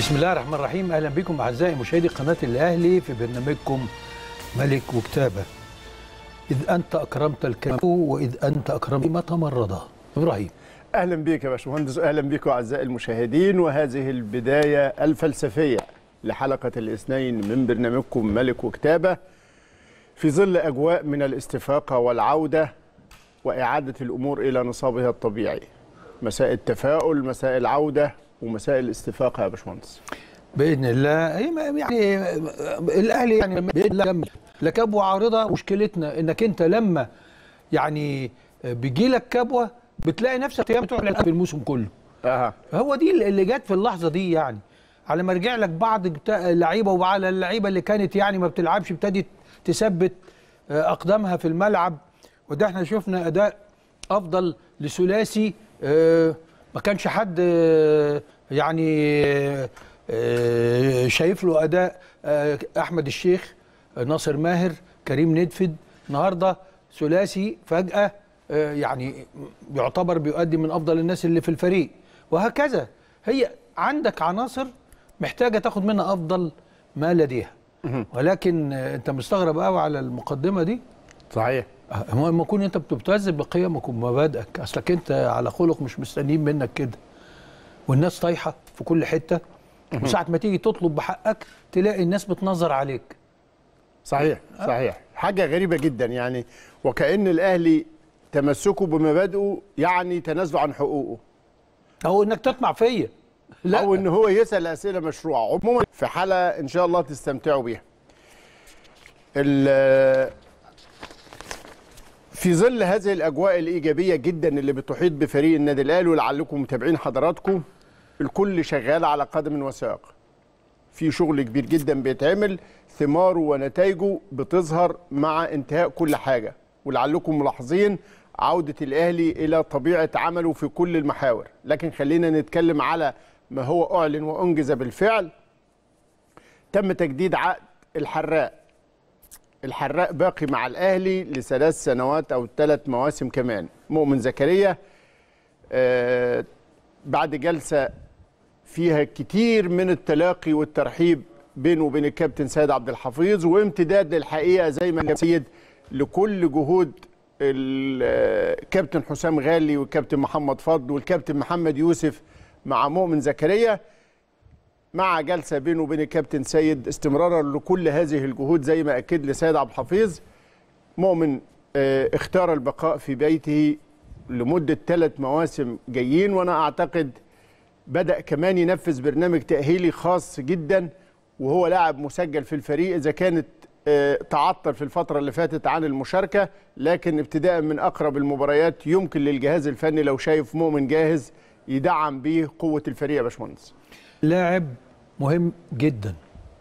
بسم الله الرحمن الرحيم اهلا بكم اعزائي مشاهدي قناه الاهلي في برنامجكم ملك وكتابه اذ انت اكرمت الكريم واذ انت اكرمت ما تمرض ابراهيم اهلا بك يا باشمهندس اهلا بكم اعزائي المشاهدين وهذه البدايه الفلسفيه لحلقه الاثنين من برنامجكم ملك وكتابه في ظل اجواء من الاستفاقه والعوده واعاده الامور الى نصابها الطبيعي مساء التفاؤل مساء العوده ومساء الاستفاقه يا باشمهندس باذن الله يعني الاهلي يعني باذن الله كمل لا كبوه عارضه مشكلتنا انك انت لما يعني بيجي لك كبوه بتلاقي نفسك بتروح للأمل في الموسم كله اها هو دي اللي جت في اللحظه دي يعني على ما رجع لك بعض بتا- اللعيبه وعلى اللعيبه اللي كانت يعني ما بتلعبش ابتدت تثبت آه، اقدامها في الملعب وده احنا شفنا اداء افضل لثلاثي آه، ما كانش حد آه، يعني آه، شايف له اداء آه، احمد الشيخ آه، ناصر ماهر كريم ندفد النهارده ثلاثي فجاه آه، يعني يعتبر بيؤدي من افضل الناس اللي في الفريق وهكذا هي عندك عناصر محتاجه تاخد منها افضل ما لديها ولكن آه، انت مستغرب قوي على المقدمه دي صحيح هو لما يكون انت بتبتز بقيمك ومبادئك اصلك انت على خلق مش مستنيين منك كده والناس طايحه في كل حته وساعه ما تيجي تطلب بحقك تلاقي الناس بتنظر عليك صحيح صحيح حاجه غريبه جدا يعني وكأن الاهلي تمسكه بمبادئه يعني تنازله عن حقوقه او انك تطمع فيا لا او ان هو يسال اسئله مشروعه عموما في حلقه ان شاء الله تستمتعوا بيها ال- في ظل هذه الاجواء الايجابيه جدا اللي بتحيط بفريق النادي الاهلي ولعلكم متابعين حضراتكم الكل شغال على قدم وساق في شغل كبير جدا بيتعمل ثماره ونتائجه بتظهر مع انتهاء كل حاجه ولعلكم ملاحظين عوده الاهلي الى طبيعه عمله في كل المحاور لكن خلينا نتكلم على ما هو اعلن وانجز بالفعل تم تجديد عقد الحراق الحراق باقي مع الاهلي لثلاث سنوات او ثلاث مواسم كمان مؤمن زكريا آه بعد جلسه فيها كتير من التلاقي والترحيب بينه وبين الكابتن سيد عبد الحفيظ وامتداد للحقيقه زي ما كان سيد لكل جهود الكابتن حسام غالي والكابتن محمد فضل والكابتن محمد يوسف مع مؤمن زكريا مع جلسه بينه وبين الكابتن سيد استمرارا لكل هذه الجهود زي ما اكد لي سيد عبد الحفيظ مؤمن آه، اختار البقاء في بيته لمده ثلاث مواسم جايين وانا اعتقد بدأ كمان ينفذ برنامج تأهيلي خاص جدا وهو لاعب مسجل في الفريق إذا كانت آه، تعطل في الفترة اللي فاتت عن المشاركة لكن ابتداء من أقرب المباريات يمكن للجهاز الفني لو شايف مؤمن جاهز يدعم بيه قوة الفريق يا باشمهندس لاعب مهم جدا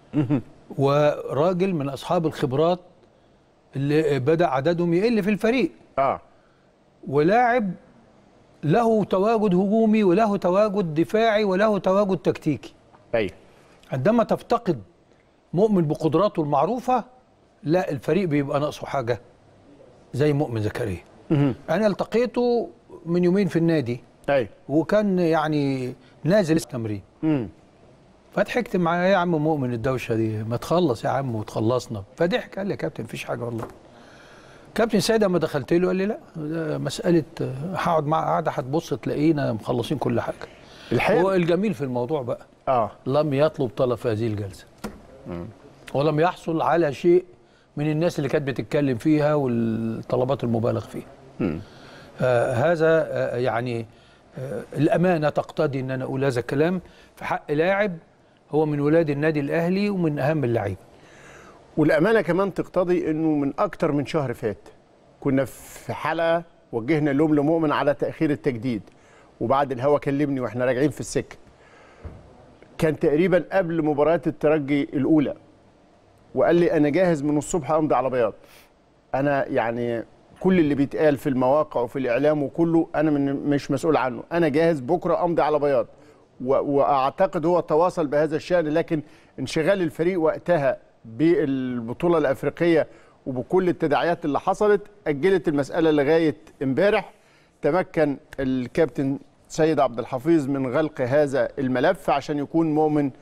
وراجل من اصحاب الخبرات اللي بدا عددهم يقل في الفريق اه ولاعب له تواجد هجومي وله تواجد دفاعي وله تواجد تكتيكي ايوه عندما تفتقد مؤمن بقدراته المعروفة لا الفريق بيبقى ناقصه حاجة زي مؤمن زكريا أنا التقيته من يومين في النادي ايوه وكان يعني نازل التمرين امم فضحكت معاه يا عم مؤمن الدوشة دي ما تخلص يا عم وتخلصنا فضحك قال لي يا كابتن مفيش حاجة والله كابتن سيد لما دخلت له قال لي لا ده مسألة آه، هقعد معاه قاعدة هتبص تلاقينا مخلصين كل حاجة هو الحقيقة الجميل في الموضوع بقى اه لم يطلب طلب في هذه الجلسة ولم يحصل على شيء من الناس اللي كانت بتتكلم فيها والطلبات المبالغ فيها آه هذا آه يعني آه الأمانة تقتضي أن أنا أقول هذا الكلام في حق لاعب هو من ولاد النادي الأهلي ومن أهم اللعيبة والامانه كمان تقتضي انه من اكتر من شهر فات كنا في حلقه وجهنا اللوم لمؤمن على تاخير التجديد وبعد الهوا كلمني واحنا راجعين في السكه كان تقريبا قبل مباراه الترجي الاولى وقال لي انا جاهز من الصبح امضي على بياض انا يعني كل اللي بيتقال في المواقع وفي الاعلام وكله انا من مش مسؤول عنه انا جاهز بكره امضي على بياض و- واعتقد هو تواصل بهذا الشان لكن انشغال الفريق وقتها بالبطوله الافريقيه وبكل التداعيات اللي حصلت اجلت المساله لغايه امبارح تمكن الكابتن سيد عبد الحفيظ من غلق هذا الملف عشان يكون مؤمن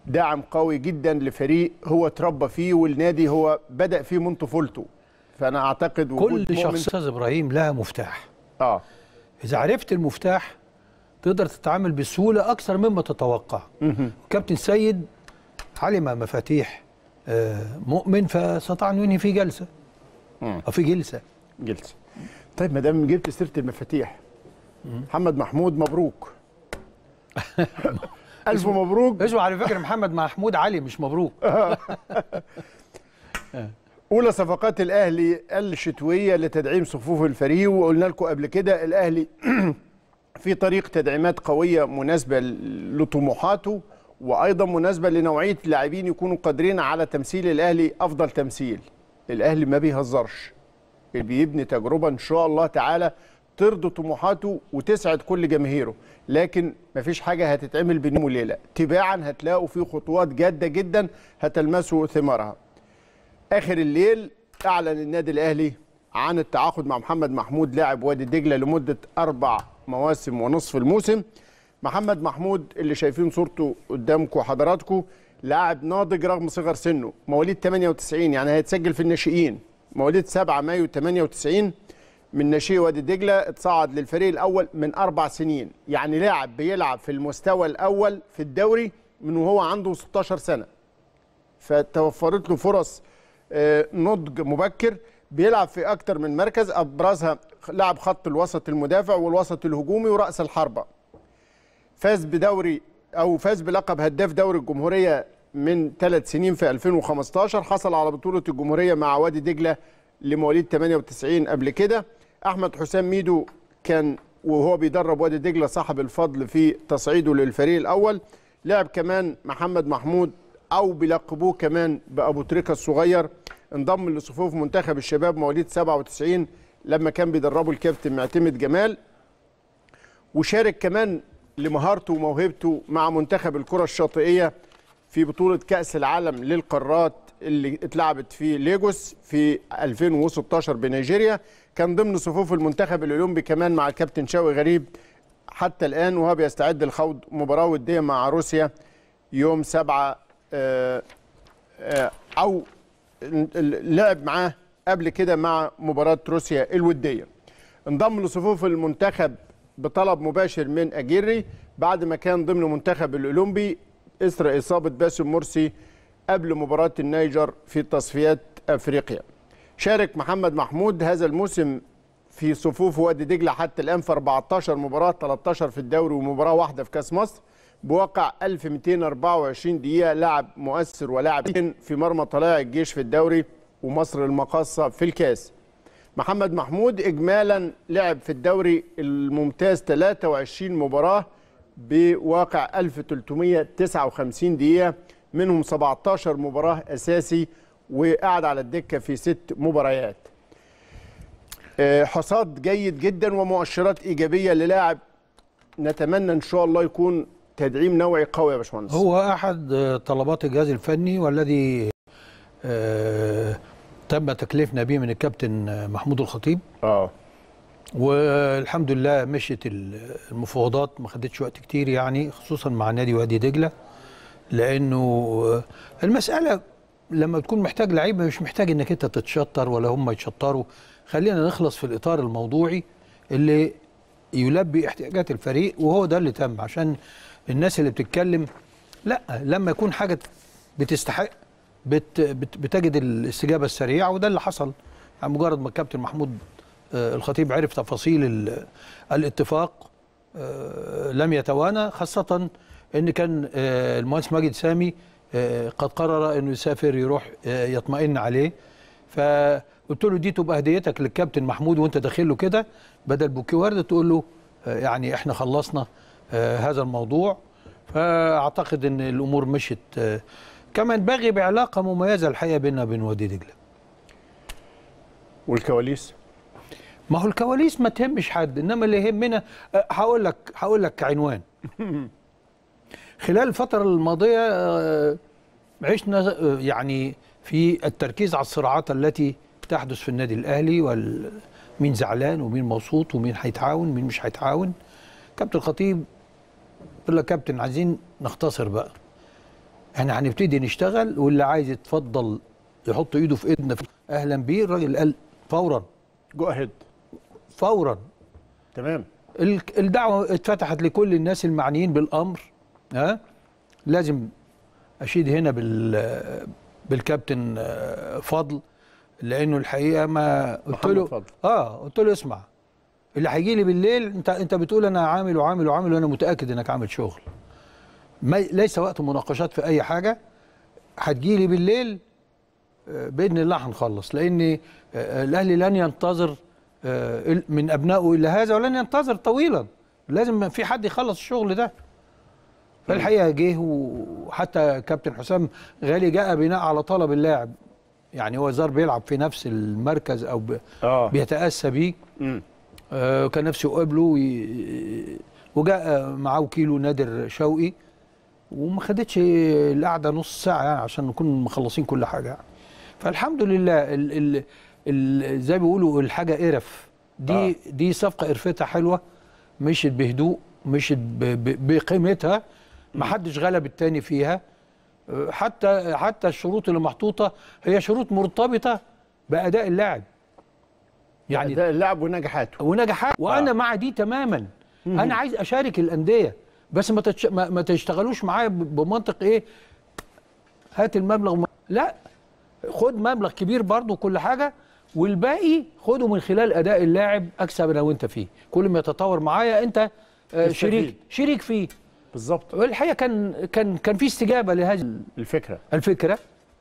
داعم قوي جدا لفريق هو اتربى فيه والنادي هو بدا فيه من طفولته فانا اعتقد وجود كل مؤمن- شخص استاذ ابراهيم لها مفتاح اه اذا عرفت المفتاح تقدر تتعامل بسهوله اكثر مما تتوقع كابتن سيد علم مفاتيح آه، مؤمن فاستطاع انه ينهي في جلسه مم. او في جلسه جلسه طيب ما دام جبت سيره المفاتيح محمد محمود مبروك الف مبروك اسمه على فكره محمد محمود علي مش مبروك اولى صفقات الاهلي الشتويه لتدعيم صفوف الفريق وقلنا لكم قبل كده الاهلي في طريق تدعيمات قويه مناسبه لطموحاته وايضا مناسبه لنوعيه لاعبين يكونوا قادرين على تمثيل الاهلي افضل تمثيل الاهلي ما بيهزرش بيبني تجربه ان شاء الله تعالى ترضي طموحاته وتسعد كل جماهيره لكن مفيش حاجه هتتعمل بين يوم وليله تباعا هتلاقوا في خطوات جاده جدا هتلمسوا ثمارها اخر الليل اعلن النادي الاهلي عن التعاقد مع محمد محمود لاعب وادي دجله لمده اربع مواسم ونصف الموسم محمد محمود اللي شايفين صورته قدامكم حضراتكم لاعب ناضج رغم صغر سنه مواليد 98 يعني هيتسجل في الناشئين مواليد 7 مايو 98 من ناشئ وادي دجله اتصعد للفريق الاول من اربع سنين يعني لاعب بيلعب في المستوى الاول في الدوري من وهو عنده 16 سنه فتوفرت له فرص آه، نضج مبكر بيلعب في اكتر من مركز ابرزها لاعب خط الوسط المدافع والوسط الهجومي وراس الحربه فاز بدوري او فاز بلقب هداف دوري الجمهوريه من ثلاث سنين في 2015 حصل على بطوله الجمهوريه مع وادي دجله لمواليد 98 قبل كده احمد حسام ميدو كان وهو بيدرب وادي دجله صاحب الفضل في تصعيده للفريق الاول لعب كمان محمد محمود او بيلقبوه كمان بابو تريكه الصغير انضم لصفوف منتخب الشباب مواليد 97 لما كان بيدربه الكابتن معتمد جمال وشارك كمان لمهارته وموهبته مع منتخب الكرة الشاطئية في بطولة كأس العالم للقارات اللي اتلعبت في ليجوس في 2016 بنيجيريا كان ضمن صفوف المنتخب الأولمبي كمان مع الكابتن شوقي غريب حتى الآن وهو بيستعد لخوض مباراة ودية مع روسيا يوم 7 آه، آه، أو لعب معاه قبل كده مع مباراة روسيا الودية انضم لصفوف المنتخب بطلب مباشر من أجيري بعد ما كان ضمن منتخب الأولمبي إثر إصابة باسم مرسي قبل مباراة النيجر في تصفيات أفريقيا شارك محمد محمود هذا الموسم في صفوف وادي دجلة حتى الآن في 14 مباراة 13 في الدوري ومباراة واحدة في كأس مصر بواقع 1224 دقيقة لاعب مؤثر ولاعب في مرمى طلائع الجيش في الدوري ومصر المقاصة في الكاس محمد محمود إجمالا لعب في الدوري الممتاز 23 مباراة بواقع 1359 دقيقة منهم 17 مباراة أساسي وقعد على الدكة في ست مباريات آه، حصاد جيد جدا ومؤشرات إيجابية للاعب نتمنى إن شاء الله يكون تدعيم نوعي قوي يا باشمهندس هو احد آه، طلبات الجهاز الفني والذي آه، تم تكليفنا به من الكابتن آه، محمود الخطيب اه والحمد لله مشيت ال- المفاوضات ما خدتش وقت كتير يعني خصوصا مع نادي وادي دجله لانه آه، المساله لما تكون محتاج لعيبه مش محتاج انك انت تتشطر ولا هم يتشطروا خلينا نخلص في الاطار الموضوعي اللي يلبي احتياجات الفريق وهو ده اللي تم عشان الناس اللي بتتكلم لا لما يكون حاجه بتستحق بت بت بتجد الاستجابه السريعه وده اللي حصل يعني مجرد ما الكابتن محمود آه، الخطيب عرف تفاصيل ال- الاتفاق آه، لم يتوانى خاصة ان كان آه، المهندس ماجد سامي آه، قد قرر انه يسافر يروح آه، يطمئن عليه فقلت له دي تبقى هديتك للكابتن محمود وانت داخل له كده بدل بوكي ورد تقول له آه، يعني احنا خلصنا آه، هذا الموضوع فاعتقد ان الامور مشت آه، كمان باغي بعلاقه مميزه الحقيقه بيننا وبين وادي دجله والكواليس ما هو الكواليس ما تهمش حد انما اللي يهمنا أه، هقول لك هقول لك عنوان خلال الفتره الماضيه أه، عشنا أه، يعني في التركيز على الصراعات التي تحدث في النادي الاهلي ومين زعلان ومين مبسوط ومين هيتعاون ومين مش هيتعاون كابتن الخطيب قال لك كابتن عايزين نختصر بقى احنا هنبتدي نشتغل واللي عايز يتفضل يحط ايده في ايدنا اهلا بيه الراجل قال فورا جو اهيد فورا تمام ال- الدعوه اتفتحت لكل الناس المعنيين بالامر ها لازم اشيد هنا بال بالكابتن آه، فضل لانه الحقيقه ما قلت محمد له فضل. اه قلت له اسمع اللي هيجي لي بالليل انت انت بتقول انا عامل وعامل وعامل وانا متاكد انك عامل شغل ما ليس وقت مناقشات في اي حاجه هتجي لي بالليل آه، باذن الله هنخلص لان آه، الاهلي لن ينتظر آه، ال- من ابنائه الا هذا ولن ينتظر طويلا لازم في حد يخلص الشغل ده فالحقيقه جه وحتى كابتن حسام غالي جاء بناء على طلب اللاعب يعني هو زار بيلعب في نفس المركز او ب- اه بيتاسى بيه مم. آه، كان نفسه يقابله وي- وجاء معاه وكيله نادر شوقي وما خدتش القعده نص ساعه يعني عشان نكون مخلصين كل حاجه يعني. فالحمد لله ال ال ال زي ما بيقولوا الحاجه قرف دي آه. آه. دي صفقه قرفتها حلوه مشيت بهدوء مشيت ب- ب- بقيمتها ما حدش غلب التاني فيها آه، حتى حتى الشروط اللي محطوطه هي شروط مرتبطه باداء اللاعب يعني ده اللعب ونجاحاته ونجاحات وانا آه. مع دي تماما انا عايز اشارك الانديه بس ما تتش... ما, ما تشتغلوش معايا ب- بمنطق ايه هات المبلغ م... لا خد مبلغ كبير برضو كل حاجه والباقي خده من خلال اداء اللاعب اكسب انا وانت فيه كل ما يتطور معايا انت آه، تستفيد. شريك شريك فيه بالظبط والحقيقه كان كان كان في استجابه لهذه الفكره الفكره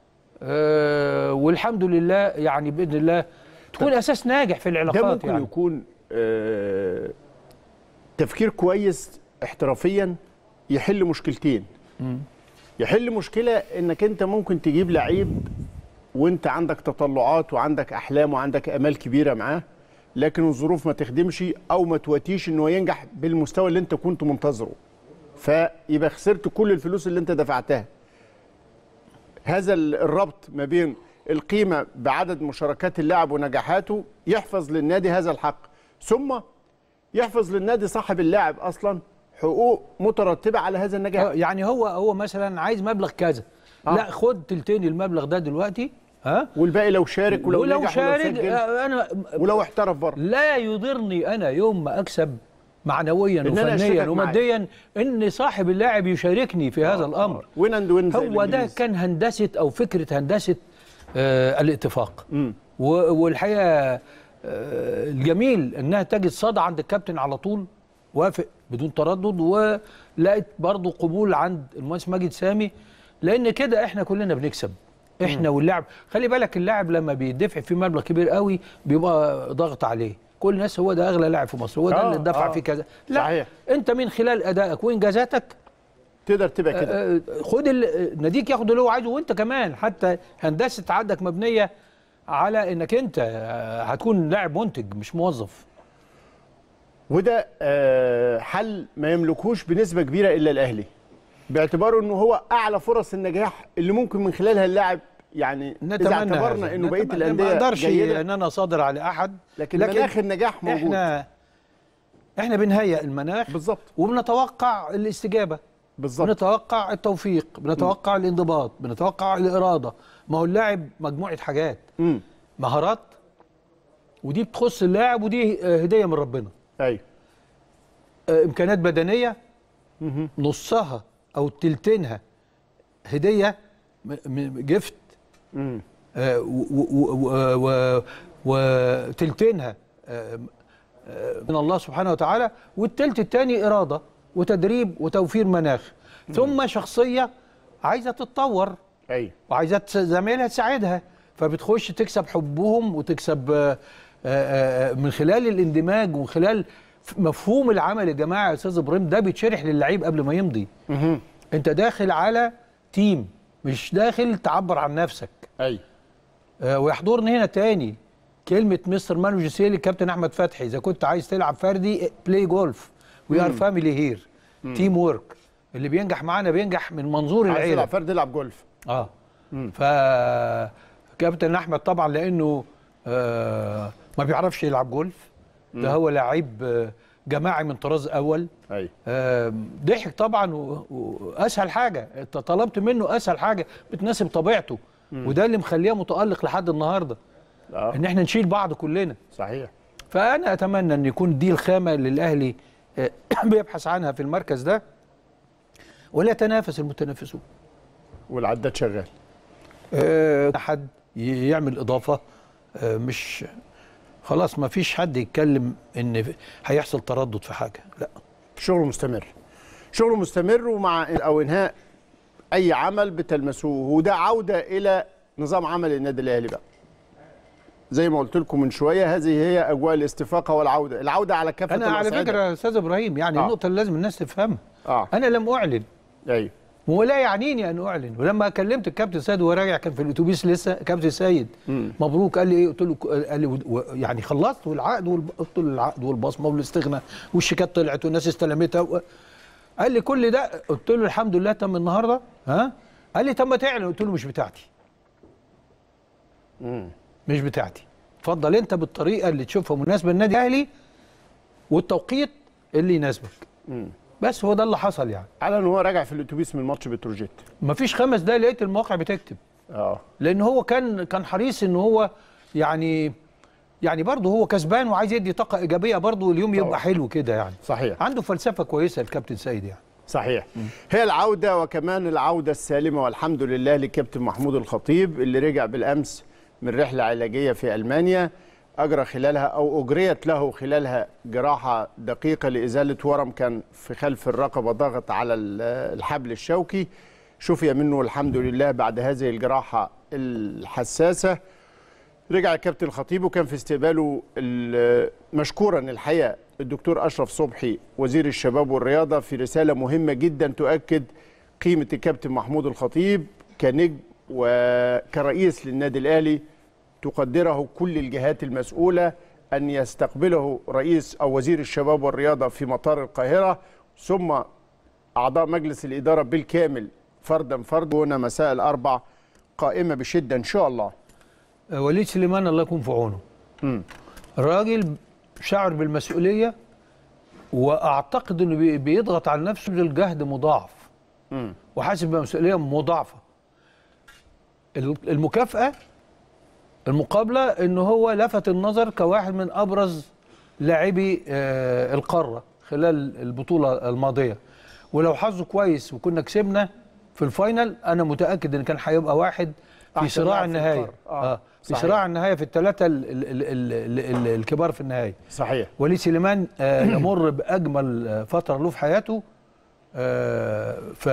آه والحمد لله يعني باذن الله تكون اساس ناجح في ده العلاقات ممكن يعني يكون آه تفكير كويس احترافيا يحل مشكلتين يحل مشكله انك انت ممكن تجيب لعيب وانت عندك تطلعات وعندك احلام وعندك امال كبيره معاه لكن الظروف ما تخدمش او ما تواتيش انه ينجح بالمستوى اللي انت كنت منتظره فيبقى خسرت كل الفلوس اللي انت دفعتها هذا ال- الربط ما بين القيمة بعدد مشاركات اللاعب ونجاحاته يحفظ للنادي هذا الحق ثم يحفظ للنادي صاحب اللاعب أصلا حقوق مترتبة على هذا النجاح آه، يعني هو هو مثلا عايز مبلغ كذا آه. لا خد تلتين المبلغ ده دلوقتي ها والباقي لو شارك ولو, ولو نجح شارك ولو سجل آه، انا ولو احترف بره لا يضرني انا يوم ما اكسب معنويا إن أنا وفنيا أشارك وماديا ان صاحب اللاعب يشاركني في هذا الامر وين اند وين زي هو ده الإنجليز. كان هندسه او فكره هندسه آه الاتفاق مم. و- والحقيقه آه الجميل انها تجد صدى عند الكابتن على طول وافق بدون تردد ولقيت برضو قبول عند المهندس ماجد سامي لان كده احنا كلنا بنكسب احنا واللاعب خلي بالك اللاعب لما بيدفع فيه مبلغ كبير قوي بيبقى ضغط عليه كل الناس هو ده اغلى لاعب في مصر هو ده آه، اللي اتدفع آه. فيه كذا لا صحيح. انت من خلال ادائك وانجازاتك تقدر تبقى كده آه، خد ال- ناديك ياخد اللي هو عايزه وانت كمان حتى هندسه عندك مبنيه على انك انت آه، هتكون لاعب منتج مش موظف وده آه، حل ما يملكوش بنسبة كبيرة إلا الأهلي باعتباره أنه هو أعلى فرص النجاح اللي ممكن من خلالها اللاعب يعني إذا نتمنى اعتبرنا هذا. أنه بقية نتمنى- الأندية ما اقدرش جيدة ان انا صادر على احد لكن, مناخ النجاح موجود احنا احنا بنهيئ المناخ بالظبط وبنتوقع الاستجابه بالظبط بنتوقع التوفيق بنتوقع الانضباط بنتوقع الاراده ما هو اللاعب مجموعه حاجات امم مهارات ودي بتخص اللاعب ودي آه، هديه من ربنا ايوه آه، امكانيات بدنيه مهم. نصها او تلتينها هديه م- م- جفت امم آه، و- و- و- و- وتلتينها آه، آه، من الله سبحانه وتعالى والتلت الثاني اراده وتدريب وتوفير مناخ ثم شخصيه عايزه تتطور ايوه وعايزه تس- زمايلها تساعدها فبتخش تكسب حبهم وتكسب آه، آه، آه، من خلال الاندماج ومن خلال ف- مفهوم العمل يا جماعه يا استاذ ابراهيم ده بيتشرح للعيب قبل ما يمضي مهم. انت داخل على تيم مش داخل تعبر عن نفسك ايوه آه، ويحضرني هنا تاني كلمه مستر مانو جيسيلي كابتن احمد فتحي اذا كنت عايز تلعب فردي بلاي جولف وي ار فاميلي هير تيم وورك اللي بينجح معانا بينجح من منظور عايز العيله تلعب فرد العب جولف اه ف كابتن احمد طبعا لانه آه ما بيعرفش يلعب جولف ده هو لعيب آه جماعي من طراز اول ايوه آم، ضحك طبعا و- واسهل حاجه انت طلبت منه اسهل حاجه بتناسب طبيعته وده اللي مخليه متالق لحد النهارده اه ان احنا نشيل بعض كلنا صحيح فانا اتمنى ان يكون دي الخامه اللي الاهلي آه، بيبحث عنها في المركز ده ولا يتنافس المتنافسون والعداد شغال آه، حد ي- يعمل اضافه آه، مش خلاص ما فيش حد يتكلم ان هيحصل تردد في حاجه لا شغل مستمر شغل مستمر ومع او انهاء اي عمل بتلمسوه وده عوده الى نظام عمل النادي الاهلي بقى زي ما قلت لكم من شويه هذه هي اجواء الاستفاقه والعوده العوده على كافه انا على الأصعدة. فكره يا استاذ ابراهيم يعني آه. النقطه اللي لازم الناس تفهمها اه انا لم اعلن ايوه ولا يعنيني ان اعلن ولما كلمت الكابتن سيد وهو راجع كان في الاتوبيس لسه كابتن سيد مبروك قال لي ايه قلت له قال لي و- يعني خلصت والعقد والب- قلت له العقد والبصمه والاستغناء والشيكات طلعت والناس استلمتها و... قال لي كل ده قلت له الحمد لله تم النهارده ها قال لي طب ما تعلن قلت له مش بتاعتي مش بتاعتي اتفضل انت بالطريقه اللي تشوفها مناسبه للنادي الاهلي والتوقيت اللي يناسبك بس هو ده اللي حصل يعني على ان هو راجع في الاتوبيس من ماتش بتروجيت مفيش خمس دقايق لقيت المواقع بتكتب اه لان هو كان كان حريص ان هو يعني يعني برضه هو كسبان وعايز يدي طاقه ايجابيه برضه اليوم يبقى طبعا. حلو كده يعني صحيح عنده فلسفه كويسه الكابتن سيد يعني صحيح هي العودة وكمان العودة السالمة والحمد لله لكابتن محمود الخطيب اللي رجع بالأمس من رحلة علاجية في ألمانيا أجرى خلالها أو أجريت له خلالها جراحة دقيقة لإزالة ورم كان في خلف الرقبة ضغط على ال- الحبل الشوكي شفي منه الحمد لله بعد هذه الجراحة الحساسة رجع الكابتن الخطيب وكان في استقباله ال- مشكورا الحقيقه الدكتور اشرف صبحي وزير الشباب والرياضه في رساله مهمه جدا تؤكد قيمه الكابتن محمود الخطيب كنجم وكرئيس للنادي الاهلي تقدره كل الجهات المسؤوله ان يستقبله رئيس او وزير الشباب والرياضه في مطار القاهره ثم اعضاء مجلس الاداره بالكامل فردا فردا هنا مساء الاربع قائمه بشده ان شاء الله آه، وليد سليمان الله يكون في عونه الراجل شعر بالمسؤوليه واعتقد انه بي- بيضغط على نفسه بالجهد مضاعف وحاسس بمسؤوليه مضاعفه ال- المكافاه المقابله ان هو لفت النظر كواحد من ابرز لاعبي آه، القاره خلال البطوله الماضيه ولو حظه كويس وكنا كسبنا في الفاينل انا متاكد ان كان هيبقى واحد في أحسن صراع لاعب في النهايه القارة. آه، اه في صحيح. صراع النهايه في الثلاثه ال ال ال ال ال ال الكبار في النهايه صحيح وليد سليمان آه يمر باجمل آه، فتره له في حياته آه ف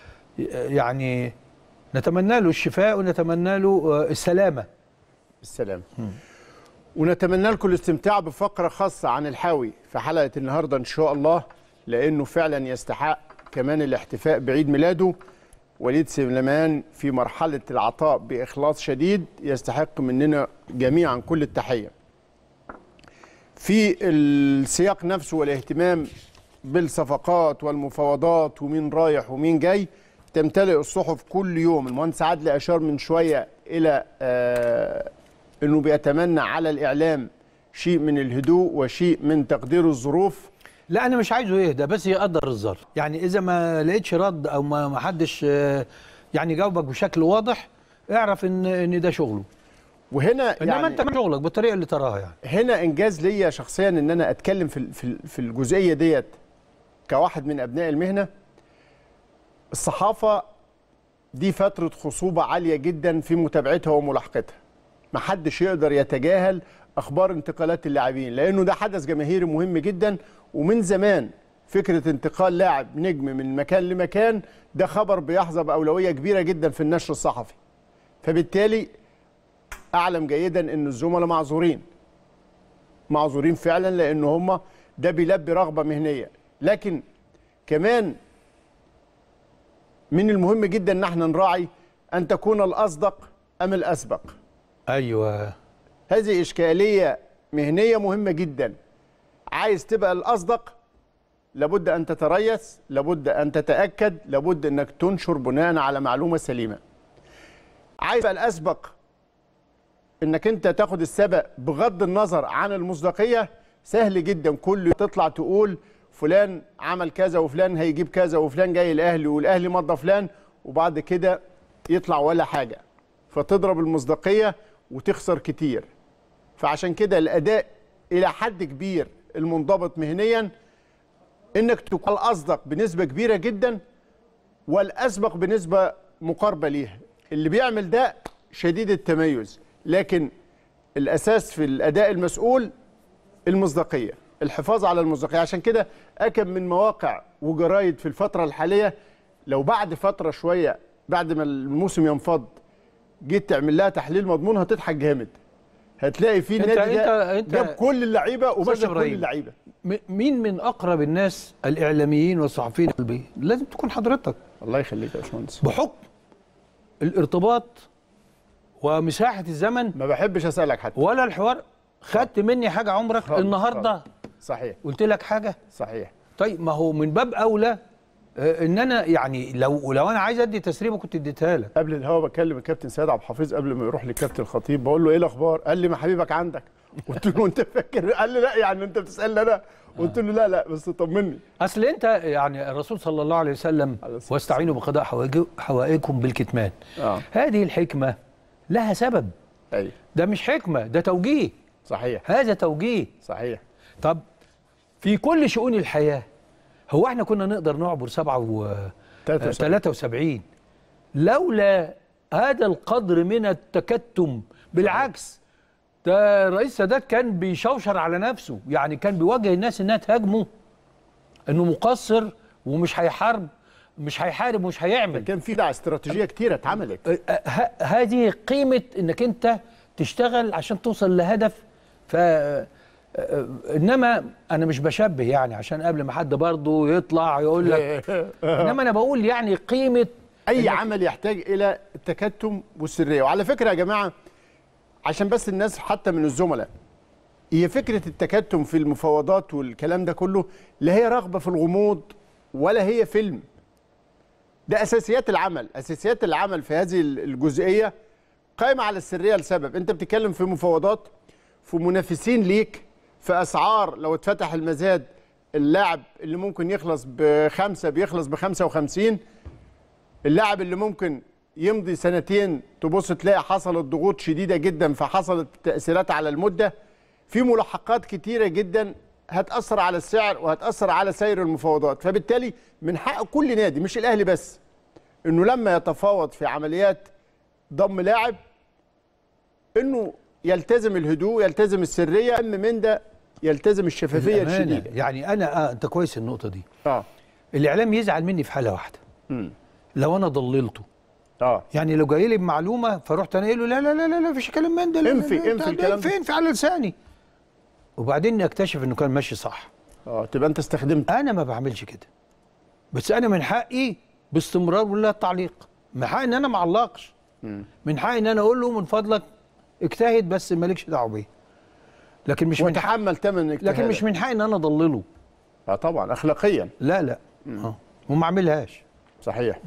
يعني نتمنى له الشفاء ونتمنى له آه السلامه بالسلامة ونتمنى لكم الاستمتاع بفقرة خاصة عن الحاوي في حلقة النهاردة إن شاء الله لأنه فعلا يستحق كمان الاحتفاء بعيد ميلاده وليد سليمان في مرحلة العطاء بإخلاص شديد يستحق مننا جميعا كل التحية في السياق نفسه والاهتمام بالصفقات والمفاوضات ومين رايح ومين جاي تمتلئ الصحف كل يوم المهندس عادل أشار من شوية إلى آه أنه بيتمنى على الإعلام شيء من الهدوء وشيء من تقدير الظروف لا انا مش عايزه يهدى بس يقدر الظرف يعني اذا ما لقيتش رد او ما ما حدش آه، يعني جاوبك بشكل واضح اعرف ان ان ده شغله وهنا انما يعني انت من شغلك بالطريقه اللي تراها يعني هنا انجاز ليا شخصيا ان انا اتكلم في ال- في ال- في الجزئيه ديت كواحد من ابناء المهنه الصحافه دي فتره خصوبه عاليه جدا في متابعتها وملاحقتها محدش يقدر يتجاهل اخبار انتقالات اللاعبين لانه ده حدث جماهيري مهم جدا ومن زمان فكره انتقال لاعب نجم من مكان لمكان ده خبر بيحظى باولويه كبيره جدا في النشر الصحفي فبالتالي اعلم جيدا ان الزملاء معذورين معذورين فعلا لان هم ده بيلبي رغبه مهنيه لكن كمان من المهم جدا ان احنا نراعي ان تكون الاصدق ام الاسبق ايوه هذه اشكاليه مهنيه مهمه جدا عايز تبقى الاصدق لابد ان تتريث لابد ان تتاكد لابد انك تنشر بناء على معلومه سليمه عايز تبقى الاسبق انك انت تاخد السبق بغض النظر عن المصداقيه سهل جدا كل تطلع تقول فلان عمل كذا وفلان هيجيب كذا وفلان جاي الاهلي والاهلي مضى فلان وبعد كده يطلع ولا حاجه فتضرب المصداقيه وتخسر كتير فعشان كده الاداء الى حد كبير المنضبط مهنيا انك تكون الاصدق بنسبه كبيره جدا والاسبق بنسبه مقاربه ليها اللي بيعمل ده شديد التميز لكن الاساس في الاداء المسؤول المصداقيه الحفاظ على المصداقيه عشان كده اكم من مواقع وجرايد في الفتره الحاليه لو بعد فتره شويه بعد ما الموسم ينفض جيت تعمل لها تحليل مضمون هتضحك جامد هتلاقي في أنت- النادي ده أنت- أنت- جاب كل اللعيبه ومشى كل إبراهيم. اللعيبه م- مين من اقرب الناس الاعلاميين والصحفيين القلبيين لازم تكون حضرتك الله يخليك يا باشمهندس بحكم الارتباط ومساحه الزمن ما بحبش اسالك حتى ولا الحوار خدت مني حاجه عمرك خالص، النهارده صحيح قلت لك حاجه صحيح طيب ما هو من باب اولى آه، ان انا يعني لو لو انا عايز ادي تسريبه كنت اديتها لك قبل الهوا بكلم الكابتن سيد عبد الحفيظ قبل ما يروح لكابتن الخطيب بقول له ايه الاخبار قال لي ما حبيبك عندك قلت له انت فاكر قال لي لا يعني انت بتسالني انا قلت له لا لا بس طمني اصل انت يعني الرسول صلى الله عليه وسلم عليه الصلاة واستعينوا بقضاء حوائج- حوائجكم بالكتمان اه هذه الحكمه لها سبب ايوه ده مش حكمه ده توجيه صحيح هذا توجيه صحيح طب في كل شؤون الحياه هو احنا كنا نقدر نعبر سبعة و 73. 73 لولا هذا القدر من التكتم بالعكس ده الرئيس السادات كان بيشوشر على نفسه يعني كان بيواجه الناس انها تهاجمه انه مقصر ومش هيحارب مش هيحارب ومش هيعمل كان في دع استراتيجيه كتيره اتعملت أه، ه- هذه قيمة انك انت تشتغل عشان توصل لهدف ف أه، انما انا مش بشبه يعني عشان قبل ما حد برضه يطلع يقول لك انما انا بقول يعني قيمة اي عمل يحتاج الى التكتم والسريه وعلى فكره يا جماعه عشان بس الناس حتى من الزملاء هي فكره التكتم في المفاوضات والكلام ده كله لا هي رغبه في الغموض ولا هي فيلم ده اساسيات العمل اساسيات العمل في هذه الجزئيه قائمه على السريه لسبب انت بتتكلم في مفاوضات في منافسين ليك في اسعار لو اتفتح المزاد اللاعب اللي ممكن يخلص بخمسه بيخلص بخمسه وخمسين اللاعب اللي ممكن يمضي سنتين تبص تلاقي حصلت ضغوط شديده جدا فحصلت تاثيرات على المده في ملاحقات كتيره جدا هتاثر على السعر وهتاثر على سير المفاوضات فبالتالي من حق كل نادي مش الاهلي بس انه لما يتفاوض في عمليات ضم لاعب انه يلتزم الهدوء يلتزم السريه اهم من ده يلتزم الشفافيه الأمانة. الشديده يعني انا آه انت كويس النقطة دي اه الاعلام يزعل مني في حالة واحدة امم لو انا ضللته اه يعني لو جاي لي بمعلومه فرحت انا قايل له لا لا لا لا لا مفيش كلام من ده لا، لا، انفي- لا، انفي ده- الكلام ده. فين في على لساني وبعدين اكتشف انه كان ماشي صح اه تبقى انت استخدمت انا ما بعملش كده بس انا من حقي باستمرار ولا التعليق من حقي ان انا ما اعلقش من حقي ان انا اقول له من فضلك اجتهد بس مالكش دعوه بيه لكن مش من حقي وتحمل ثمن لكن مش من حقي ان انا اضلله اه طبعا اخلاقيا لا لا اه وما اعملهاش صحيح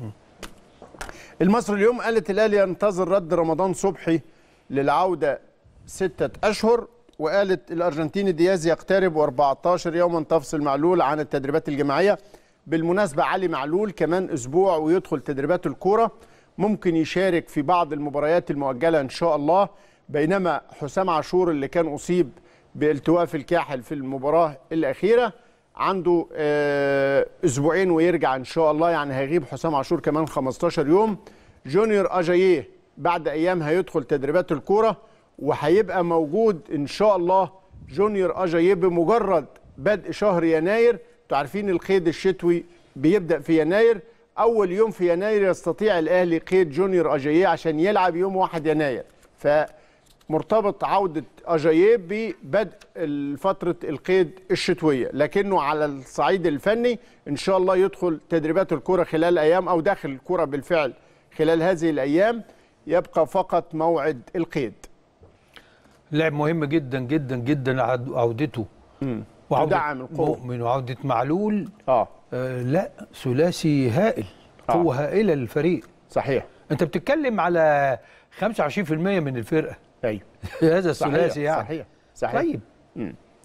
المصري اليوم قالت الاهلي ينتظر رد رمضان صبحي للعوده ستة اشهر وقالت الارجنتيني دياز يقترب و14 يوما تفصل معلول عن التدريبات الجماعيه بالمناسبه علي معلول كمان اسبوع ويدخل تدريبات الكوره ممكن يشارك في بعض المباريات المؤجله ان شاء الله بينما حسام عاشور اللي كان اصيب بالتواء في الكاحل في المباراه الاخيره عنده آه، اسبوعين ويرجع ان شاء الله يعني هيغيب حسام عاشور كمان 15 يوم جونيور اجاييه بعد ايام هيدخل تدريبات الكوره وهيبقى موجود ان شاء الله جونيور اجاييه بمجرد بدء شهر يناير انتوا عارفين القيد الشتوي بيبدا في يناير اول يوم في يناير يستطيع الاهلي قيد جونيور اجاييه عشان يلعب يوم 1 يناير ف مرتبط عودة أجاييه ببدء فترة القيد الشتوية لكنه على الصعيد الفني إن شاء الله يدخل تدريبات الكرة خلال أيام أو داخل الكرة بالفعل خلال هذه الأيام يبقى فقط موعد القيد لاعب مهم جدا جدا جدا عد- عودته تدعم القوة. مؤمن وعوده معلول آه آه لا ثلاثي هائل آه. قوه هائله للفريق صحيح انت بتتكلم على 25% من الفرقه أيوه هذا صحيح الثلاثي يعني صحيح صحيح طيب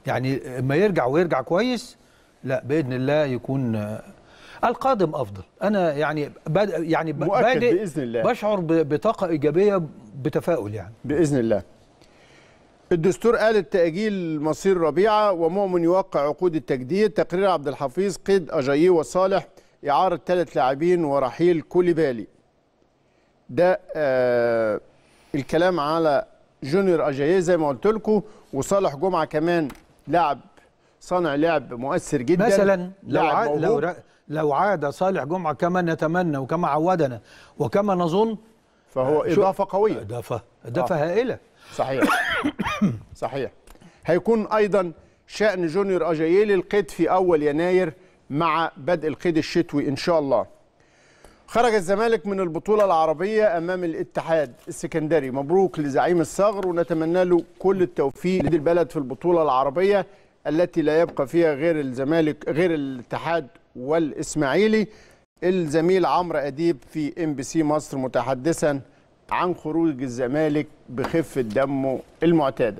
يعني ما يرجع ويرجع كويس لا باذن الله يكون آه، القادم افضل انا يعني بد يعني ب- مؤكد بادئ بإذن الله. بشعر ب- بطاقه ايجابيه بتفاؤل يعني باذن الله الدستور قال التأجيل مصير ربيعة ومؤمن يوقع عقود التجديد تقرير عبد الحفيظ قيد أجاييه وصالح إعارة ثلاث لاعبين ورحيل كوليبالي ده آه الكلام على جونيور أجاييه زي ما قلت لكم وصالح جمعة كمان لاعب صانع لعب مؤثر جدا مثلا لو لاعب عاد لو موهوب. ر- لو عاد صالح جمعه كما نتمنى وكما عودنا وكما نظن فهو شو- إضافة قوية اضافه اضافه هائله صحيح صحيح هيكون ايضا شأن جونيور اجاييه للقيد في اول يناير مع بدء القيد الشتوي ان شاء الله خرج الزمالك من البطولة العربية أمام الاتحاد السكندري مبروك لزعيم الصغر ونتمنى له كل التوفيق لنادي البلد في البطولة العربية التي لا يبقى فيها غير الزمالك غير الاتحاد والإسماعيلي الزميل عمرو أديب في ام بي سي مصر متحدثا عن خروج الزمالك بخفة دمه المعتادة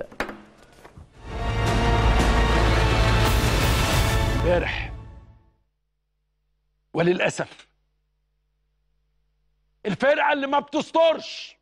امبارح وللاسف الفرقه اللي ما بتسترش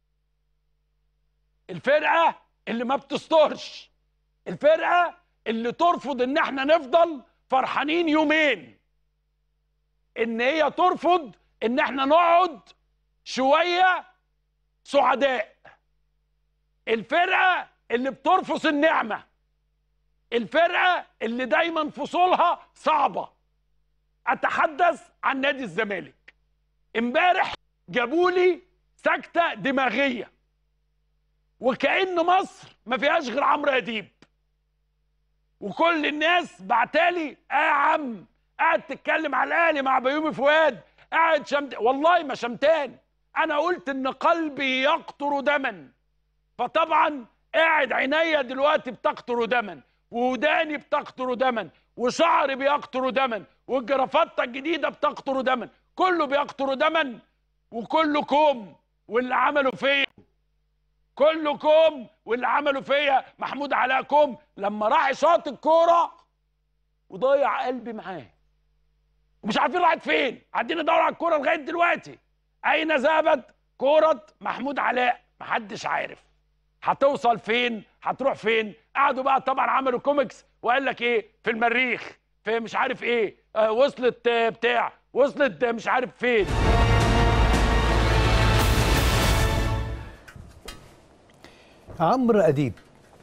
الفرقه اللي ما بتسترش الفرقه اللي ترفض ان احنا نفضل فرحانين يومين ان هي ترفض ان احنا نقعد شويه سعداء الفرقه اللي بترفض النعمه الفرقه اللي دايما فصولها صعبه اتحدث عن نادي الزمالك امبارح جابوا لي سكته دماغيه وكأن مصر ما فيهاش غير عمرو اديب وكل الناس بعتالي اه يا عم قاعد تتكلم على الاهلي مع بيومي فؤاد قاعد شمت والله ما شمتان انا قلت ان قلبي يقطر دما فطبعا قاعد عينيا دلوقتي بتقطر دما ووداني بتقطر دما وشعري بيقطر دما والجرافطه الجديده بتقطر دما كله بيقطر دما وكله كوم واللي عمله فيا كله كوم واللي عمله فيا محمود علاء كوم لما راح شاط الكوره وضيع قلبي معاه ومش عارفين راحت فين قاعدين ندور على الكوره لغايه دلوقتي اين ذهبت كوره محمود علاء محدش عارف هتوصل فين هتروح فين قعدوا بقى طبعا عملوا كوميكس وقال لك ايه في المريخ في مش عارف ايه آه وصلت آه بتاع وصلت آه مش عارف فين عمرو اديب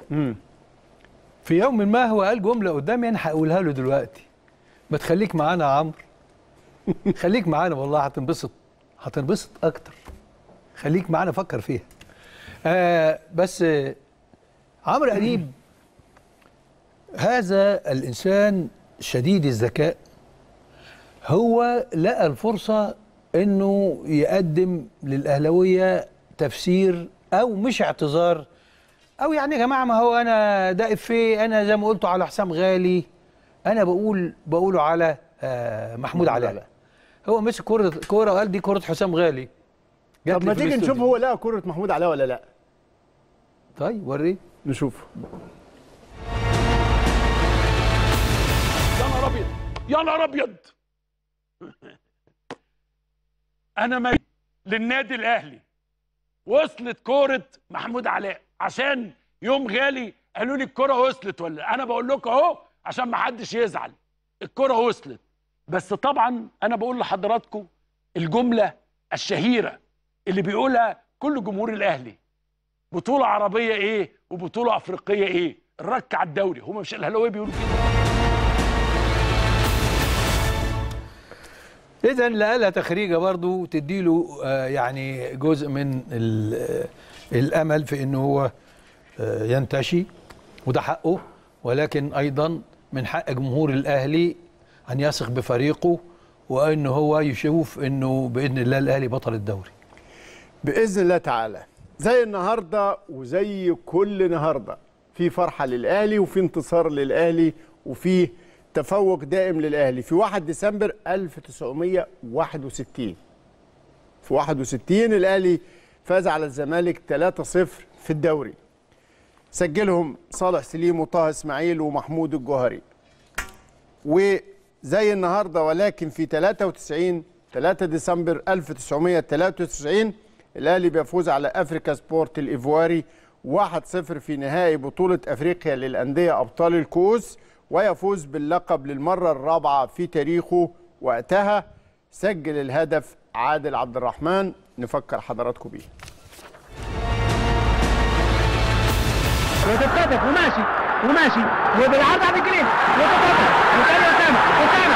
في يوم ما هو قال جمله قدامي انا هقولها له دلوقتي ما تخليك معانا يا عمرو خليك معانا والله هتنبسط هتنبسط اكتر خليك معانا فكر فيها آه بس آه، عمرو اديب هذا الانسان شديد الذكاء هو لقى الفرصه انه يقدم للاهلاويه تفسير او مش اعتذار او يعني يا جماعه ما هو انا ده افيه انا زي ما قلته على حسام غالي انا بقول بقوله على آه محمود علاء هو مسك كوره كوره وقال دي كوره حسام غالي جات طب لي ما في تيجي نشوف الاستوديو. هو لقى كرة محمود علاء ولا لا طيب وريه نشوف يا نهار ابيض يا نهار ابيض انا ميت للنادي الاهلي وصلت كوره محمود علاء عشان يوم غالي قالوا لي الكره وصلت ولا انا بقول لكم اهو عشان ما حدش يزعل الكره وصلت بس طبعا انا بقول لحضراتكم الجمله الشهيره اللي بيقولها كل جمهور الاهلي بطوله عربيه ايه وبطوله افريقيه ايه الرك على الدوري هم مش الاهلاويه بيقولوا كده اذا لقالها تخريجه برضو تديله آه يعني جزء من ال- آه، الامل في انه هو آه ينتشي وده حقه ولكن ايضا من حق جمهور الاهلي ان يثق بفريقه وان هو يشوف انه باذن الله الاهلي بطل الدوري باذن الله تعالى زي النهارده وزي كل النهارده في فرحه للاهلي وفي انتصار للاهلي وفي تفوق دائم للاهلي في 1 ديسمبر 1961 في 61 الاهلي فاز على الزمالك 3-0 في الدوري سجلهم صالح سليم وطه اسماعيل ومحمود الجوهري وزي النهارده ولكن في 93 3 ديسمبر 1993 الاهلي بيفوز على افريكا سبورت الايفواري 1-0 في نهائي بطولة افريقيا للاندية ابطال الكؤوس ويفوز باللقب للمرة الرابعة في تاريخه وقتها سجل الهدف عادل عبد الرحمن نفكر حضراتكم بيه وتتفتح وماشي وماشي وبالعرض على الجنين وتتفتح وتاني اسامه اسامه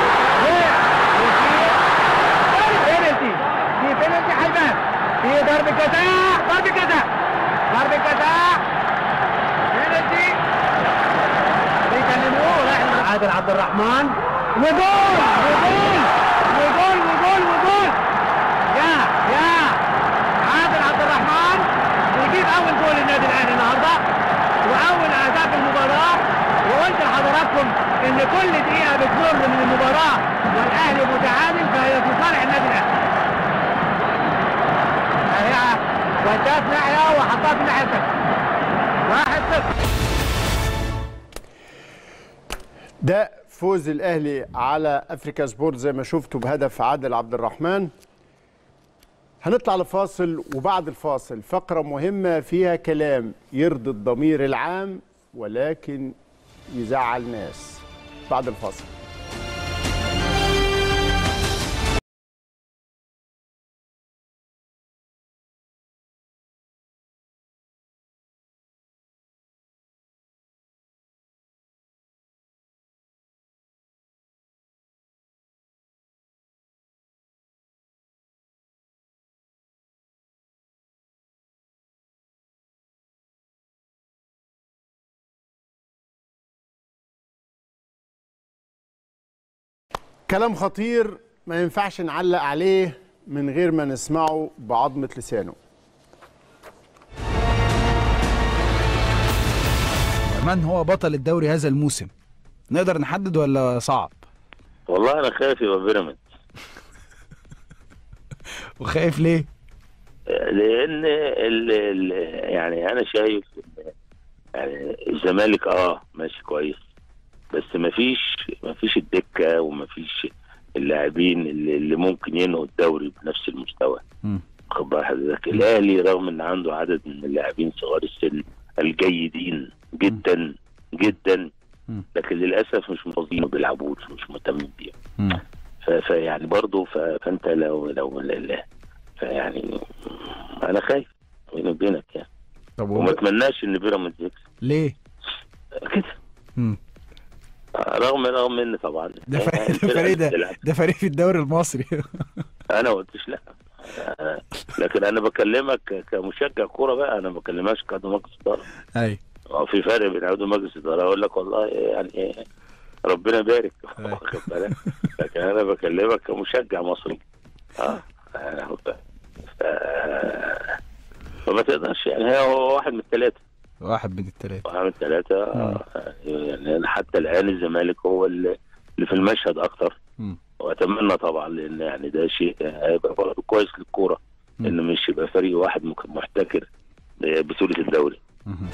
بينالتي في بينالتي حلبان في ضربه جزاء ضربه جزاء ضربه جزاء بينالتي بيكلموه راح عادل عبد الرحمن وجول وجول وجول وجول وجول يا يا عادل عبد الرحمن يجيب اول جول النادي الاهلي النهارده واول اهداف المباراه وقلت لحضراتكم ان كل دقيقه بتمر من المباراه والاهلي متعادل فهي في صالح النادي الاهلي. اهي وداها في ناحيه وحطها في الناحيه الثانيه. واحد صفر. ده فوز الاهلي على افريكا سبورت زي ما شفتوا بهدف عادل عبد الرحمن هنطلع لفاصل وبعد الفاصل فقرة مهمة فيها كلام يرضي الضمير العام ولكن يزعل ناس بعد الفاصل كلام خطير ما ينفعش نعلق عليه من غير ما نسمعه بعظمة لسانه من هو بطل الدوري هذا الموسم نقدر نحدد ولا صعب والله انا خايف يبقى بيراميدز وخايف ليه لان ال ال يعني انا شايف إن يعني الزمالك اه ماشي كويس بس مفيش مفيش الدكه ومفيش اللاعبين اللي, اللي ممكن ينهوا الدوري بنفس المستوى مم. خد بال حضرتك الاهلي رغم ان عنده عدد من اللاعبين صغار السن الجيدين جدا جدا مم. لكن للاسف مش مفضلين ما بيلعبوش مش مهتمين بيهم مم. ف- فيعني برضه ف- فانت لو لو لا لا فيعني انا خايف بيني وبينك يعني طب وما وب... اتمناش ان بيراميدز يكسب ليه كده مم. رغم رغم ان طبعا ده فريق ده الفرقة فريق ده, بتلعب. ده فريق في الدوري المصري انا ما قلتش لا آه، لكن انا بكلمك ك- كمشجع كوره بقى انا ما بكلمكش كعضو مجلس اداره ايوه هو في فرق بين عضو مجلس اداره اقول لك والله يعني إيه، ربنا يبارك أيوة. واخد بالك لكن انا بكلمك كمشجع مصري اه آه، ف- فما تقدرش يعني هي هو واحد من الثلاثه واحد من الثلاثه واحد من الثلاثه آه، يعني أنا حتى الان الزمالك هو اللي اللي في المشهد اكتر مم. واتمنى طبعا لان يعني ده شيء هيبقى برضه كويس للكوره مم. ان مش يبقى فريق واحد مك- محتكر بطوله الدوري مهم.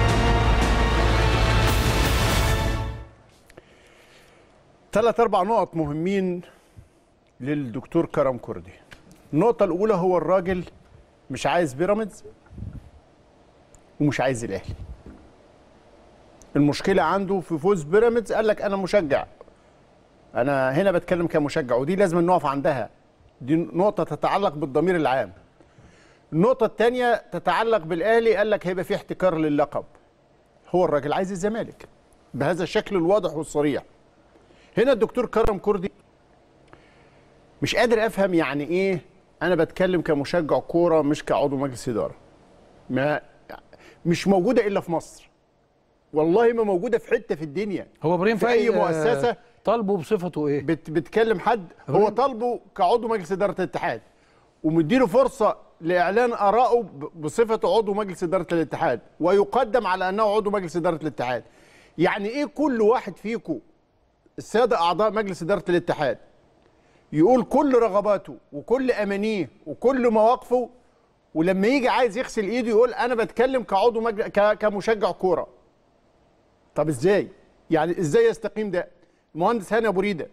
ثلاث أربع نقط مهمين للدكتور كرم كردي النقطة الأولى هو الراجل مش عايز بيراميدز ومش عايز الأهلي المشكلة عنده في فوز بيراميدز قال لك أنا مشجع أنا هنا بتكلم كمشجع ودي لازم نقف عندها دي نقطة تتعلق بالضمير العام النقطة الثانية تتعلق بالأهلي قال لك هيبقى في احتكار للقب هو الراجل عايز الزمالك بهذا الشكل الواضح والصريح هنا الدكتور كرم كردي مش قادر افهم يعني ايه انا بتكلم كمشجع كوره مش كعضو مجلس اداره ما مش موجوده الا في مصر والله ما موجوده في حته في الدنيا هو ابراهيم في اي فايق، آه، مؤسسه طالبه بصفته ايه؟ بت بتكلم حد هو إبراهيم. طالبه كعضو مجلس اداره الاتحاد ومديله فرصه لاعلان ارائه ب- بصفته عضو مجلس اداره الاتحاد ويقدم على انه عضو مجلس اداره الاتحاد يعني ايه كل واحد فيكم الساده اعضاء مجلس اداره الاتحاد يقول كل رغباته وكل امانيه وكل مواقفه ولما يجي عايز يغسل ايده يقول انا بتكلم كعضو مجل... ك... كمشجع كوره طب ازاي يعني ازاي يستقيم ده المهندس هاني ابو ريده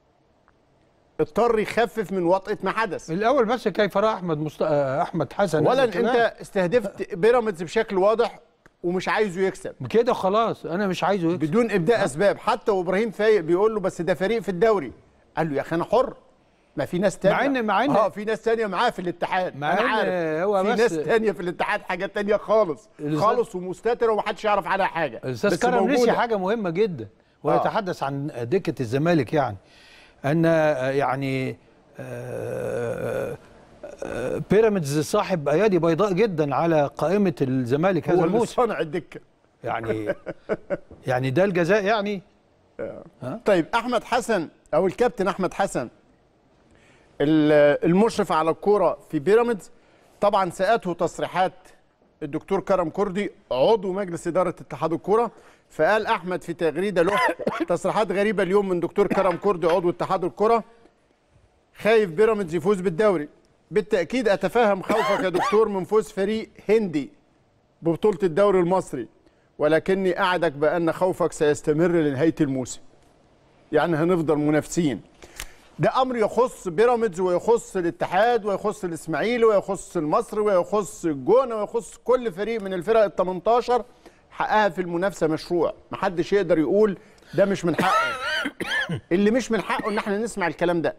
اضطر يخفف من وطئه ما حدث الاول بس كيف راى احمد مست... آه، احمد حسن اولا هذا الكلام؟ انت استهدفت بيراميدز بشكل واضح ومش عايزه يكسب كده خلاص انا مش عايزه يكسب بدون ابداء اسباب حتى وابراهيم فايق بيقول له بس ده فريق في الدوري قال له يا اخي انا حر ما في ناس تانية مع إن- مع إن- اه في ناس تانية معاه في الاتحاد مع انا إن عارف هو في بس- ناس تانية في الاتحاد حاجات تانية خالص الأستاذ- خالص ومستترة ومحدش يعرف عنها حاجة الاستاذ بس كرم نسي موجودة. حاجه مهمه جدا ويتحدث عن دكه الزمالك يعني ان آه، يعني آه، آه، بيراميدز صاحب ايادي بيضاء جدا على قائمه الزمالك هذا هو اللي الموسم صانع الدكة يعني يعني ده الجزاء يعني طيب احمد حسن او الكابتن احمد حسن ال- المشرف على الكوره في بيراميدز طبعا ساءته تصريحات الدكتور كرم كردي عضو مجلس اداره اتحاد الكوره فقال احمد في تغريده له تصريحات غريبه اليوم من دكتور كرم كردي عضو اتحاد الكوره خايف بيراميدز يفوز بالدوري بالتاكيد اتفهم خوفك يا دكتور من فوز فريق هندي ببطوله الدوري المصري ولكني اعدك بان خوفك سيستمر لنهايه الموسم يعني هنفضل منافسين ده امر يخص بيراميدز ويخص الاتحاد ويخص الاسماعيلي ويخص المصري ويخص الجونه ويخص كل فريق من الفرق ال 18 حقها في المنافسه مشروع محدش يقدر يقول ده مش من حقه اللي مش من حقه ان احنا نسمع الكلام ده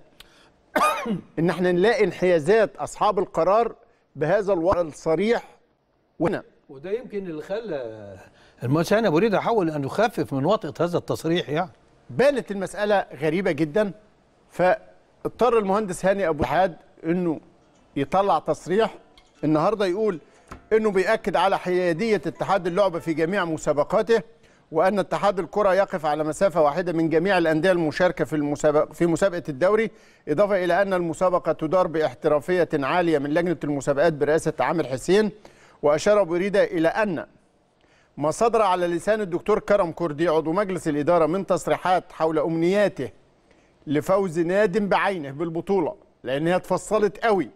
ان احنا نلاقي انحيازات اصحاب القرار بهذا الوضع الصريح وهنا وده يمكن اللي خلى المهندس هاني ابو ريده حاول ان يخفف من وطئه هذا التصريح يعني بانت المسألة غريبة جدا فاضطر المهندس هاني أبو حاد أنه يطلع تصريح النهاردة يقول أنه بيأكد على حيادية اتحاد اللعبة في جميع مسابقاته وأن اتحاد الكرة يقف على مسافة واحدة من جميع الأندية المشاركة في المسابقة في مسابقة الدوري إضافة إلى أن المسابقة تدار باحترافية عالية من لجنة المسابقات برئاسة عامر حسين وأشار أبو ريدة إلى أن ما صدر على لسان الدكتور كرم كردي عضو مجلس الإدارة من تصريحات حول أمنياته لفوز نادم بعينه بالبطولة لأنها اتفصلت قوي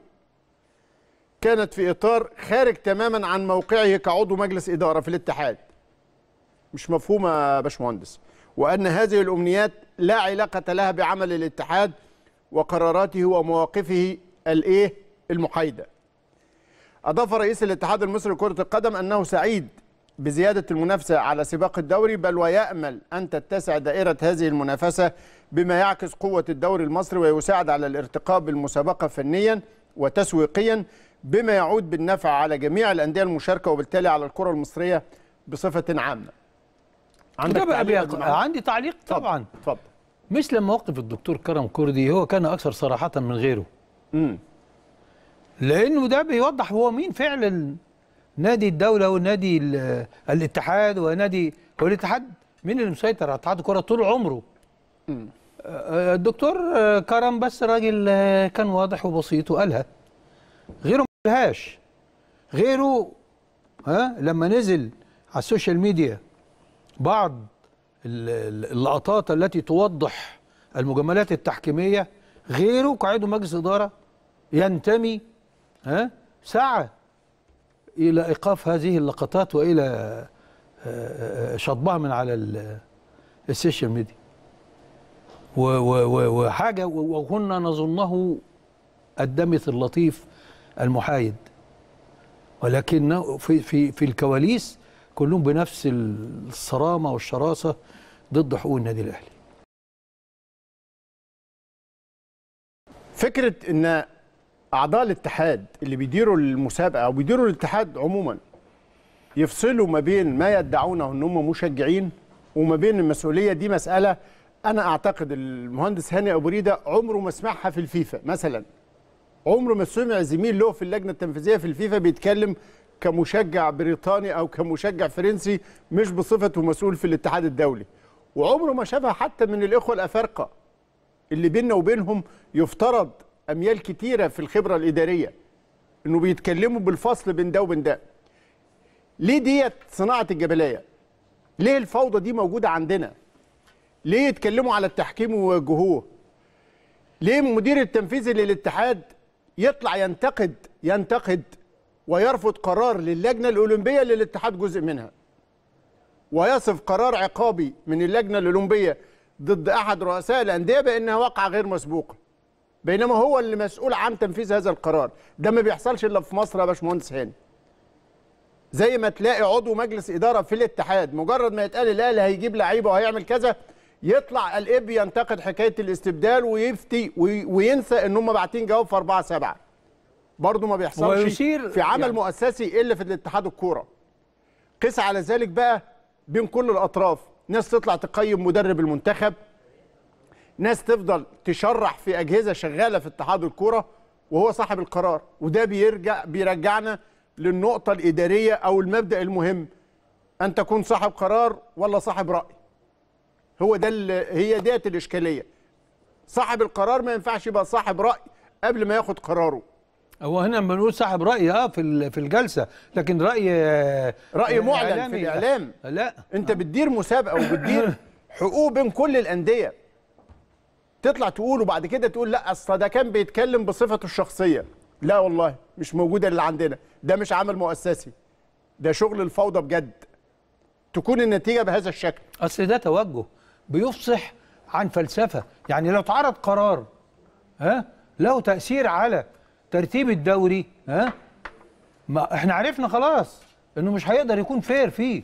كانت في إطار خارج تماما عن موقعه كعضو مجلس إدارة في الاتحاد مش مفهومة يا باشمهندس وأن هذه الأمنيات لا علاقة لها بعمل الاتحاد وقراراته ومواقفه الإيه المحايدة أضاف رئيس الاتحاد المصري لكرة القدم أنه سعيد بزيادة المنافسة على سباق الدوري بل ويأمل أن تتسع دائرة هذه المنافسة بما يعكس قوة الدوري المصري ويساعد على الارتقاء بالمسابقة فنيا وتسويقيا بما يعود بالنفع على جميع الأندية المشاركة وبالتالي على الكرة المصرية بصفة عامة ده بقى تعليق يا بيق... جماعة؟ عندي تعليق طبعا اتفضل مثل موقف الدكتور كرم كردي هو كان اكثر صراحه من غيره امم لانه ده بيوضح هو مين فعلا نادي الدوله ونادي ال- الاتحاد ونادي هو الاتحاد مين اللي مسيطر على اتحاد الكره طول عمره آه، الدكتور آه، كرم بس راجل آه، كان واضح وبسيط وقالها غيره ما قالهاش غيره ها لما نزل على السوشيال ميديا بعض ال- ال- اللقطات التي توضح المجاملات التحكيميه غيره كعضو مجلس اداره ينتمي ها سعى الى ايقاف هذه اللقطات والى آه، آه، شطبها من على ال- السوشيال ميديا و- و- و- وحاجه و- وكنا نظنه الدمث اللطيف المحايد ولكن في في في الكواليس كلهم بنفس الصرامه والشراسه ضد حقوق النادي الاهلي فكره ان اعضاء الاتحاد اللي بيديروا المسابقه او بيديروا الاتحاد عموما يفصلوا ما بين ما يدعونه ان هم مشجعين وما بين المسؤوليه دي مساله انا اعتقد المهندس هاني ابو ريده عمره ما سمعها في الفيفا مثلا عمره ما سمع زميل له في اللجنه التنفيذيه في الفيفا بيتكلم كمشجع بريطاني او كمشجع فرنسي مش بصفته مسؤول في الاتحاد الدولي وعمره ما شافها حتى من الاخوه الافارقه اللي بيننا وبينهم يفترض اميال كتيره في الخبره الاداريه انه بيتكلموا بالفصل بين ده وبين ده ليه ديت صناعه الجبليه ليه الفوضى دي موجوده عندنا ليه يتكلموا على التحكيم ويوجهوه ليه المدير التنفيذي للاتحاد يطلع ينتقد ينتقد ويرفض قرار للجنه الاولمبيه اللي الاتحاد جزء منها ويصف قرار عقابي من اللجنه الاولمبيه ضد احد رؤساء الانديه بانها واقعه غير مسبوقه بينما هو اللي مسؤول عن تنفيذ هذا القرار ده ما بيحصلش الا في مصر يا باشمهندس هاني زي ما تلاقي عضو مجلس اداره في الاتحاد مجرد ما يتقال الاهلي هيجيب لعيبه وهيعمل كذا يطلع الاب ينتقد حكايه الاستبدال ويفتي وي- وينسى ان هم باعتين جواب في 4 7 برضه ما بيحصلش ويشير في عمل يعني- مؤسسي الا في الاتحاد الكوره قس على ذلك بقى بين كل الاطراف ناس تطلع تقيم مدرب المنتخب ناس تفضل تشرح في اجهزه شغاله في اتحاد الكوره وهو صاحب القرار وده بيرجع بيرجعنا للنقطه الاداريه او المبدا المهم ان تكون صاحب قرار ولا صاحب راي هو ده ال- هي ديت الاشكاليه صاحب القرار ما ينفعش يبقى صاحب راي قبل ما ياخد قراره هو هنا بنقول صاحب راي اه في ال- في الجلسه لكن راي آه، رأي آه، معلن في إعلامي، لا. الإعلام. لا انت بتدير مسابقه وبتدير حقوق بين كل الانديه تطلع تقول وبعد كده تقول لا اصل ده كان بيتكلم بصفته الشخصيه لا والله مش موجوده اللي عندنا ده مش عمل مؤسسي ده شغل الفوضى بجد تكون النتيجه بهذا الشكل اصل ده توجه بيفصح عن فلسفه يعني لو اتعرض قرار ها له تاثير على ترتيب الدوري ها ما احنا عرفنا خلاص انه مش هيقدر يكون فير فيه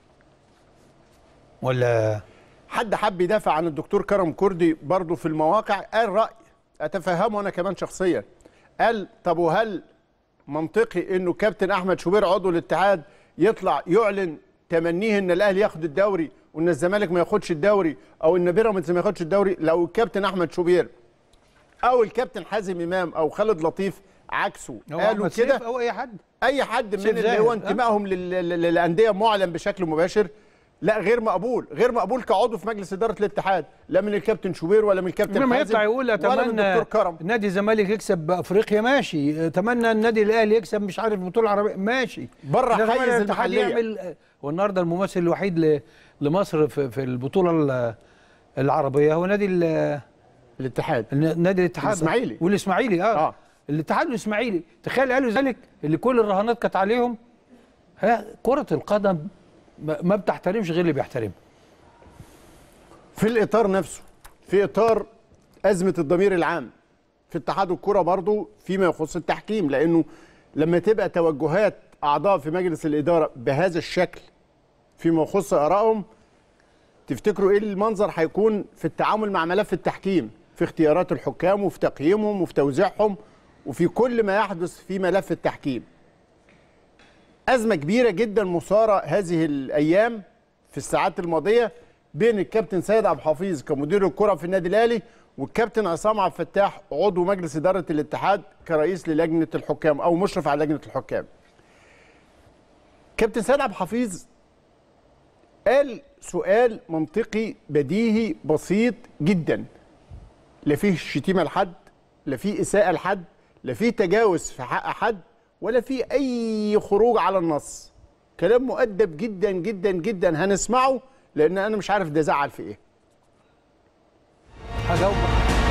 ولا حد حب يدافع عن الدكتور كرم كردي برضه في المواقع قال رأي أتفهمه أنا كمان شخصيا قال طب وهل منطقي إنه كابتن أحمد شوبير عضو الاتحاد يطلع يعلن تمنيه إن الأهلي ياخد الدوري وإن الزمالك ما ياخدش الدوري أو إن بيراميدز ما ياخدش الدوري لو الكابتن أحمد شوبير أو الكابتن حازم إمام أو خالد لطيف عكسه هو قالوا أحمد سيف كده او اي حد اي حد من سيف اللي زاهر، هو أه؟ انتمائهم لل- لل- للانديه معلن بشكل مباشر لا غير مقبول غير مقبول كعضو في مجلس اداره الاتحاد لا من الكابتن شوبير ولا من الكابتن لما حازم يطلع يقول ولا من اتمنى الدكتور كرم نادي الزمالك يكسب بافريقيا ماشي اتمنى النادي الاهلي يكسب مش عارف البطوله العربيه ماشي بره إنما حيز الاتحاد المحلية. يعمل والنهارده الممثل الوحيد ل- لمصر في, في البطوله ال- العربيه هو نادي ال- الاتحاد نادي الاتحاد الإسماعيلي. والاسماعيلي اه, آه. آه. الاتحاد والاسماعيلي تخيل قالوا ذلك اللي كل الرهانات كانت عليهم ها كره القدم ما ما بتحترمش غير اللي بيحترمها في الاطار نفسه في اطار ازمه الضمير العام في اتحاد الكره برضو فيما يخص التحكيم لانه لما تبقى توجهات اعضاء في مجلس الاداره بهذا الشكل فيما يخص ارائهم تفتكروا ايه المنظر هيكون في التعامل مع ملف التحكيم في اختيارات الحكام وفي تقييمهم وفي توزيعهم وفي كل ما يحدث في ملف التحكيم أزمة كبيرة جدا مثارة هذه الأيام في الساعات الماضية بين الكابتن سيد عبد الحفيظ كمدير الكرة في النادي الأهلي والكابتن عصام عبد الفتاح عضو مجلس إدارة الاتحاد كرئيس للجنة الحكام أو مشرف على لجنة الحكام. كابتن سيد عبد الحفيظ قال سؤال منطقي بديهي بسيط جدا لا فيه شتيمه لحد لا فيه اساءه لحد لا فيه تجاوز في حق حد ولا فيه اي خروج على النص كلام مؤدب جدا جدا جدا هنسمعه لان انا مش عارف ده زعل في ايه هجاوبك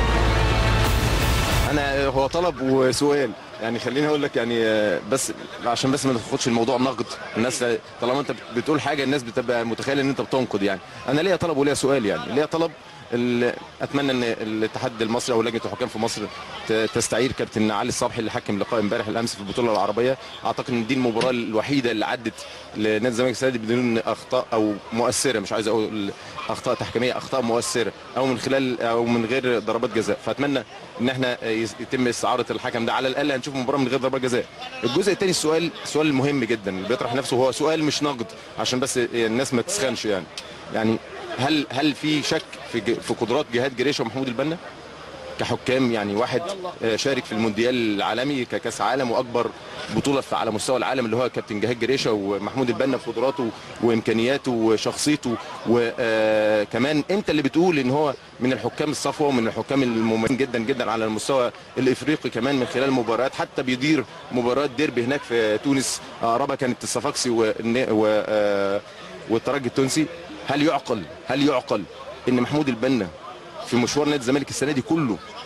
انا هو طلب وسؤال يعني خليني اقول لك يعني آه، بس عشان بس ما تاخدش الموضوع نقد الناس طالما انت بتقول حاجه الناس بتبقى متخيله ان انت بتنقد يعني انا ليا طلب وليا سؤال يعني ليا طلب ال- اتمنى ان الاتحاد المصري او لجنه الحكام في مصر ت- تستعير كابتن علي الصبحي اللي حكم لقاء امبارح الامس في البطوله العربيه اعتقد ان دي المباراه الوحيده اللي عدت لنادي الزمالك السنه دي بدون اخطاء او مؤثره مش عايز اقول اخطاء تحكيميه اخطاء مؤثره او من خلال او من غير ضربات جزاء فاتمنى ان احنا يس- يتم استعاره الحكم ده على الاقل هنشوف مباراه من غير ضربات جزاء الجزء الثاني السؤال سؤال مهم جدا اللي بيطرح نفسه هو سؤال مش نقد عشان بس الناس ما تسخنش يعني يعني هل هل في شك في ج- في قدرات جهاد جريشه ومحمود البنا كحكام يعني واحد آه، شارك في المونديال العالمي ككاس عالم واكبر بطوله في على مستوى العالم اللي هو كابتن جهاد جريشه ومحمود البنا في قدراته وامكانياته وشخصيته وكمان انت اللي بتقول ان هو من الحكام الصفوه ومن الحكام المميزين جدا جدا على المستوى الافريقي كمان من خلال مباريات حتى بيدير مباراه ديربي هناك في تونس اقربها كانت الصفاقسي والن- و آه، والترجي التونسي هل يعقل هل يعقل ان محمود البنا في مشوار نادي الزمالك السنه دي كله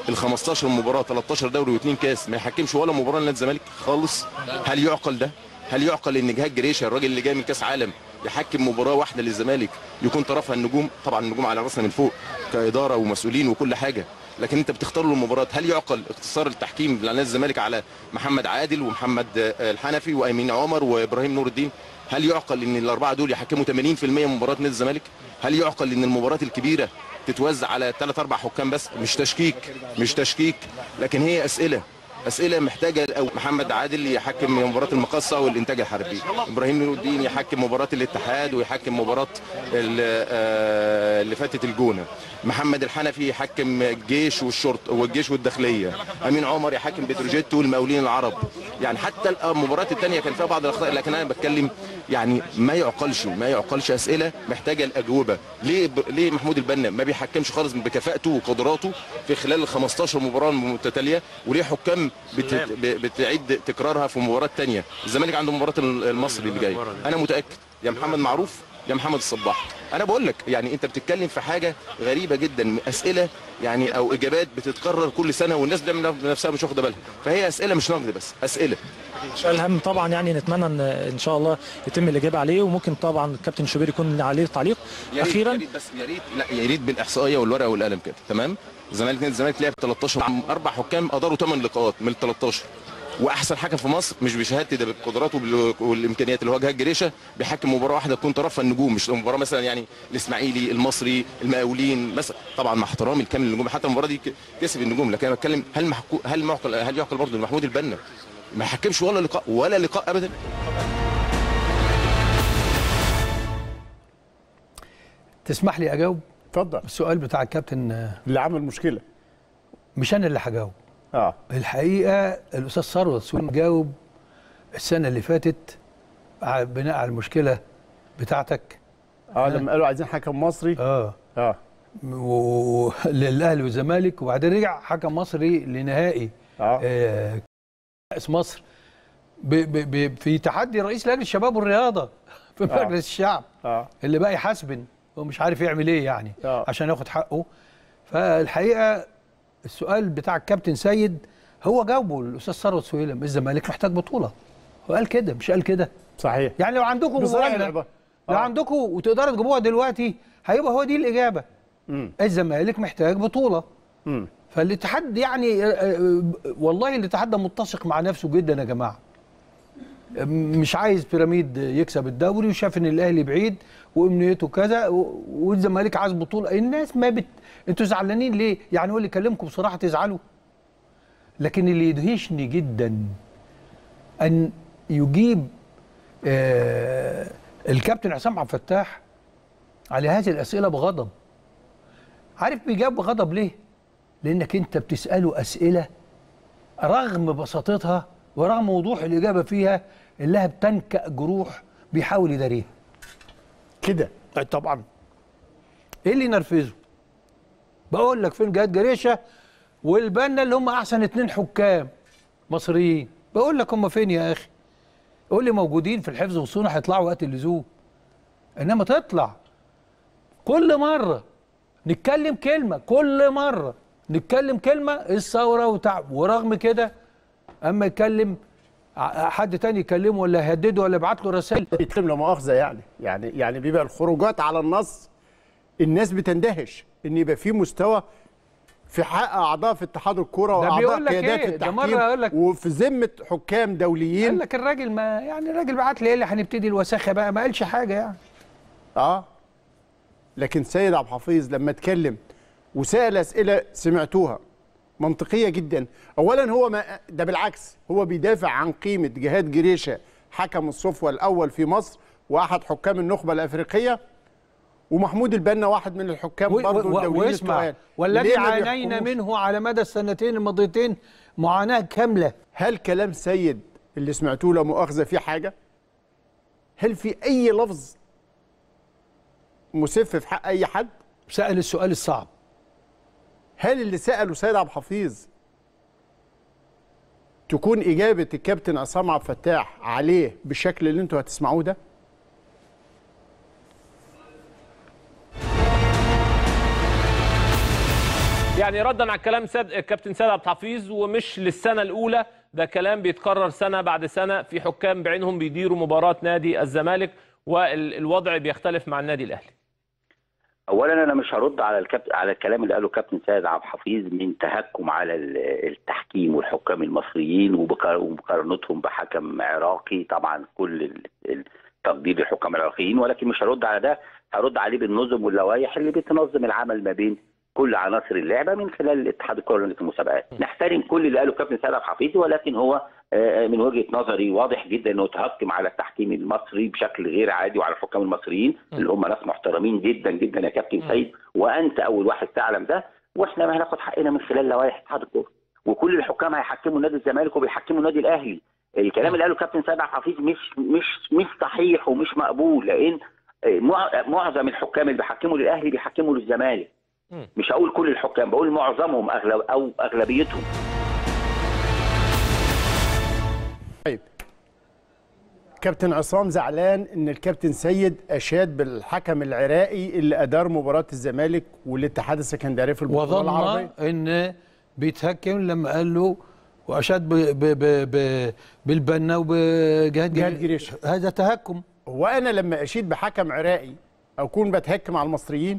ال 15 مباراه 13 دوري واثنين كاس ما يحكمش ولا مباراه لنادي الزمالك خالص هل يعقل ده هل يعقل ان جهاد جريشه الراجل اللي جاي من كاس عالم يحكم مباراه واحده للزمالك يكون طرفها النجوم طبعا النجوم على راسنا من فوق كاداره ومسؤولين وكل حاجه لكن انت بتختار له المباراه هل يعقل اختصار التحكيم لنادي الزمالك على محمد عادل ومحمد آه، الحنفي وامين عمر وابراهيم نور الدين هل يعقل ان الاربعه دول يحكموا 80% من مباراه نادي الزمالك هل يعقل ان المباريات الكبيره تتوزع على ثلاث اربع حكام بس مش تشكيك مش تشكيك لكن هي اسئله اسئله محتاجه أو محمد عادل يحكم مباراه المقصه والانتاج الحربي ابراهيم نور الدين يحكم مباراه الاتحاد ويحكم مباراه ال- آه، اللي فاتت الجونه محمد الحنفي يحكم الجيش والشرطه والجيش والداخليه امين عمر يحكم بتروجيت والمقاولين العرب يعني حتى المباريات الثانيه كان فيها بعض الاخطاء لكن انا بتكلم يعني ما يعقلش ما يعقلش اسئله محتاجه الاجوبه ليه ب... ليه محمود البنا ما بيحكمش خالص بكفاءته وقدراته في خلال ال 15 مباراه المتتاليه وليه حكام بت... ب- بتعيد تكرارها في مباراه ثانيه الزمالك عنده مباراه المصري اللي جاي انا متاكد يا محمد معروف يا محمد الصباح انا بقول لك يعني انت بتتكلم في حاجه غريبه جدا اسئله يعني او اجابات بتتكرر كل سنه والناس بتعمل نفسها مش واخده بالها فهي اسئله مش نقد بس اسئله سؤال هام طبعا يعني نتمنى ان ان شاء الله يتم الاجابه عليه وممكن طبعا الكابتن شوبير يكون عليه تعليق يا ريت- اخيرا يا ريت بس يا ريت لا يا ريت بالاحصائيه والورقه والقلم كده تمام الزمالك نادي الزمالك لعب 13 اربع حكام اداروا 8 لقاءات من ال 13 واحسن حكم في مصر مش بشهادتي ده بقدراته وبال- والامكانيات اللي هو جهاد جريشه بيحكم مباراه واحده تكون طرفها النجوم مش مباراه مثلا يعني الاسماعيلي المصري المقاولين مثلا طبعا مع احترامي الكامل للنجوم حتى المباراه دي ك- كسب النجوم لكن انا بتكلم هل محكو هل معقل هل يعقل برضه إن محمود البنا ما يحكمش ولا لقاء ولا لقاء ابدا تسمح لي اجاوب اتفضل السؤال بتاع الكابتن آه، اللي عمل مشكله مش انا اللي هجاوب اه الحقيقه الاستاذ ثروت سوين جاوب السنه اللي فاتت ع- بناء على المشكله بتاعتك اه لما قالوا عايزين حكم مصري اه اه و- و- للاهلي والزمالك وبعدين رجع حكم مصري لنهائي اه آه، كاس مصر ب ب ب في تحدي رئيس لجنه الشباب والرياضه في آه. مجلس الشعب اه اللي بقى يحاسبن ومش عارف يعمل ايه يعني آه. عشان ياخد حقه فالحقيقه السؤال بتاع الكابتن سيد هو جاوبه الاستاذ ثروت سويلم الزمالك محتاج بطوله هو قال كده مش قال كده صحيح يعني لو عندكم بصراحه مبادره العبارة. لو آه. عندكم وتقدروا تجيبوها دلوقتي هيبقى هو دي الاجابه مم. الزمالك محتاج بطوله مم. فالاتحاد يعني آه، آه، والله الاتحاد ده متسق مع نفسه جدا يا جماعه مش عايز بيراميد يكسب الدوري وشاف ان الاهلي بعيد وامنيته كذا و- والزمالك عايز بطوله الناس ما بت انتوا زعلانين ليه؟ يعني هو اللي يكلمكم بصراحه تزعلوا لكن اللي يدهشني جدا ان يجيب آه الكابتن عصام عبد الفتاح على هذه الاسئله بغضب عارف بيجاوب بغضب ليه؟ لانك انت بتساله اسئله رغم بساطتها ورغم وضوح الاجابه فيها انها بتنكأ جروح بيحاول يداريها كده أي طبعا ايه اللي ينرفزه؟ بقول لك فين جهاد جريشه والبنا اللي هم احسن اتنين حكام مصريين بقول لك هم فين يا اخي؟ قول لي موجودين في الحفظ والصونه هيطلعوا وقت اللزوم انما تطلع كل مره نتكلم كلمه كل مره نتكلم كلمه الثوره وتعب ورغم كده اما يتكلم ع- حد تاني يكلمه ولا يهدده ولا يبعت له رسائل يتم لا مؤاخذه يعني يعني يعني بيبقى الخروجات على النص الناس بتندهش ان يبقى في مستوى في حق اعضاء في اتحاد الكوره ده واعضاء بيقول لك قيادات إيه؟ ده التحكيم مرة يقول لك- وفي ذمه حكام قال دوليين لك الراجل ما يعني الراجل بعت لي ايه اللي هنبتدي الوساخه بقى ما قالش حاجه يعني اه لكن سيد عبد الحفيظ لما اتكلم وسال اسئله سمعتوها منطقيه جدا اولا هو ما ده بالعكس هو بيدافع عن قيمه جهاد جريشه حكم الصفوه الاول في مصر واحد حكام النخبه الافريقيه ومحمود البنا واحد من الحكام و- برضه و- الدوليين واسمع التقال. والذي ليه ما عانينا بيحكموش؟ منه على مدى السنتين الماضيتين معاناه كامله هل كلام سيد اللي سمعتوه لا مؤاخذه فيه حاجه؟ هل في اي لفظ مسف في حق اي حد؟ سال السؤال الصعب هل اللي ساله سيد عبد الحفيظ تكون اجابه الكابتن عصام عبد الفتاح عليه بالشكل اللي انتوا هتسمعوه ده؟ يعني ردا على كلام سيد الكابتن سيد عبد الحفيظ ومش للسنه الاولى ده كلام بيتكرر سنه بعد سنه في حكام بعينهم بيديروا مباراه نادي الزمالك والوضع بيختلف مع النادي الاهلي اولا انا مش هرد على الكابتن على الكلام اللي قاله كابتن سيد عبد الحفيظ من تهكم على ال- التحكيم والحكام المصريين وبقار- ومقارنتهم بحكم عراقي طبعا كل ال- التقدير للحكام العراقيين ولكن مش هرد على ده هرد عليه بالنظم واللوائح اللي بتنظم العمل ما بين كل عناصر اللعبه من خلال الاتحاد الكروي المسابقات نحترم كل اللي قاله كابتن سيد عبد الحفيظ ولكن هو آه، من وجهه نظري واضح جدا انه تهكم على التحكيم المصري بشكل غير عادي وعلى الحكام المصريين اللي هم ناس محترمين جدا جدا يا كابتن سيد وانت اول واحد تعلم ده واحنا ما هناخد حقنا من خلال لوائح اتحاد الكوره وكل الحكام هيحكموا نادي الزمالك وبيحكموا النادي الاهلي الكلام اللي قاله كابتن سيد عبد الحفيظ مش مش مش صحيح ومش مقبول لان آه، مع- معظم الحكام اللي بيحكموا للاهلي بيحكموا للزمالك مش هقول كل الحكام بقول معظمهم اغلب او اغلبيتهم طيب كابتن عصام زعلان ان الكابتن سيد اشاد بالحكم العراقي اللي ادار مباراه الزمالك والاتحاد السكندري في البطوله وظن العربيه ان بيتهكم لما قال له واشاد ب ب ب ب بالبنا وبجهاد جهاد جريش هذا تهكم وانا لما اشيد بحكم عراقي اكون بتهكم على المصريين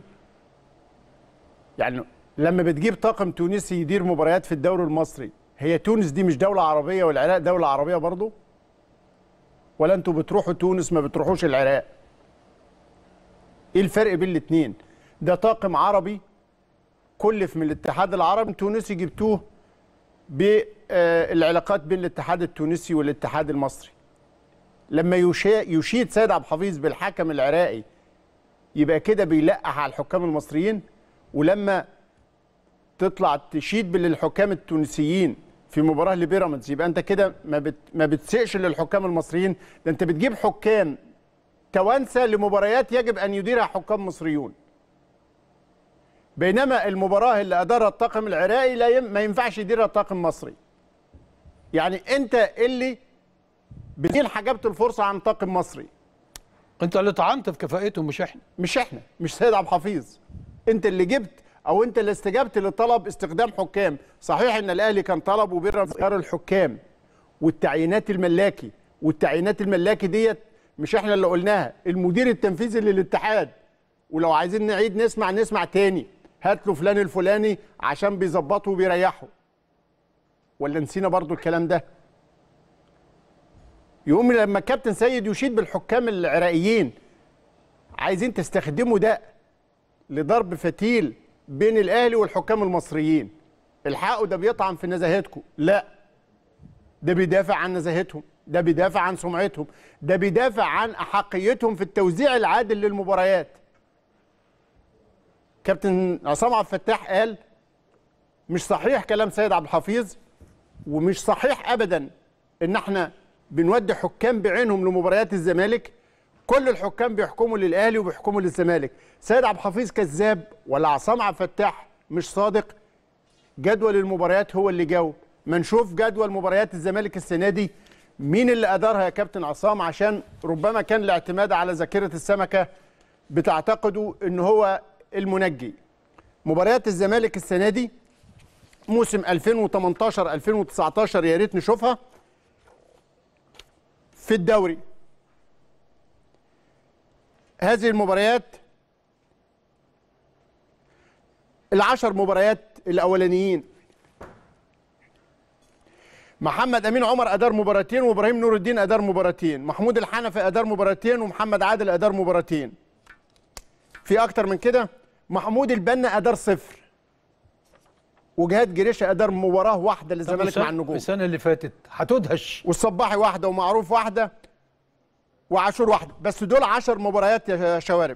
يعني لما بتجيب طاقم تونسي يدير مباريات في الدوري المصري هي تونس دي مش دولة عربية والعراق دولة عربية برضو ولا انتوا بتروحوا تونس ما بتروحوش العراق ايه الفرق بين الاتنين ده طاقم عربي كلف من الاتحاد العربي التونسي جبتوه بالعلاقات بين الاتحاد التونسي والاتحاد المصري لما يشا- يشيد سيد عبد الحفيظ بالحكم العراقي يبقى كده بيلقح على الحكام المصريين ولما تطلع تشيد بالحكام التونسيين في مباراه لبيراميدز يبقى انت كده ما بت ما بتسقش للحكام المصريين ده انت بتجيب حكام توانسه لمباريات يجب ان يديرها حكام مصريون بينما المباراه اللي ادارها الطاقم العراقي لا يم ما ينفعش يديرها طاقم مصري يعني انت اللي بتين حجبت الفرصه عن طاقم مصري انت اللي طعنت في كفاءته مش احنا مش احنا مش سيد عبد الحفيظ انت اللي جبت او انت اللي استجبت لطلب استخدام حكام صحيح ان الاهلي كان طلب وبيراميدز اختار الحكام والتعيينات الملاكي والتعيينات الملاكي ديت مش احنا اللي قلناها المدير التنفيذي للاتحاد ولو عايزين نعيد نسمع نسمع تاني هات له فلان الفلاني عشان بيظبطه وبيريحه ولا نسينا برضو الكلام ده يقوم لما الكابتن سيد يشيد بالحكام العراقيين عايزين تستخدموا ده لضرب فتيل بين الاهلي والحكام المصريين الحقوا ده بيطعن في نزاهتكم لا ده بيدافع عن نزاهتهم ده بيدافع عن سمعتهم ده بيدافع عن احقيتهم في التوزيع العادل للمباريات كابتن عصام عبد الفتاح قال مش صحيح كلام سيد عبد الحفيظ ومش صحيح ابدا ان احنا بنودي حكام بعينهم لمباريات الزمالك كل الحكام بيحكموا للاهلي وبيحكموا للزمالك سيد عبد الحفيظ كذاب ولا عصام عبد الفتاح مش صادق جدول المباريات هو اللي جاوب ما نشوف جدول مباريات الزمالك السنه دي مين اللي ادارها يا كابتن عصام عشان ربما كان الاعتماد على ذاكره السمكه بتعتقدوا ان هو المنجي مباريات الزمالك السنه دي موسم 2018 2019 يا ريت نشوفها في الدوري هذه المباريات العشر مباريات الاولانيين محمد امين عمر ادار مباراتين وابراهيم نور الدين ادار مباراتين محمود الحنفي ادار مباراتين ومحمد عادل ادار مباراتين في اكتر من كده محمود البنا ادار صفر وجهاد جريشه ادار مباراه واحده للزمالك مع النجوم السنه اللي فاتت هتدهش والصباحي واحده ومعروف واحده وعاشور واحده بس دول 10 مباريات يا شوارب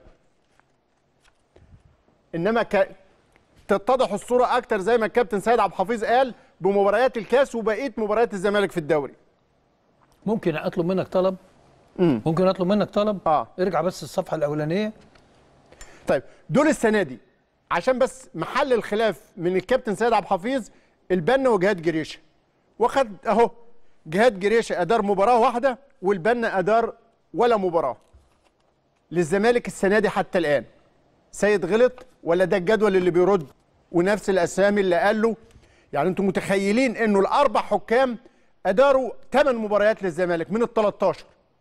انما ك... تتضح الصوره اكتر زي ما الكابتن سيد عبد الحفيظ قال بمباريات الكاس وبقيه مباريات الزمالك في الدوري ممكن اطلب منك طلب مم. ممكن اطلب منك طلب اه ارجع بس الصفحه الاولانيه طيب دول السنه دي عشان بس محل الخلاف من الكابتن سيد عبد الحفيظ البنا وجهاد جريشه واخد اهو جهاد جريشه ادار مباراه واحده والبنا ادار ولا مباراه للزمالك السنه دي حتى الان سيد غلط ولا ده الجدول اللي بيرد ونفس الاسامي اللي قال له يعني انتم متخيلين انه الاربع حكام اداروا 8 مباريات للزمالك من ال 13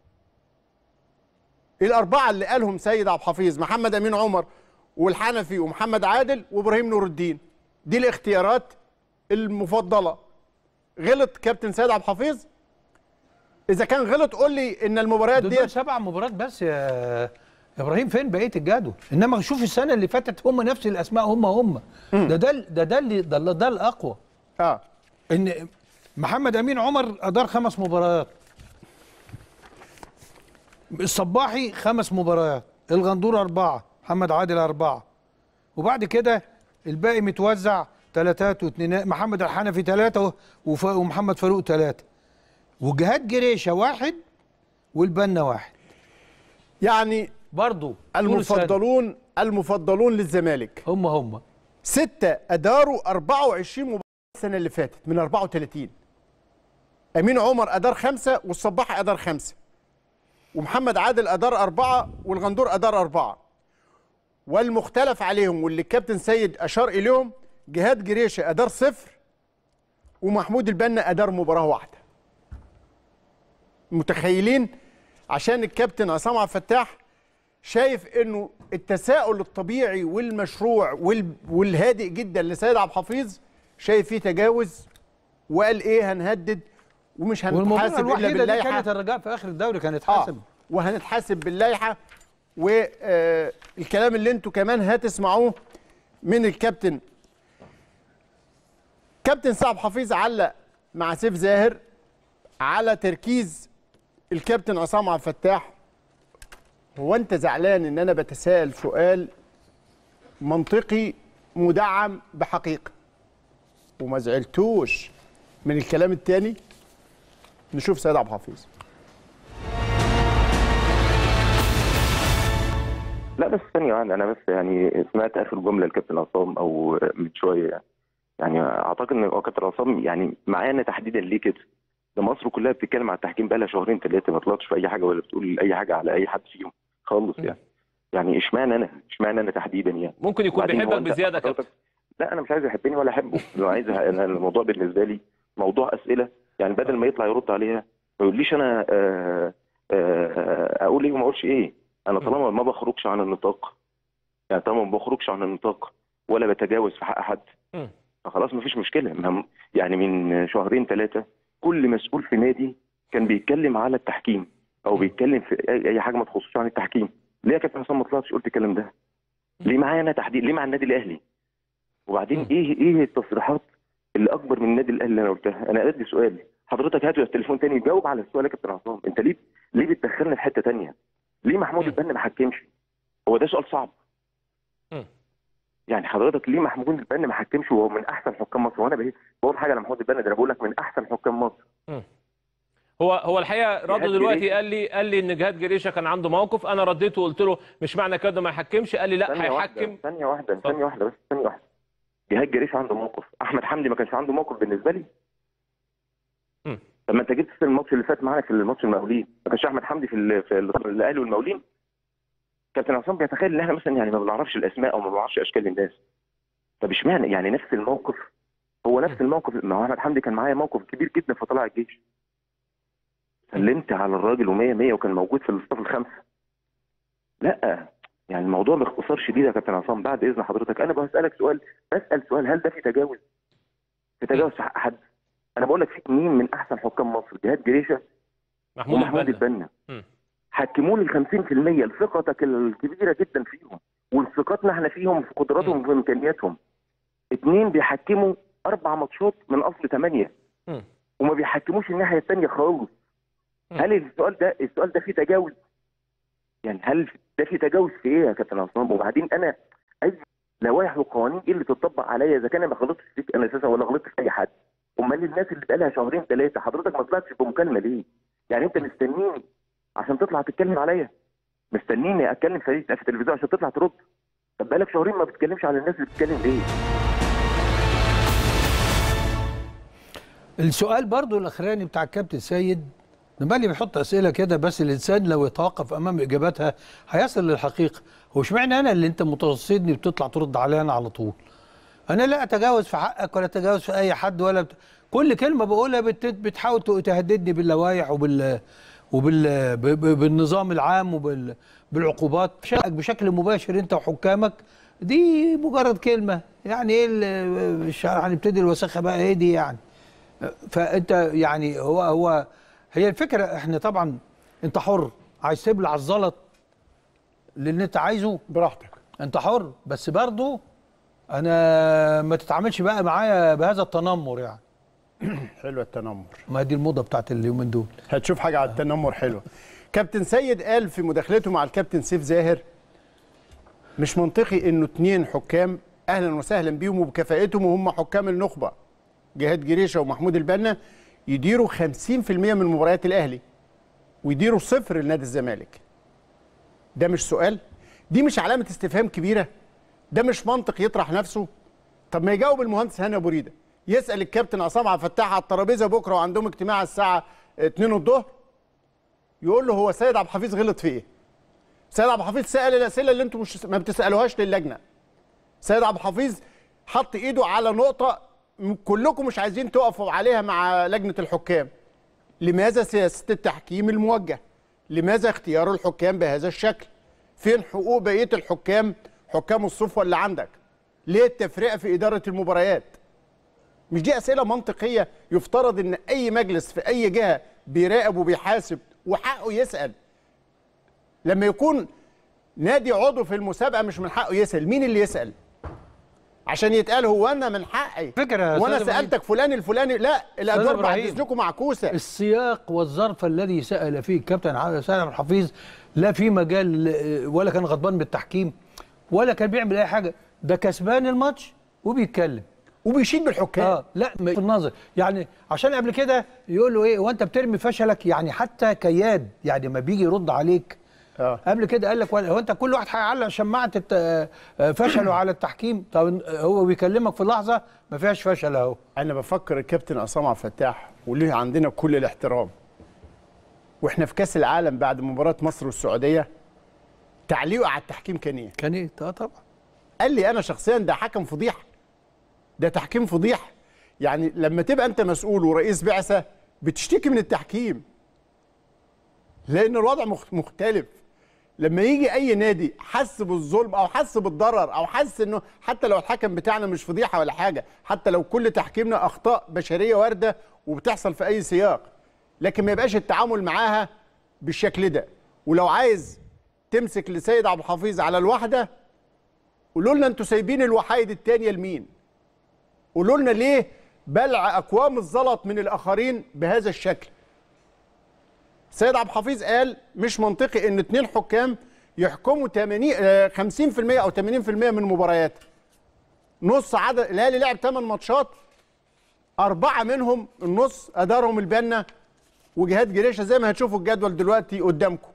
الاربعه اللي قالهم سيد عبد الحفيظ محمد امين عمر والحنفي ومحمد عادل وابراهيم نور الدين دي الاختيارات المفضله غلط كابتن سيد عبد الحفيظ اذا كان غلط قول لي ان المباريات دول, دي دول سبع مباريات بس يا يا ابراهيم فين بقيه الجدول انما شوف السنه اللي فاتت هم نفس الاسماء هم هم ده ده ده ده اللي ده, ده, ده الاقوى اه ان محمد امين عمر ادار خمس مباريات الصباحي خمس مباريات الغندور اربعه محمد عادل اربعه وبعد كده الباقي متوزع ثلاثات واثنينات محمد الحنفي ثلاثه وف- ومحمد فاروق ثلاثه وجهاد جريشه واحد والبنا واحد يعني برضو المفضلون المفضلون للزمالك هم هم ستة أداروا 24 مباراة السنة اللي فاتت من 34 أمين عمر أدار خمسة والصباح أدار خمسة ومحمد عادل أدار أربعة والغندور أدار أربعة والمختلف عليهم واللي الكابتن سيد أشار إليهم جهاد جريشة أدار صفر ومحمود البنا أدار مباراة واحدة متخيلين عشان الكابتن عصام عبد الفتاح شايف انه التساؤل الطبيعي والمشروع وال... والهادئ جدا لسيد عبد الحفيظ شايف فيه تجاوز وقال ايه هنهدد ومش والمباراه هنتحاسب الا الوحيده دي باللائحه كانت الرجاء في اخر الدوري كانت آه حاسب وهنتحاسب باللائحه والكلام اللي انتوا كمان هتسمعوه من الكابتن كابتن صعب حفيظ علق مع سيف زاهر على تركيز الكابتن عصام عبد الفتاح هو انت زعلان ان انا بتساءل سؤال منطقي مدعم بحقيقه وما زعلتوش من الكلام التاني نشوف سيد عبد الحفيظ لا بس ثانية واحدة أنا بس يعني سمعت آخر جملة لكابتن عصام أو من شوية يعني يعني أعتقد إن هو كابتن عصام يعني معانا تحديدا ليه كده ده مصر كلها بتتكلم على التحكيم بقى لها شهرين ثلاثة ما طلعتش في أي حاجة ولا بتقول أي حاجة على أي حد فيهم خالص يعني يعني اشمعنى أنا اشمعنى أنا تحديدا يعني ممكن يكون وبعدين هو بيحبك أنت بزياده يا حضرتك- كابتن لا انا مش عايز يحبني ولا احبه لو عايز انا الموضوع بالنسبه لي موضوع اسئله يعني بدل ما يطلع يرد عليها ما يقوليش انا آه، آه، اقول ايه وما اقولش ايه انا طالما ما بخرجش عن النطاق يعني طالما ما بخرجش عن النطاق ولا بتجاوز في حق حد مم. فخلاص ما فيش مشكله ما- يعني من شهرين ثلاثه كل مسؤول في نادي كان بيتكلم على التحكيم او بيتكلم في اي أي حاجه ما تخصوش عن التحكيم ليه يا كابتن حسام ما طلعتش قلت الكلام ده ليه معايا انا تحديد ليه مع النادي الاهلي وبعدين ايه ايه التصريحات اللي اكبر من النادي الاهلي اللي انا قلتها انا ادي سؤال حضرتك هات التليفون تاني جاوب على السؤال يا كابتن عصام انت ليه ليه بتدخلنا في حته تانية ليه محمود البنا ما حكمش هو ده سؤال صعب مم. يعني حضرتك ليه محمود البنا ما حكمش وهو من احسن حكام مصر وانا بقى- بقول حاجه على محمود البنا ده انا بقول لك من احسن حكام مصر هو هو الحقيقه رده جهاد دلوقتي جريشة. قال لي قال لي ان جهاد جريشه كان عنده موقف انا رديته وقلت له مش معنى كده ما يحكمش قال لي لا ثانيه واحده هيحكم ثانيه واحده ثانيه واحده بس ثانيه واحده جهاد جريش عنده موقف احمد حمدي ما كانش عنده موقف بالنسبه لي مم. لما انت جيت في الماتش اللي فات معانا في الماتش المقاولين ما كانش احمد حمدي في ال- في ال- الاهلي والمقاولين كابتن عصام بيتخيل ان احنا مثلا يعني ما بنعرفش الاسماء او ما بنعرفش اشكال الناس طب اشمعنى يعني نفس الموقف هو نفس الموقف ما هو احمد حمدي كان معايا موقف كبير جدا في طلائع الجيش سلمت على الراجل و100 100 وكان موجود في الاصطف الخمسه لا يعني الموضوع باختصار شديد يا كابتن عصام بعد اذن حضرتك انا بسالك سؤال بسال سؤال هل ده في تجاوز؟ في تجاوز في حق حد؟ انا بقول لك في مين من احسن حكام مصر؟ جهاد جريشه محمود ومحمود البنا البنا مم. حكموا لي 50% لثقتك الكبيره جدا فيهم وثقتنا احنا فيهم في قدراتهم وفي امكانياتهم اثنين بيحكموا اربع ماتشات من اصل ثمانيه مم. وما بيحكموش الناحيه الثانيه خالص مم. هل السؤال ده السؤال ده فيه تجاوز؟ يعني هل ده فيه تجاوز في ايه يا كابتن عصام؟ وبعدين انا اي لوائح وقوانين ايه اللي تطبق عليا اذا كان أنا ما غلطتش فيك انا اساسا ولا غلطت في اي حد؟ امال الناس اللي بقالها شهرين ثلاثه حضرتك ما طلعتش بمكالمه ليه؟ يعني انت مستنيني عشان تطلع تتكلم عليا مستنيني اتكلم في في التلفزيون عشان تطلع ترد طب بقالك شهرين ما بتتكلمش على الناس اللي بتتكلم ليه؟ السؤال برضو الاخراني بتاع الكابتن سيد لما اللي بيحط اسئله كده بس الانسان لو يتوقف امام اجاباتها هيصل للحقيقه هو اشمعنى انا اللي انت متوسطني بتطلع ترد عليا انا على طول انا لا اتجاوز في حقك ولا اتجاوز في اي حد ولا بت... كل كلمه بقولها بت... بتحاول ت- تهددني باللوائح وبال وبال ب... ب... بالنظام العام وبال بالعقوبات شقك بشكل مباشر انت وحكامك دي مجرد كلمه يعني ايه ال- مش هنبتدي الوساخه بقى ايه دي يعني فانت يعني هو هو هي الفكره احنا طبعا انت حر عايز تبلع الزلط اللي انت عايزه براحتك انت حر بس برضه انا ما تتعاملش بقى معايا بهذا التنمر يعني حلوه التنمر ما دي الموضه بتاعت اليومين دول هتشوف حاجه على التنمر حلوه كابتن سيد قال في مداخلته مع الكابتن سيف زاهر مش منطقي انه اتنين حكام اهلا وسهلا بيهم وبكفاءتهم وهم حكام النخبه جهاد جريشه ومحمود البنا يديروا 50% من مباريات الاهلي ويديروا صفر لنادي الزمالك ده مش سؤال دي مش علامه استفهام كبيره ده مش منطق يطرح نفسه طب ما يجاوب المهندس هاني ابو ريده يسال الكابتن عصام عبد الفتاح على الترابيزه بكره وعندهم اجتماع الساعه 2 الظهر يقول له هو سيد عبد الحفيظ غلط في ايه؟ سيد عبد الحفيظ سال الاسئله اللي انتم مش ما بتسالوهاش للجنه. سيد عبد الحفيظ حط ايده على نقطه م- كلكم مش عايزين تقفوا عليها مع لجنه الحكام. لماذا سياسه التحكيم الموجه؟ لماذا اختيار الحكام بهذا الشكل؟ فين حقوق بقيه الحكام حكام الصفوه اللي عندك؟ ليه التفرقه في اداره المباريات؟ مش دي اسئله منطقيه يفترض ان اي مجلس في اي جهه بيراقب وبيحاسب وحقه يسال لما يكون نادي عضو في المسابقه مش من حقه يسال مين اللي يسال عشان يتقال هو انا من حقي فكرة يا وانا أستاذ إبراهيم. سالتك فلان الفلاني لا الادوار بعد إبراهيم. اذنكم معكوسه السياق والظرف الذي سال فيه الكابتن ع- سيد عبد الحفيظ لا في مجال ل- ولا كان غضبان بالتحكيم ولا كان بيعمل اي حاجه ده كسبان الماتش وبيتكلم وبيشيد بالحكام اه لا م- في النظر يعني عشان قبل كده يقول له ايه وانت بترمي فشلك يعني حتى كياد يعني ما بيجي يرد عليك آه. قبل كده قال لك ولا- هو انت كل واحد هيعلق شماعه الت- آه، آه، فشله على التحكيم طب آه، هو بيكلمك في لحظه ما فيهاش فشل اهو انا بفكر الكابتن عصام عبد الفتاح وليه عندنا كل الاحترام واحنا في كاس العالم بعد مباراه مصر والسعوديه تعليقه على التحكيم كان ايه كان ايه اه طبعا قال لي انا شخصيا ده حكم فضيحه ده تحكيم فضيحه يعني لما تبقى انت مسؤول ورئيس بعثه بتشتكي من التحكيم لان الوضع مخ- مختلف لما يجي اي نادي حس بالظلم او حس بالضرر او حس انه حتى لو الحكم بتاعنا مش فضيحه ولا حاجه حتى لو كل تحكيمنا اخطاء بشريه وارده وبتحصل في اي سياق لكن ما يبقاش التعامل معاها بالشكل ده ولو عايز تمسك لسيد عبد الحفيظ على الواحده قولوا لنا انتوا سايبين الوحايد التانية لمين قولوا لنا ليه بلع اكوام الزلط من الاخرين بهذا الشكل سيد عبد الحفيظ قال مش منطقي ان اتنين حكام يحكموا 80 آه، 50% او 80% من مباريات نص عدد الاهلي لعب 8 ماتشات اربعه منهم النص ادارهم البنا وجهاد جريشه زي ما هتشوفوا الجدول دلوقتي قدامكم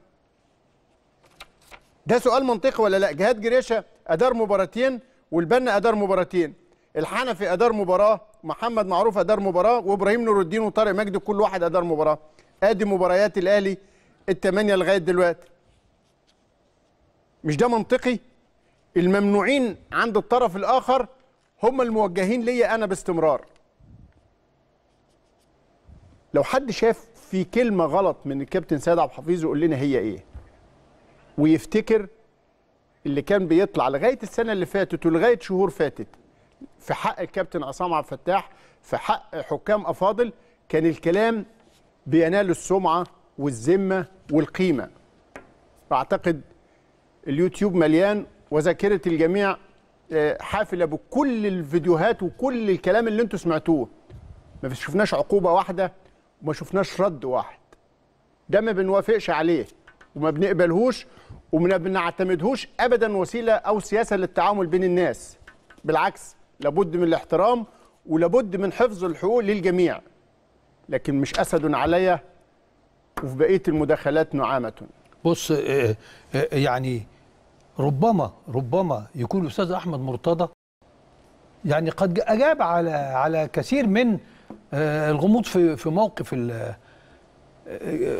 ده سؤال منطقي ولا لا جهاد جريشه ادار مباراتين والبنا ادار مباراتين الحنفي ادار مباراه محمد معروف ادار مباراه وابراهيم نور الدين وطارق مجدي كل واحد ادار مباراه ادي مباريات الاهلي الثمانيه لغايه دلوقتي مش ده منطقي الممنوعين عند الطرف الاخر هم الموجهين ليا انا باستمرار لو حد شاف في كلمه غلط من الكابتن سيد عبد الحفيظ يقول لنا هي ايه ويفتكر اللي كان بيطلع لغايه السنه اللي فاتت ولغايه شهور فاتت في حق الكابتن عصام عبد الفتاح في حق حكام افاضل كان الكلام بينال السمعه والذمه والقيمه اعتقد اليوتيوب مليان وذاكره الجميع آه، حافله بكل الفيديوهات وكل الكلام اللي انتوا سمعتوه ما شفناش عقوبه واحده وما شفناش رد واحد ده ما بنوافقش عليه وما بنقبلهوش وما بنعتمدهوش ابدا وسيله او سياسه للتعامل بين الناس بالعكس لابد من الاحترام ولابد من حفظ الحقوق للجميع لكن مش اسد عليا وفي بقيه المداخلات نعامه بص آه، آه، يعني ربما ربما يكون الاستاذ احمد مرتضى يعني قد اجاب على على كثير من آه، الغموض في في موقف ال- آه،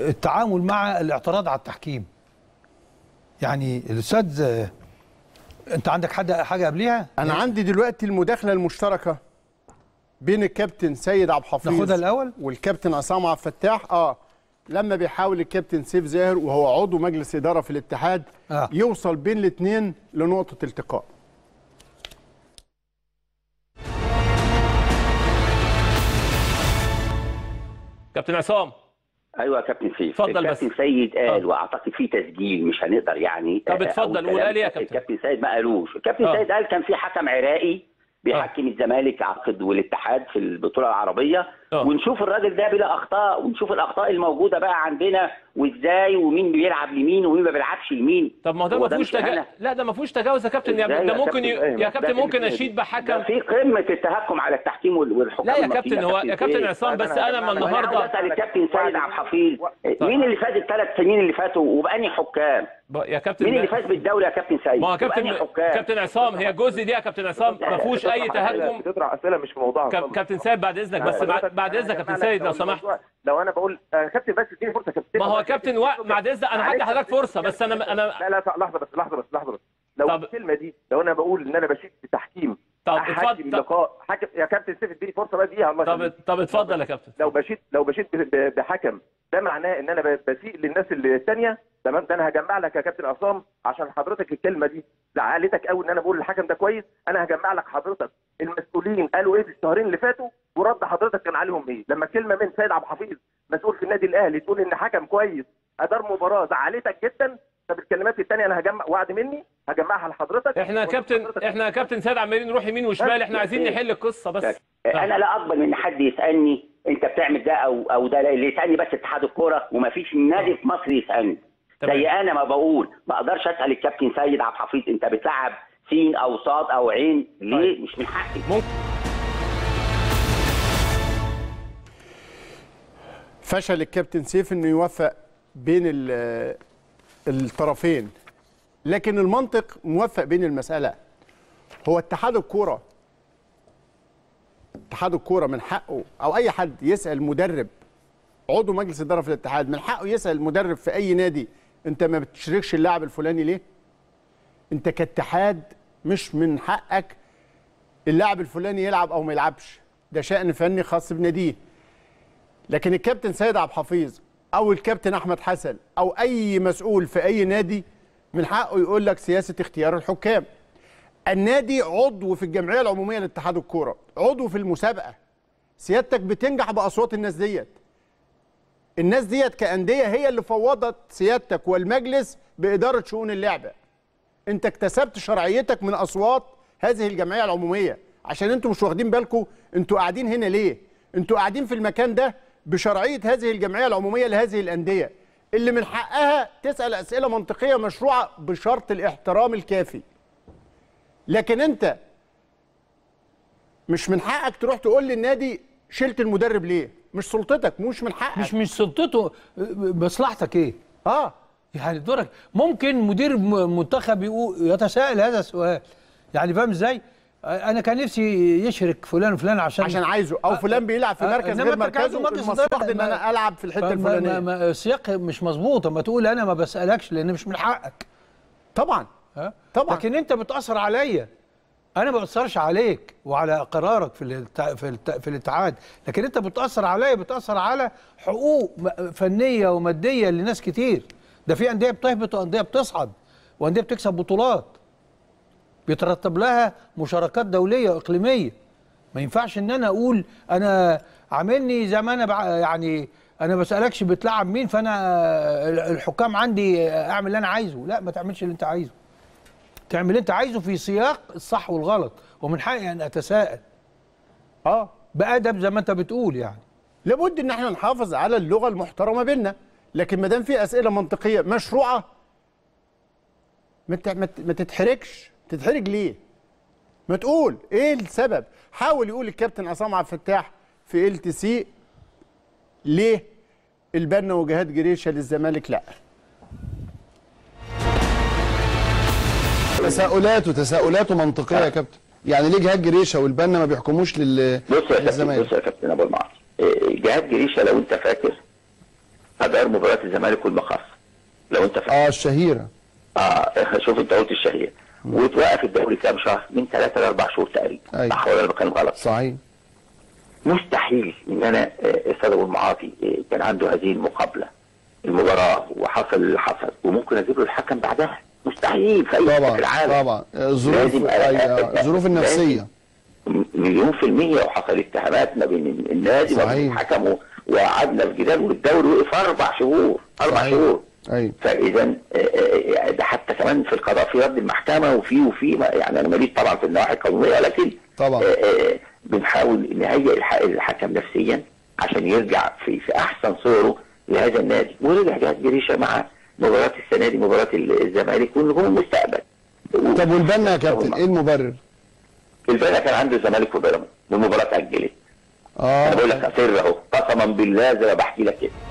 التعامل مع الاعتراض على التحكيم يعني الاستاذ آه، انت عندك حد حاجه قبليها انا عندي دلوقتي المداخله المشتركه بين الكابتن سيد عبد الحفيظ ناخدها الأول؟ والكابتن عصام عبد الفتاح اه لما بيحاول الكابتن سيف زاهر وهو عضو مجلس اداره في الاتحاد آه. يوصل بين الاثنين لنقطه التقاء كابتن عصام ايوه يا كابتن سيف اتفضل الكابتن بس. سيد قال آه. واعتقد في تسجيل مش هنقدر يعني طب آه، اتفضل، أقول قول كلام قال إيه يا كابتن؟ الكابتن سيد ما قالوش الكابتن آه. سيد قال كان في حكم عراقي بيحكم الزمالك عقد والاتحاد في البطوله العربيه آه. ونشوف الراجل ده بلا اخطاء ونشوف الاخطاء الموجوده بقى عندنا وازاي ومين بيلعب لمين ومين ما بيلعبش لمين طب ما هو ده هو ما ده فيهوش مش تجاوز إهانة؟ لا ده ما فيهوش تجاوز يا كابتن يا إزاي ده يا ممكن كابتن ي... إبراهيم؟ يا ده كابتن في- ممكن اشيد ده بحكم في قمه التهكم على التحكيم وال- والحكام لا يا المصريين كابتن هو يا كابتن سيد. عصام بس انا ما وأنا عاوز النهارده اسال الكابتن سيد عبد الحفيظ مين اللي فاز الثلاث سنين اللي فاتوا وباني حكام؟ ب- يا كابتن مين اللي فاز بالدوري يا كابتن سيد؟ ما هو كابتن وبأنهي حكام؟ كابتن عصام هي الجزء دي يا كابتن عصام ما فيهوش اي تهكم بتطرح اسئله مش في موضوعها كاب- خالص. كابتن سيد بعد اذنك بس حضرتك بعد, بعد أنا اذنك يا هجمع كابتن لك سيد لو لو سمحت الموضوع- لو انا بقول آه، كابتن بس اديني فرصه كابتن ما هو يا كابتن و... بعد اذنك انا هدي حضرتك فرصه بس انا انا لا لا لحظه بس لحظه بس لحظه بس لو طب- الكلمه دي لو انا بقول ان انا بشيد بتحكيم طب احكم اتفضل طب, لقاء حكم يا كابتن سيف اديني فرصه بقى دقيقه الله طب, يخليك. طب اتفضل يا كابتن لو بشيد لو بشيد ب- ب- بحكم ده معناه ان انا ب- بسيء للناس اللي الثانيه تمام ده انا هجمع لك يا كابتن عصام عشان حضرتك الكلمه دي زعلتك قوي ان انا بقول الحكم ده كويس انا هجمع لك حضرتك المسؤولين قالوا ايه في الشهرين اللي فاتوا ورد حضرتك كان عليهم ايه لما كلمه من سيد عبد الحفيظ مسؤول في النادي الاهلي تقول ان حكم كويس ادار مباراه زعلتك جدا طب الكلمات الثانيه انا هجمع وعد مني هجمعها لحضرتك احنا يا كابتن احنا يا كابتن سيد عمالين نروح يمين وشمال احنا عايزين نحل القصه بس انا لا اقبل ان حد يسالني انت بتعمل ده او او ده لا اللي يسالني بس اتحاد الكوره ومفيش نادي في مصر يسالني تمام. زي انا ما بقول ما اقدرش اسال الكابتن سيد عبد الحفيظ انت بتلعب سين او صاد او عين ليه مش من حقي فشل الكابتن سيف انه يوفق بين ال- الطرفين لكن المنطق موفق بين المساله هو اتحاد الكوره اتحاد الكوره من حقه او اي حد يسال مدرب عضو مجلس اداره في الاتحاد من حقه يسال المدرب في اي نادي انت ما بتشاركش اللاعب الفلاني ليه انت كاتحاد مش من حقك اللاعب الفلاني يلعب او ما يلعبش ده شأن فني خاص بناديه لكن الكابتن سيد عبد الحفيظ او الكابتن احمد حسن او اي مسؤول في اي نادي من حقه يقول لك سياسه اختيار الحكام النادي عضو في الجمعيه العموميه لاتحاد الكوره عضو في المسابقه سيادتك بتنجح باصوات الناس ديت الناس ديت كانديه هي اللي فوضت سيادتك والمجلس باداره شؤون اللعبه انت اكتسبت شرعيتك من اصوات هذه الجمعيه العموميه عشان انتوا مش واخدين بالكم انتوا قاعدين هنا ليه انتوا قاعدين في المكان ده بشرعيه هذه الجمعيه العموميه لهذه الانديه اللي من حقها تسال اسئله منطقيه مشروعه بشرط الاحترام الكافي لكن انت مش من حقك تروح تقول للنادي شلت المدرب ليه مش سلطتك مش من حقك مش مش سلطته مصلحتك ايه اه يعني دورك ممكن مدير م- منتخب يقول يتساءل هذا السؤال يعني فاهم ازاي انا كان نفسي يشرك فلان وفلان عشان عشان عايزه او فلان بيلعب في آه، مركز إنما غير أنت كعضو مركزه مجلس المصلحه إدارة ان ما- انا العب في الحته فما- الفلانيه ما- ما- السياق مش مظبوط اما تقول انا ما بسالكش لان مش من حقك طبعا ها طبعا لكن انت بتاثر عليا انا ما بأثرش عليك وعلى قرارك في الات- في الات- في الاتحاد لكن انت بتأثر عليا بتأثر على حقوق م- فنيه وماديه لناس كتير ده في انديه بتهبط وانديه بتصعد وانديه بتكسب بطولات بيترتب لها مشاركات دوليه واقليميه ما ينفعش ان انا اقول انا عاملني زي ما انا بع... يعني انا ما بسالكش بتلعب مين فانا الحكام عندي اعمل اللي انا عايزه لا ما تعملش اللي انت عايزه تعمل اللي انت عايزه في سياق الصح والغلط ومن حقي ان اتساءل اه بادب زي ما انت بتقول يعني لابد ان احنا نحافظ على اللغه المحترمه بيننا لكن ما دام في اسئله منطقيه مشروعه ما ت- ما ت- ما تتحرجش تتحرج ليه ما تقول ايه السبب حاول يقول الكابتن عصام عبد الفتاح في ال تي سي ليه البنا وجهاد جريشه للزمالك لا تساؤلاته تساؤلاته منطقيه يا كابتن يعني ليه جهاد جريشه والبنا ما بيحكموش لل بص يا كابتن للزمالك بص يا كابتن ابو المعاصي إيه، جهاد جريشه لو انت فاكر هدار مباراه الزمالك والمقص لو انت فاكر اه الشهيره اه شوف انت قلت الشهير وتوقف الدوري كام شهر من ثلاثة لأربع شهور تقريبا أيوة. صح ولا أنا بتكلم غلط؟ صحيح مستحيل ان انا آه، استاذ ابو المعاطي آه، كان عنده هذه المقابله المباراه وحصل اللي حصل وممكن اجيب له الحكم بعدها مستحيل في اي حتة في طبعا العالم طبعا الظروف لازم أ- أيوة، أ- الظروف النفسيه م- مليون في المية وحصل اتهامات ما بين النادي وما بين صحيح. الحكم و- وقعدنا في جدال والدوري وقف اربع شهور اربع صحيح. شهور ايوه فاذا آه، آه، ده حتى كمان في القضاء في رد المحكمه وفي وفي ما- يعني انا ماليش طبعا في النواحي القانونيه ولكن طبعا آه، آه، بنحاول نهيئ الح- الحكم نفسيا عشان يرجع في في احسن صوره لهذا النادي ورجع جهاد جريشه مع مباراه السنه دي مباراه الزمالك والنجوم المستقبل طب والبنا يا كابتن ايه المبرر؟ البنا كان عنده الزمالك وبيراميدز والمباراه اتاجلت اه انا بقول لك سر اهو قسما بالله زي ما بحكي لك كده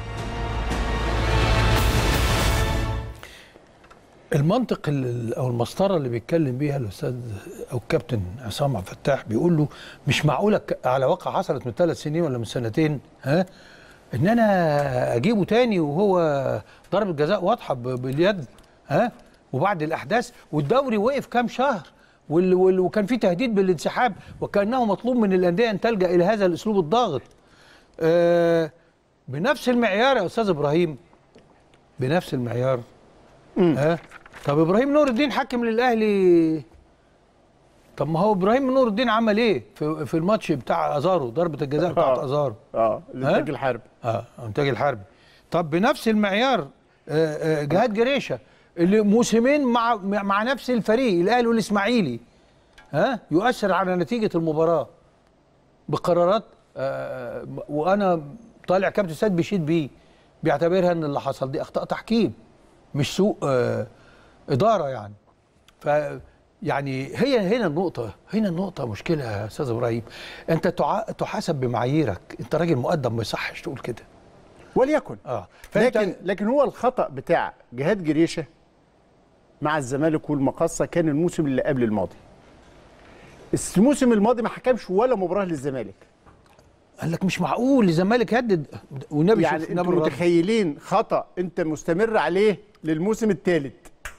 المنطق ال- او المسطره اللي بيتكلم بيها الاستاذ او الكابتن عصام عبد الفتاح بيقول له مش معقوله ك- على واقع حصلت من ثلاث سنين ولا من سنتين ها ان انا اجيبه تاني وهو ضربه جزاء واضحه ب- باليد ها وبعد الاحداث والدوري وقف كام شهر وال- وال- وكان في تهديد بالانسحاب وكانه مطلوب من الانديه ان تلجا الى هذا الاسلوب الضاغط آه بنفس المعيار يا استاذ ابراهيم بنفس المعيار ها طب ابراهيم نور الدين حكم للاهلي طب ما هو ابراهيم نور الدين عمل ايه في, في الماتش بتاع ازارو ضربه الجزاء بتاعت آه. ازارو اه الانتاج الحربي اه انتاج الحربي طب بنفس المعيار آه، آه، جهاد جريشه اللي موسمين مع مع نفس الفريق الاهلي والاسماعيلي ها يؤثر على نتيجه المباراه بقرارات آه، وانا طالع كابتن سيد بيشيد بيه بيعتبرها ان اللي حصل دي اخطاء تحكيم مش سوء آه، اداره يعني ف يعني هي هنا النقطة هنا النقطة مشكلة يا أستاذ إبراهيم أنت تع- تحاسب بمعاييرك أنت راجل مؤدب ما يصحش تقول كده وليكن اه لكن لكن هو الخطا بتاع جهاد جريشه مع الزمالك والمقصه كان الموسم اللي قبل الماضي الموسم الماضي ما حكمش ولا مباراه للزمالك قال لك مش معقول الزمالك هدد والنبي يعني شوف انتوا النبي الرد. متخيلين خطا انت مستمر عليه للموسم الثالث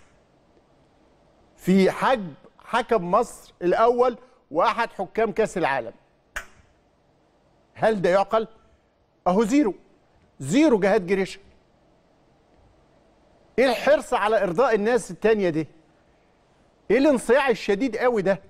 في حجب حكم مصر الاول واحد حكام كاس العالم هل ده يعقل اهو زيرو زيرو جهاد جريشه ايه الحرص على ارضاء الناس التانية دي ايه الانصياع الشديد قوي ده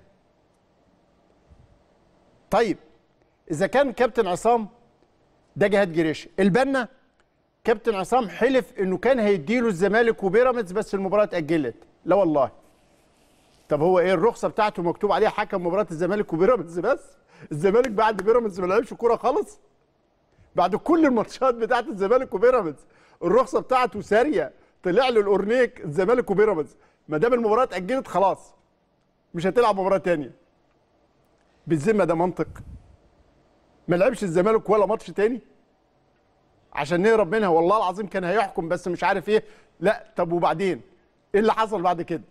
طيب اذا كان كابتن عصام ده جهاد جريشه البنا كابتن عصام حلف انه كان هيديله الزمالك وبيراميدز بس المباراه اتاجلت لا والله طب هو ايه الرخصه بتاعته مكتوب عليها حكم مباراه الزمالك وبيراميدز بس الزمالك بعد بيراميدز ما لعبش كوره خالص بعد كل الماتشات بتاعت الزمالك وبيراميدز الرخصه بتاعته ساريه طلع له الاورنيك الزمالك وبيراميدز ما دام المباراه اتاجلت خلاص مش هتلعب مباراه تانية بالذمه ده منطق ما لعبش الزمالك ولا ماتش تاني عشان نهرب منها والله العظيم كان هيحكم بس مش عارف ايه لا طب وبعدين ايه اللي حصل بعد كده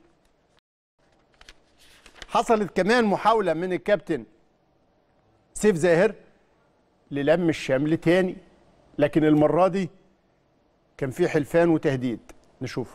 حصلت كمان محاولة من الكابتن سيف زاهر للم الشمل تاني لكن المرة دي كان في حلفان وتهديد نشوف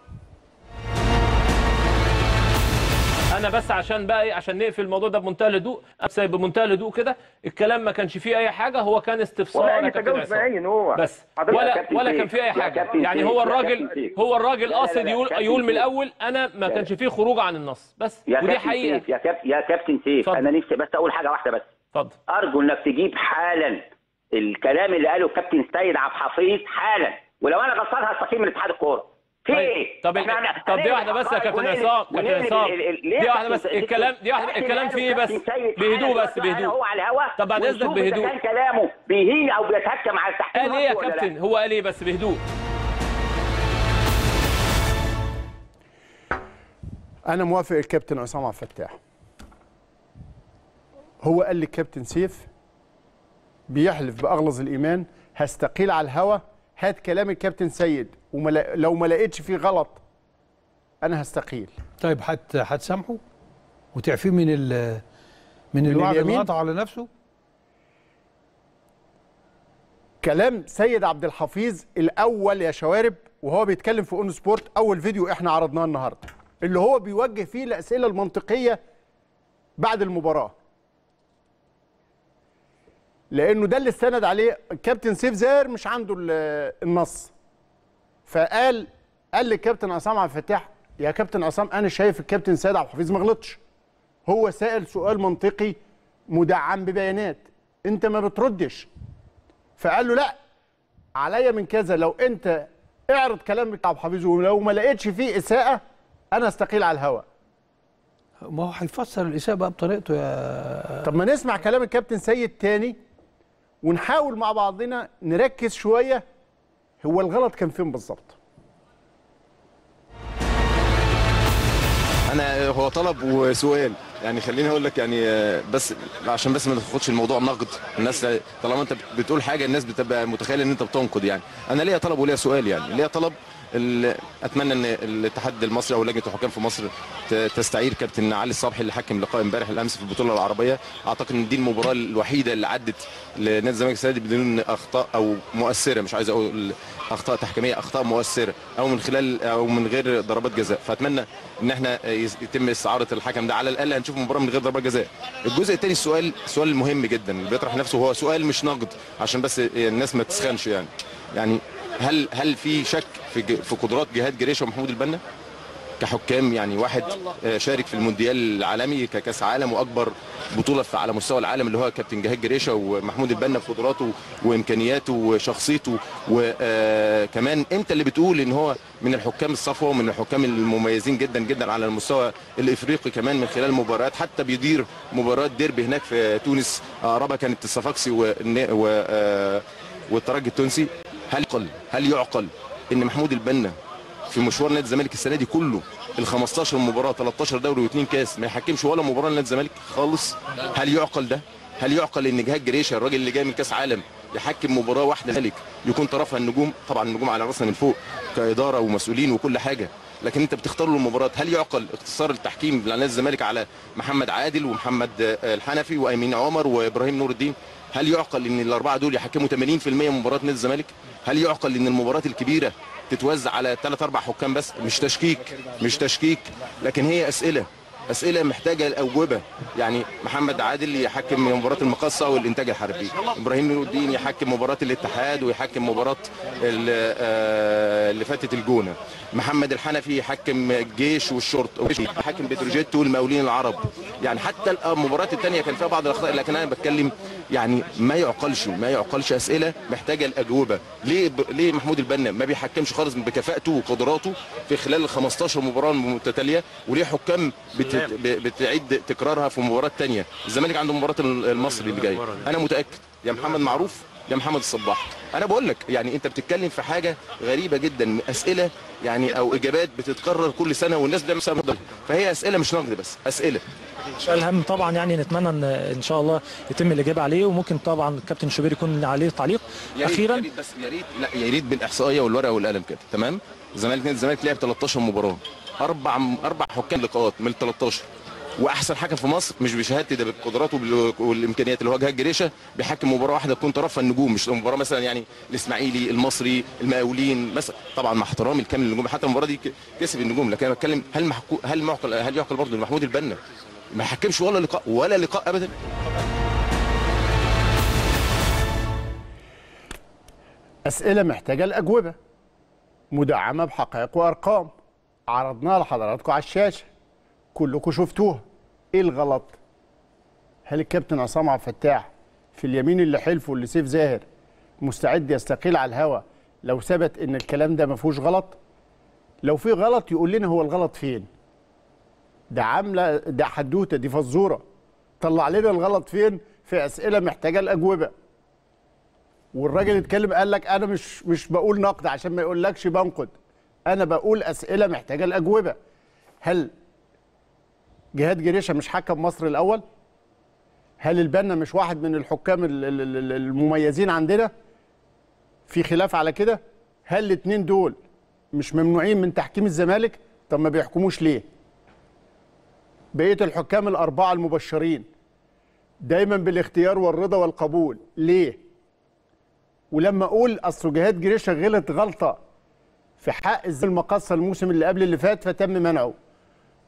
انا بس عشان بقى ايه عشان نقفل الموضوع ده بمنتهى الهدوء أمسك بمنتهى الهدوء كده الكلام ما كانش فيه اي حاجه هو كان استفسار ولا يا أي كابتن تجاوز عصام. باين هو. بس حضرتك يا ولا كابتن ولا سيف، كان فيه اي يا حاجه كابتن يعني سيف، هو يا الراجل كابتن سيف. هو الراجل لا، لا، قاصد لا، يقول كابتن يقول من سيف. الاول انا ما لا. كانش فيه خروج عن النص بس يا ودي كابتن حقيقه سيف يا كابتن يا كابتن سيف انا نفسي بس اقول حاجه واحده بس اتفضل ارجو انك تجيب حالا الكلام اللي قاله الكابتن سيد عبد الحفيظ حالا ولو انا غلطان هستقيل من اتحاد الكوره في طيب، ايه؟ طب إحنا هن- طب دي هنقلب واحده بس يا حقائق كابتن ونقلب- عصام كابتن ونقلب عصام ال- ال- ليه دي يا واحده كابتن بس سيد؟ الكلام دي واحده كابتن الكلام قاله فيه بس كابتن سيد بهدوء حالا بس دلوقتي بهدوء هو على الهوا طب بعد اذنك ونشوف إذا بهدوء كان كلامه بيهين او بيتهكم على التحكيم قال ايه يا ولا لا. كابتن هو قال ايه بس بهدوء انا موافق الكابتن عصام عبد الفتاح هو قال لي الكابتن سيف بيحلف باغلظ الايمان هستقيل على الهوا هات كلام الكابتن سيد ولو ما لقيتش فيه غلط انا هستقيل طيب هت هتسامحه وتعفيه من ال من من الوعد اليمين؟ اللي قطع على نفسه كلام سيد عبد الحفيظ الاول يا شوارب وهو بيتكلم في اون سبورت اول فيديو احنا عرضناه النهارده اللي هو بيوجه فيه الاسئله المنطقيه بعد المباراه لانه ده اللي استند عليه الكابتن سيف زاهر مش عنده ال- النص فقال قال للكابتن عصام عبد الفتاح يا كابتن عصام انا شايف الكابتن سيد عبد الحفيظ ما غلطش هو سأل سؤال منطقي مدعم ببيانات انت ما بتردش فقال له لا عليا من كذا لو انت اعرض كلام بتاع عبد الحفيظ ولو ما لقيتش فيه اساءه انا استقيل على الهواء ما هو هيفسر الاساءه بقى بطريقته يا طب ما نسمع كلام الكابتن سيد تاني ونحاول مع بعضنا نركز شويه هو الغلط كان فين بالظبط انا هو طلب وسؤال يعني خليني اقول لك يعني آه، بس عشان بس ما تاخدش الموضوع نقد الناس طالما انت بتقول حاجه الناس بتبقى متخيله ان انت بتنقد يعني انا ليا طلب وليا سؤال يعني ليا طلب ال- اتمنى ان الاتحاد المصري او لجنه الحكام في مصر ت- تستعير كابتن علي الصبحي اللي حكم لقاء امبارح الامس في البطوله العربيه اعتقد ان دي المباراه الوحيده اللي عدت لنادي الزمالك السنه دي بدون اخطاء او مؤثره مش عايز اقول اخطاء تحكيميه اخطاء مؤثره او من خلال او من غير ضربات جزاء فاتمنى ان احنا يس- يتم استعاره الحكم ده على الاقل هنشوف مباراه من غير ضربات جزاء الجزء الثاني السؤال سؤال مهم جدا اللي بيطرح نفسه هو سؤال مش نقد عشان بس الناس ما تسخنش يعني يعني هل هل في شك في ج- في قدرات جهاد جريشه ومحمود البنا كحكام يعني واحد آه، شارك في المونديال العالمي ككاس عالم واكبر بطوله في على مستوى العالم اللي هو كابتن جهاد جريشه ومحمود البنا بقدراته وامكانياته وشخصيته وكمان انت اللي بتقول ان هو من الحكام الصفوه ومن الحكام المميزين جدا جدا على المستوى الافريقي كمان من خلال مباريات حتى بيدير مباراه ديربي هناك في تونس اقربها كانت الصفاقسي والن- و آه، والترجي التونسي هل يعقل هل يعقل ان محمود البنا في مشوار نادي الزمالك السنه دي كله ال 15 مباراه 13 دوري واثنين كاس ما يحكمش ولا مباراه لنادي الزمالك خالص هل يعقل ده؟ هل يعقل ان جهاد جريشه الراجل اللي جاي من كاس عالم يحكم مباراه واحده ملك يكون طرفها النجوم طبعا النجوم على راسنا من فوق كاداره ومسؤولين وكل حاجه لكن انت بتختار له المباراه هل يعقل اختصار التحكيم لنادي الزمالك على محمد عادل ومحمد آه، الحنفي وامين عمر وابراهيم نور الدين هل يعقل ان الاربعه دول يحكموا 80% من مباراه نادي الزمالك هل يعقل ان المباريات الكبيره تتوزع على ثلاث اربع حكام بس مش تشكيك مش تشكيك لكن هي اسئله اسئله محتاجه الاجوبه يعني محمد عادل يحكم مباراه المقصه والانتاج الحربي ابراهيم نور الدين يحكم مباراه الاتحاد ويحكم مباراه ال- آه، اللي فاتت الجونه محمد الحنفي يحكم الجيش والشرطه يحكم بتروجيت والمقاولين العرب يعني حتى المباريات الثانيه كان فيها بعض الاخطاء لكن انا بتكلم يعني ما يعقلش ما يعقلش اسئله محتاجه الاجوبه ليه ب... ليه محمود البنا ما بيحكمش خالص بكفاءته وقدراته في خلال ال 15 مباراه المتتاليه وليه حكام بت... ب- بتعيد تكرارها في مباراه ثانيه الزمالك عنده مباراه المصري اللي جاي انا متاكد يا محمد معروف يا محمد الصباح انا بقول لك يعني انت بتتكلم في حاجه غريبه جدا اسئله يعني او اجابات بتتكرر كل سنه والناس بتعمل سنة مفضل. فهي اسئله مش نقد بس اسئله سؤال هام طبعا يعني نتمنى ان ان شاء الله يتم الاجابه عليه وممكن طبعا الكابتن شوبير يكون عليه تعليق يا ريت- اخيرا يا ريت بس يا ريت لا يا ريت بالاحصائيه والورقه والقلم كده تمام الزمالك نادي الزمالك لعب 13 مباراه اربع اربع حكام لقاءات من ال 13 واحسن حكم في مصر مش بشهادتي ده بالقدرات وبال- والامكانيات اللي هو جهاد جريشه بيحكم مباراه واحده تكون طرفها النجوم مش مباراه مثلا يعني الاسماعيلي المصري المقاولين مثلا طبعا مع احترامي الكامل للنجوم حتى المباراه دي ك- كسب النجوم لكن انا بتكلم هل محكو هل معقل هل يعقل برضه إن محمود البنا ما حكمش ولا لقاء ولا لقاء ابدا اسئله محتاجه الاجوبه مدعمه بحقائق وارقام عرضناها لحضراتكم على الشاشه كلكم شفتوها ايه الغلط هل الكابتن عصام عبد الفتاح في اليمين اللي حلفه اللي سيف زاهر مستعد يستقيل على الهوا لو ثبت ان الكلام ده ما فيهوش غلط لو في غلط يقول لنا هو الغلط فين ده عامله ده حدوته دي فزوره طلع لنا الغلط فين في اسئله محتاجه الاجوبه والراجل اتكلم قال لك انا مش مش بقول نقد عشان ما يقولكش بنقد انا بقول اسئله محتاجه الاجوبه هل جهاد جريشه مش حكم مصر الاول هل البنا مش واحد من الحكام ال- ال- ال- المميزين عندنا في خلاف على كده هل الاثنين دول مش ممنوعين من تحكيم الزمالك طب ما بيحكموش ليه بقيه الحكام الاربعه المبشرين دايما بالاختيار والرضا والقبول ليه ولما اقول اصل جهاد جريشه غلط غلطه في حق الزمالك المقصه الموسم اللي قبل اللي فات فتم منعه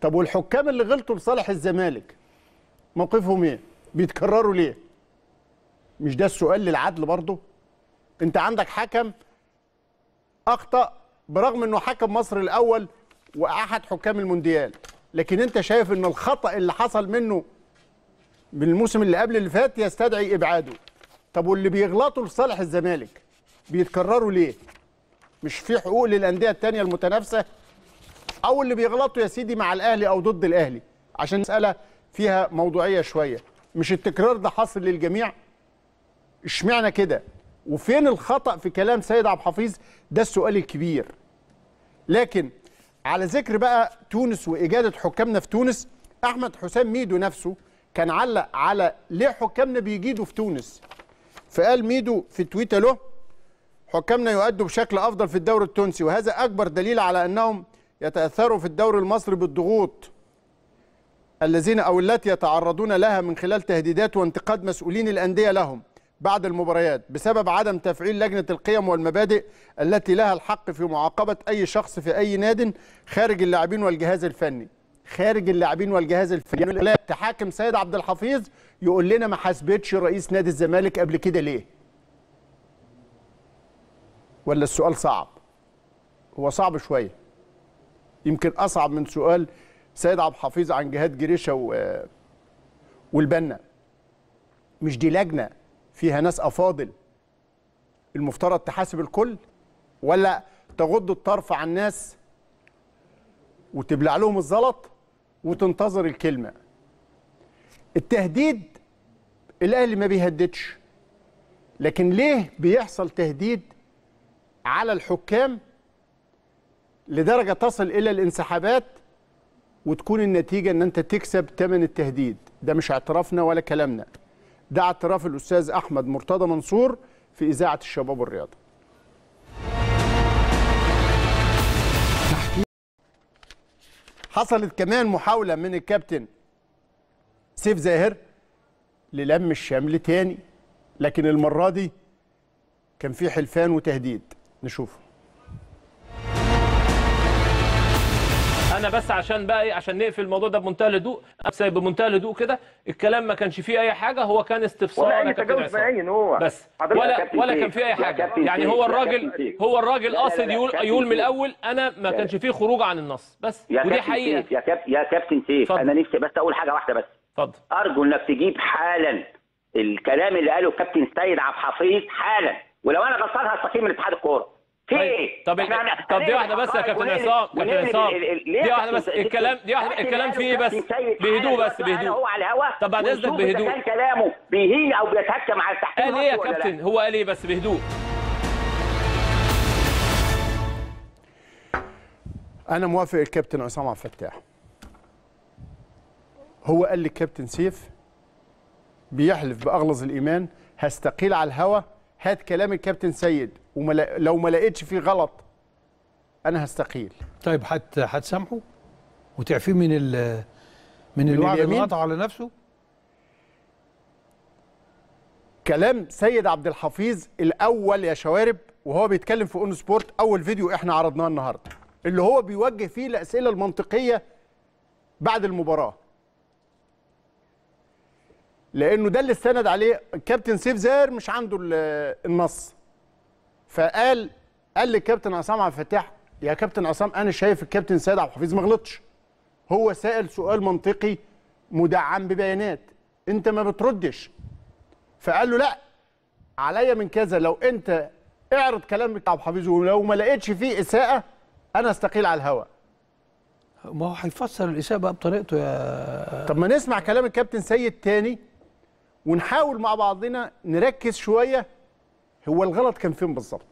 طب والحكام اللي غلطوا لصالح الزمالك موقفهم ايه بيتكرروا ليه مش ده السؤال للعدل برضه انت عندك حكم اخطا برغم انه حكم مصر الاول واحد حكام المونديال لكن انت شايف ان الخطا اللي حصل منه من الموسم اللي قبل اللي فات يستدعي ابعاده طب واللي بيغلطوا لصالح الزمالك بيتكرروا ليه مش في حقوق للانديه التانية المتنافسه او اللي بيغلطوا يا سيدي مع الاهلي او ضد الاهلي عشان مساله فيها موضوعيه شويه مش التكرار ده حاصل للجميع اشمعنى كده وفين الخطا في كلام سيد عبد الحفيظ ده السؤال الكبير لكن على ذكر بقى تونس واجاده حكامنا في تونس احمد حسام ميدو نفسه كان علق على ليه حكامنا بيجيدوا في تونس فقال ميدو في تويتر له حكامنا يؤدوا بشكل افضل في الدوري التونسي وهذا اكبر دليل على انهم يتاثروا في الدوري المصري بالضغوط الذين او التي يتعرضون لها من خلال تهديدات وانتقاد مسؤولين الانديه لهم بعد المباريات بسبب عدم تفعيل لجنه القيم والمبادئ التي لها الحق في معاقبه اي شخص في اي ناد خارج اللاعبين والجهاز الفني خارج اللاعبين والجهاز الفني لا تحاكم سيد عبد الحفيظ يقول لنا ما حاسبتش رئيس نادي الزمالك قبل كده ليه ولا السؤال صعب هو صعب شويه يمكن اصعب من سؤال سيد عبد الحفيظ عن جهاد جريشه و... والبنا مش دي لجنه فيها ناس افاضل المفترض تحاسب الكل ولا تغض الطرف عن ناس وتبلع لهم الزلط وتنتظر الكلمه التهديد الاهلي ما بيهددش لكن ليه بيحصل تهديد على الحكام لدرجه تصل الى الانسحابات وتكون النتيجه ان انت تكسب ثمن التهديد ده مش اعترافنا ولا كلامنا ده اعتراف الاستاذ احمد مرتضى منصور في اذاعه الشباب والرياضه حصلت كمان محاوله من الكابتن سيف زاهر للم الشمل تاني لكن المره دي كان في حلفان وتهديد نشوفه انا بس عشان بقى ايه عشان نقفل الموضوع ده بمنتهى الهدوء أنا بمنتهى الهدوء كده الكلام ما كانش فيه اي حاجه هو كان استفسار ولا يا أي كابتن تجاوز عصام. باين هو. بس حضرتك يا ولا كابتن ولا سيف. كان فيه اي يا حاجه كابتن يعني سيف. هو يا الراجل كابتن سيف. هو الراجل لا، لا، قاصد لا، يقول كابتن يقول من سيف. الاول انا ما لا. كانش فيه خروج عن النص بس يا ودي كابتن حقيقه سيف يا كابتن يا كابتن سيف انا نفسي بس اقول حاجه واحده بس اتفضل ارجو انك تجيب حالا الكلام اللي قاله كابتن سيد عبد الحفيظ حالا ولو انا غلطان هستقيل من اتحاد الكوره في طيب، ايه؟ طب إحنا هن- طب دي هنقلب واحده بس يا حقائق كابتن ونقلب- عصام كابتن ونقلب عصام ال- ال- ليه دي يا واحده بس كابتن- الكلام دي واحده كابتن الكلام قاله فيه بس كابتن سيد بهدوء حالا بس دلوقتي بهدوء هو على الهوا طب بعد اذنك ونشوف إذا بهدوء كان كلامه بيهين او بيتهكم على التحكيم قال ايه يا مصري ولا لا. كابتن هو قال ايه بس بهدوء انا موافق الكابتن عصام عبد الفتاح هو قال للكابتن سيف بيحلف باغلظ الايمان هستقيل على الهوا هات كلام الكابتن سيد ولو ما لقيتش فيه غلط انا هستقيل طيب هت هتسامحه وتعفيه من ال من من الوعد اللي اليمين؟ قطع على نفسه كلام سيد عبد الحفيظ الاول يا شوارب وهو بيتكلم في اون سبورت اول فيديو احنا عرضناه النهارده اللي هو بيوجه فيه الاسئله المنطقيه بعد المباراه لانه ده اللي استند عليه الكابتن سيف زاهر مش عنده ال- النص فقال قال للكابتن عصام عبد الفتاح يا كابتن عصام انا شايف الكابتن سيد عبد الحفيظ ما غلطش هو سائل سؤال منطقي مدعم ببيانات انت ما بتردش فقال له لا عليا من كذا لو انت اعرض كلام بتاع عبد الحفيظ ولو ما لقيتش فيه اساءه انا استقيل على الهواء ما هو هيفسر الاساءه بقى بطريقته يا طب ما نسمع كلام الكابتن سيد تاني ونحاول مع بعضنا نركز شويه هو الغلط كان فين بالظبط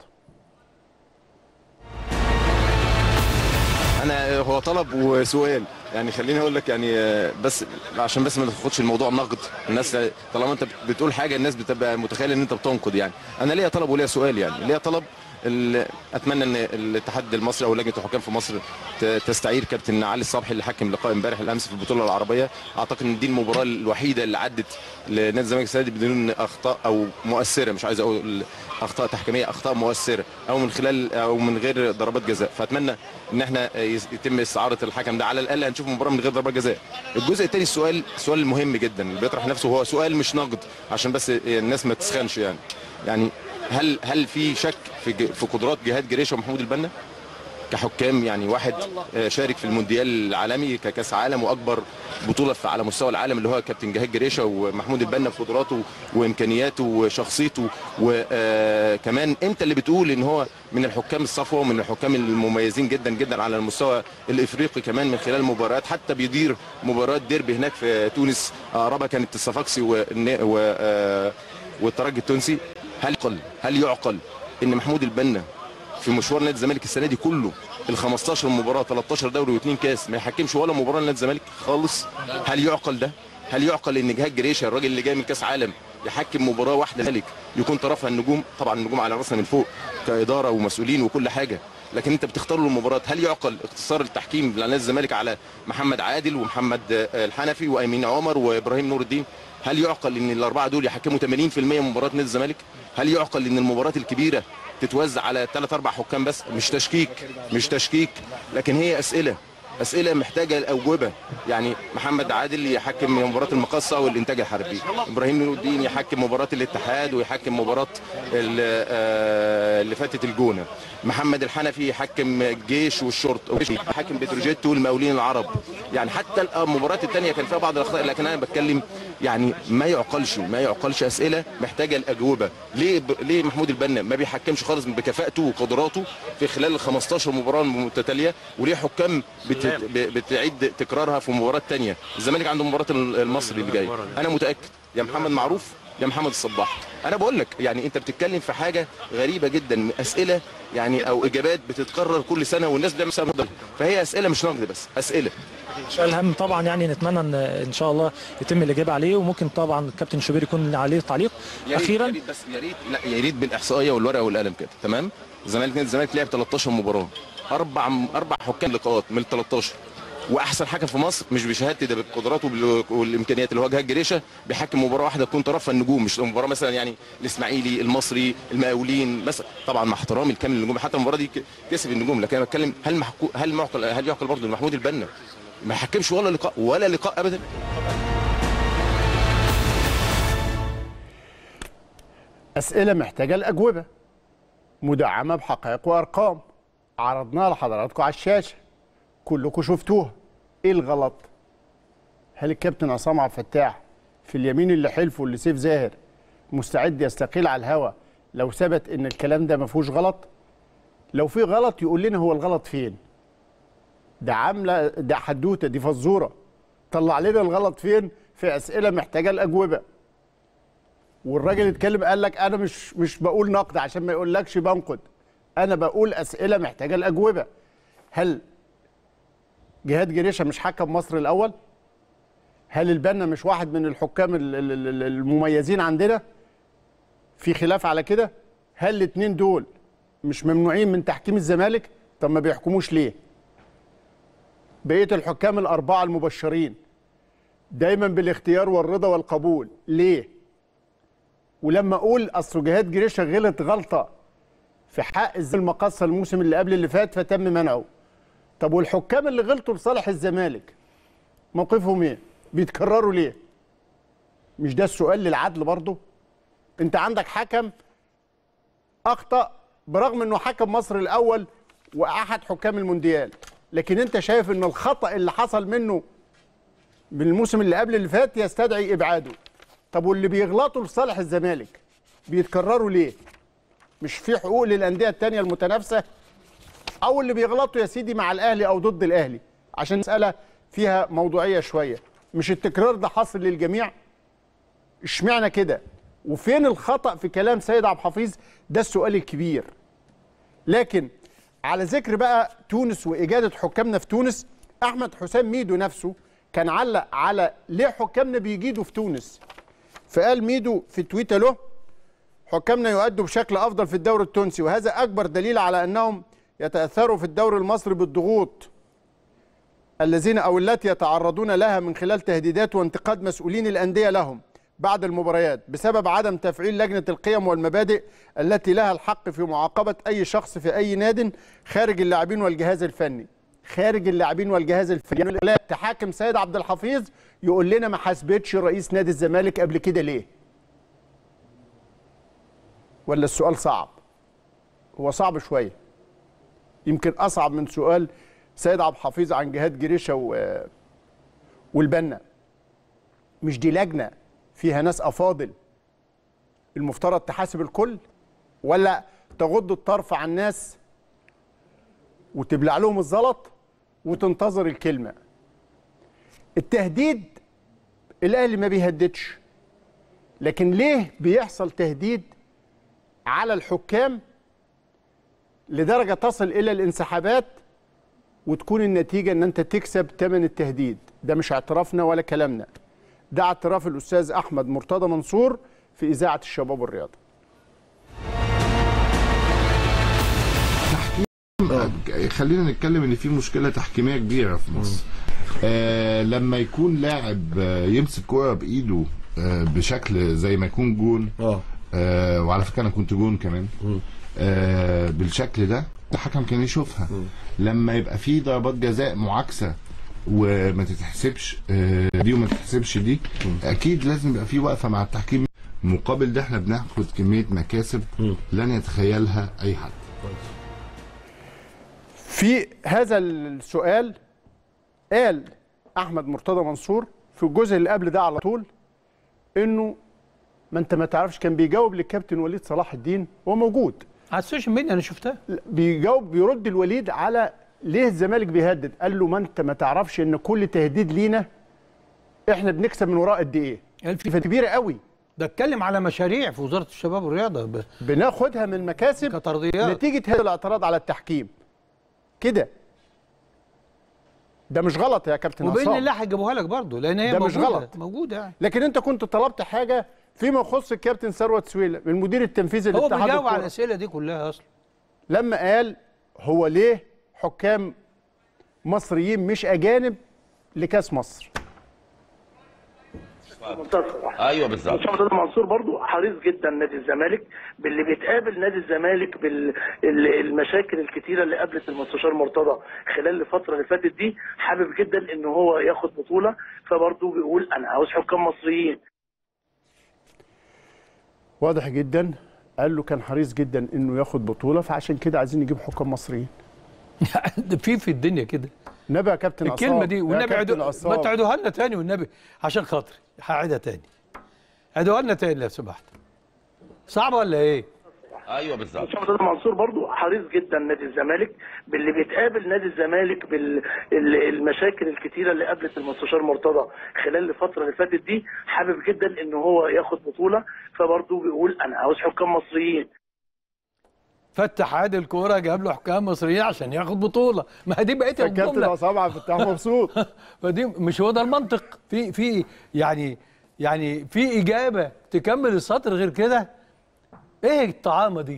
انا هو طلب وسؤال يعني خليني اقول لك يعني آه، بس عشان بس ما تاخدش الموضوع نقد الناس طالما انت بتقول حاجه الناس بتبقى متخيله ان انت بتنقد يعني انا ليا طلب وليا سؤال يعني ليا طلب ال- اتمنى ان الاتحاد المصري او لجنه الحكام في مصر ت- تستعير كابتن علي الصبحي اللي حكم لقاء امبارح الامس في البطوله العربيه اعتقد ان دي المباراه الوحيده اللي عدت لنادي الزمالك السنه دي بدون اخطاء او مؤثره مش عايز اقول اخطاء تحكيميه اخطاء مؤثره او من خلال او من غير ضربات جزاء فاتمنى ان احنا يس- يتم استعاره الحكم ده على الاقل هنشوف نشوف مباراه من غير ضربات جزاء الجزء الثاني السؤال السؤال المهم جدا اللي بيطرح نفسه هو سؤال مش نقد عشان بس الناس ما تسخنش يعني يعني هل هل في شك في ج- في قدرات جهاد جريشه ومحمود البنا كحكام يعني واحد آه، شارك في المونديال العالمي ككاس عالم واكبر بطوله في على مستوى العالم اللي هو كابتن جهاد جريشه ومحمود البنا بقدراته وامكانياته وشخصيته وكمان انت اللي بتقول ان هو من الحكام الصفوه ومن الحكام المميزين جدا جدا على المستوى الافريقي كمان من خلال مباريات حتى بيدير مباراه ديربي هناك في تونس اقربها كانت الصفاقسي والن- و آه، والترجي التونسي هل يعقل هل يعقل ان محمود البنا في مشوار نادي الزمالك السنه دي كله ال 15 مباراه 13 دوري واثنين كاس ما يحكمش ولا مباراه لنادي الزمالك خالص هل يعقل ده؟ هل يعقل ان جهاد جريشه الراجل اللي جاي من كاس عالم يحكم مباراه واحده ملك يكون طرفها النجوم طبعا النجوم على راسنا من فوق كاداره ومسؤولين وكل حاجه لكن انت بتختار له المباراه هل يعقل اختصار التحكيم لنادي الزمالك على محمد عادل ومحمد آه، الحنفي وامين عمر وابراهيم نور الدين هل يعقل ان الاربعه دول يحكموا 80% من مباراه نادي الزمالك هل يعقل ان المباراه الكبيره تتوزع على ثلاث اربع حكام بس مش تشكيك مش تشكيك لكن هي اسئله اسئله محتاجه الاجوبه يعني محمد عادل يحكم مباراه المقصه والانتاج الحربي ابراهيم نور الدين يحكم مباراه الاتحاد ويحكم مباراه ال- آه، اللي فاتت الجونه محمد الحنفي يحكم الجيش والشرطه يحكم بتروجيت والمقاولين العرب يعني حتى المباريات الثانيه كان فيها بعض الاخطاء لكن انا بتكلم يعني ما يعقلش ما يعقلش اسئله محتاجه الاجوبه ليه ب... ليه محمود البنا ما بيحكمش خالص بكفاءته وقدراته في خلال ال 15 مباراه المتتاليه وليه حكام بت... ب... بتعيد تكرارها في مباراه ثانيه الزمالك عنده مباراه المصري اللي جاي انا متاكد يا محمد معروف يا محمد الصباح انا بقول لك يعني انت بتتكلم في حاجه غريبه جدا اسئله يعني او اجابات بتتكرر كل سنه والناس بتعمل سنة نقد. فهي اسئله مش نقد بس اسئله السؤال الهام طبعا يعني نتمنى ان ان شاء الله يتم الاجابه عليه وممكن طبعا الكابتن شوبير يكون عليه تعليق يا ريت- اخيرا يا ريت بس يا ريت لا يا ريت بالاحصائيه والورقه والقلم كده تمام الزمالك نادي الزمالك لعب 13 مباراه اربع اربع حكام لقاءات من ال 13 واحسن حكم في مصر مش بشهادتي ده بقدراته وبال- والامكانيات اللي هو جهاد جريشه بيحكم مباراه واحده تكون طرفها النجوم مش مباراه مثلا يعني الاسماعيلي المصري المقاولين مثلا طبعا مع احترامي الكامل للنجوم حتى المباراه دي ك- كسب النجوم لكن انا بتكلم هل محكو هل معقل هل يعقل برضه إن محمود البنا ما يحكمش ولا لقاء ولا لقاء ابدا أسئلة محتاجة الأجوبة مدعمة بحقائق وأرقام عرضناها لحضراتكم على الشاشة كلكم شفتوها إيه الغلط؟ هل الكابتن عصام عبد الفتاح في اليمين اللي حلفه اللي سيف زاهر مستعد يستقيل على الهوا لو ثبت إن الكلام ده ما فيهوش غلط؟ لو في غلط يقول لنا هو الغلط فين؟ ده عاملة ده حدوتة دي فزورة طلع لنا الغلط فين؟ في أسئلة محتاجة الأجوبة والراجل اتكلم قال لك انا مش مش بقول نقد عشان ما يقولكش بنقد انا بقول اسئله محتاجه الاجوبه هل جهاد جريشه مش حكم مصر الاول هل البنا مش واحد من الحكام ال- ال- ال- المميزين عندنا في خلاف على كده هل الاثنين دول مش ممنوعين من تحكيم الزمالك طب ما بيحكموش ليه بقيه الحكام الاربعه المبشرين دايما بالاختيار والرضا والقبول ليه ولما اقول اصل جهاد جريشه غلط غلطه في حق الزمالك المقصه الموسم اللي قبل اللي فات فتم منعه طب والحكام اللي غلطوا لصالح الزمالك موقفهم ايه بيتكرروا ليه مش ده السؤال للعدل برضه انت عندك حكم اخطا برغم انه حكم مصر الاول واحد حكام المونديال لكن انت شايف ان الخطا اللي حصل منه من الموسم اللي قبل اللي فات يستدعي ابعاده طب واللي بيغلطوا لصالح الزمالك بيتكرروا ليه مش في حقوق للانديه التانية المتنافسه او اللي بيغلطوا يا سيدي مع الاهلي او ضد الاهلي عشان مساله فيها موضوعيه شويه مش التكرار ده حاصل للجميع اشمعنى كده وفين الخطا في كلام سيد عبد الحفيظ ده السؤال الكبير لكن على ذكر بقى تونس واجاده حكامنا في تونس احمد حسام ميدو نفسه كان علق على ليه حكامنا بيجيدوا في تونس فقال ميدو في تويتر له حكامنا يؤدوا بشكل افضل في الدوري التونسي وهذا اكبر دليل على انهم يتاثروا في الدوري المصري بالضغوط الذين او التي يتعرضون لها من خلال تهديدات وانتقاد مسؤولين الانديه لهم بعد المباريات بسبب عدم تفعيل لجنه القيم والمبادئ التي لها الحق في معاقبه اي شخص في اي ناد خارج اللاعبين والجهاز الفني خارج اللاعبين والجهاز الفني لا تحاكم سيد عبد الحفيظ يقول لنا ما حاسبتش رئيس نادي الزمالك قبل كده ليه ولا السؤال صعب هو صعب شويه يمكن اصعب من سؤال سيد عبد الحفيظ عن جهاد جريشه و... والبنا مش دي لجنه فيها ناس افاضل المفترض تحاسب الكل ولا تغض الطرف عن الناس وتبلع لهم الزلط وتنتظر الكلمه التهديد الاهلي ما بيهددش لكن ليه بيحصل تهديد على الحكام لدرجه تصل الى الانسحابات وتكون النتيجه ان انت تكسب ثمن التهديد ده مش اعترافنا ولا كلامنا ده اعتراف الاستاذ احمد مرتضى منصور في اذاعه الشباب والرياضه خلينا نتكلم ان في مشكله تحكيميه كبيره في مصر آه لما يكون لاعب آه يمسك كوره بايده آه بشكل زي ما يكون جون آه وعلى فكره انا كنت جون كمان آه بالشكل ده الحكم كان يشوفها لما يبقى في ضربات جزاء معاكسه وما تتحسبش آه دي وما تتحسبش دي اكيد لازم يبقى في وقفه مع التحكيم مقابل ده احنا بناخد كميه مكاسب لن يتخيلها اي حد في هذا السؤال قال احمد مرتضى منصور في الجزء اللي قبل ده على طول انه ما انت ما تعرفش كان بيجاوب للكابتن وليد صلاح الدين هو موجود على السوشيال ميديا انا شفتها بيجاوب بيرد الوليد على ليه الزمالك بيهدد قال له ما انت ما تعرفش ان كل تهديد لينا احنا بنكسب من وراه قد ايه الفكره كبيره قوي ده اتكلم على مشاريع في وزاره الشباب والرياضه ب... بناخدها من المكاسب كترضيات نتيجه هذا الاعتراض على التحكيم كده ده مش غلط يا كابتن وباذن عصام الله هيجيبوها لك برضه لان هي ده مش موجودة غلط. موجوده يعني لكن انت كنت طلبت حاجه فيما يخص الكابتن ثروت سويلة من المدير التنفيذي هو لاتحاد بيجاوب على الكوره الاسئله دي كلها اصلا لما قال هو ليه حكام مصريين مش اجانب لكاس مصر ايوه بالظبط مصطفى مرتضى منصور برضو حريص جدا نادي الزمالك باللي بيتقابل نادي الزمالك بالمشاكل الكتيره اللي قابلت المستشار مرتضى خلال الفتره اللي فاتت دي حابب جدا ان هو ياخد بطوله فبرضو بيقول انا عاوز حكام مصريين واضح جدا قال له كان حريص جدا انه ياخد بطوله فعشان كده عايزين نجيب حكام مصريين ده في في الدنيا كده نبي يا كابتن الكلمه عصام، دي يا والنبي كابتن عدو... عصام. ما تعيدوها لنا تاني والنبي عشان خاطري هعيدها تاني عيدوها لنا تاني لو سمحت صعبه ولا ايه؟ ايوه بالظبط مصطفى مرتضى منصور برضو حريص جدا نادي الزمالك باللي بيتقابل نادي الزمالك بالمشاكل الكتيره اللي قابلت المستشار مرتضى خلال الفتره اللي فاتت دي حابب جدا ان هو ياخد بطوله فبرضو بيقول انا عاوز حكام مصريين فتح عادل كوره جاب له حكام مصريين عشان ياخد بطوله ما هي دي بقيه فالكابتن الجمله عصام عبد الفتاح مبسوط فدي مش هو ده المنطق في في يعني يعني في اجابه تكمل السطر غير كده ايه الطعامه دي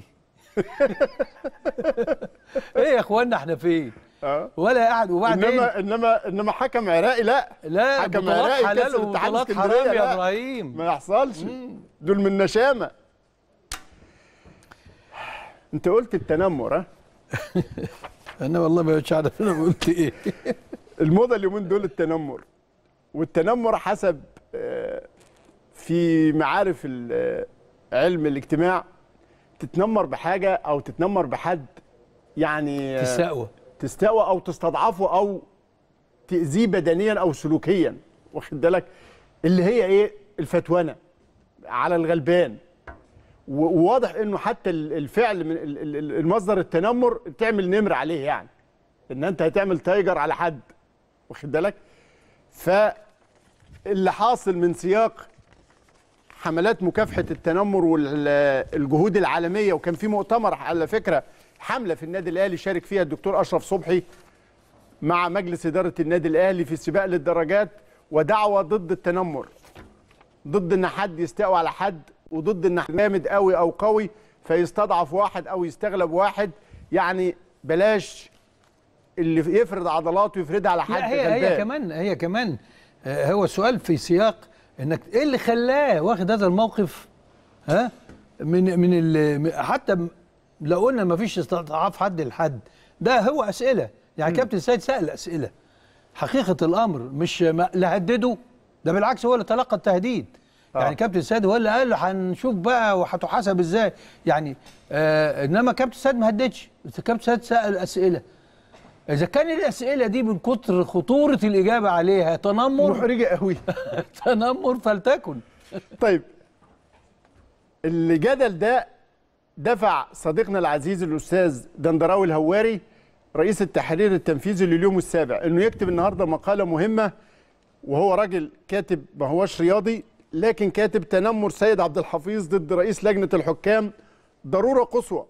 ايه يا اخوانا احنا فين ولا قاعد وبعدين انما انما انما حكم عراقي لا لا حكم بطولات عراقي حلال كاس الاتحاد وبطولات اسكندرية حرام يا لا. ابراهيم ما يحصلش دول من نشامه انت قلت التنمر ها انا والله ما بقتش عارف انا قلت ايه الموضه اليومين دول التنمر والتنمر حسب آه، في معارف ال- آه، علم الاجتماع تتنمر بحاجه او تتنمر بحد يعني آه، تستقوى تستقوى او تستضعفه او تاذيه بدنيا او سلوكيا واخد بالك اللي هي ايه الفتوانه على الغلبان و- وواضح انه حتى ال- الفعل من ال- ال- ال- المصدر التنمر تعمل نمر عليه يعني ان انت هتعمل تايجر على حد واخد بالك فاللي حاصل من سياق حملات مكافحه التنمر والجهود العالميه وكان في مؤتمر على فكره حمله في النادي الاهلي شارك فيها الدكتور اشرف صبحي مع مجلس اداره النادي الاهلي في السباق للدرجات ودعوه ضد التنمر ضد ان حد يستقوى على حد وضد ان حد جامد قوي او قوي فيستضعف واحد او يستغلب واحد يعني بلاش اللي يفرض عضلاته يفرضها على حد لا هي هي غلبان. كمان هي كمان آه، هو السؤال في سياق انك ايه اللي خلاه واخد هذا الموقف ها من من ال- حتى م- لو قلنا ما فيش استضعاف حد لحد ده هو اسئله يعني كابتن سيد سال اسئله حقيقه الامر مش ما لا هدده ده بالعكس هو اللي تلقى التهديد آه. يعني كابتن سيد هو اللي قال له هنشوف بقى وهتحاسب ازاي يعني آه انما كابتن سيد ما هددش بس كابتن سيد سال اسئله اذا كان الاسئله دي من كتر خطوره الاجابه عليها تنمر محرجه قوي تنمر فلتكن طيب الجدل ده دفع صديقنا العزيز الاستاذ دندراوي الهواري رئيس التحرير التنفيذي لليوم السابع انه يكتب النهارده مقاله مهمه وهو راجل كاتب ما هوش رياضي لكن كاتب تنمر سيد عبد الحفيظ ضد رئيس لجنه الحكام ضروره قصوى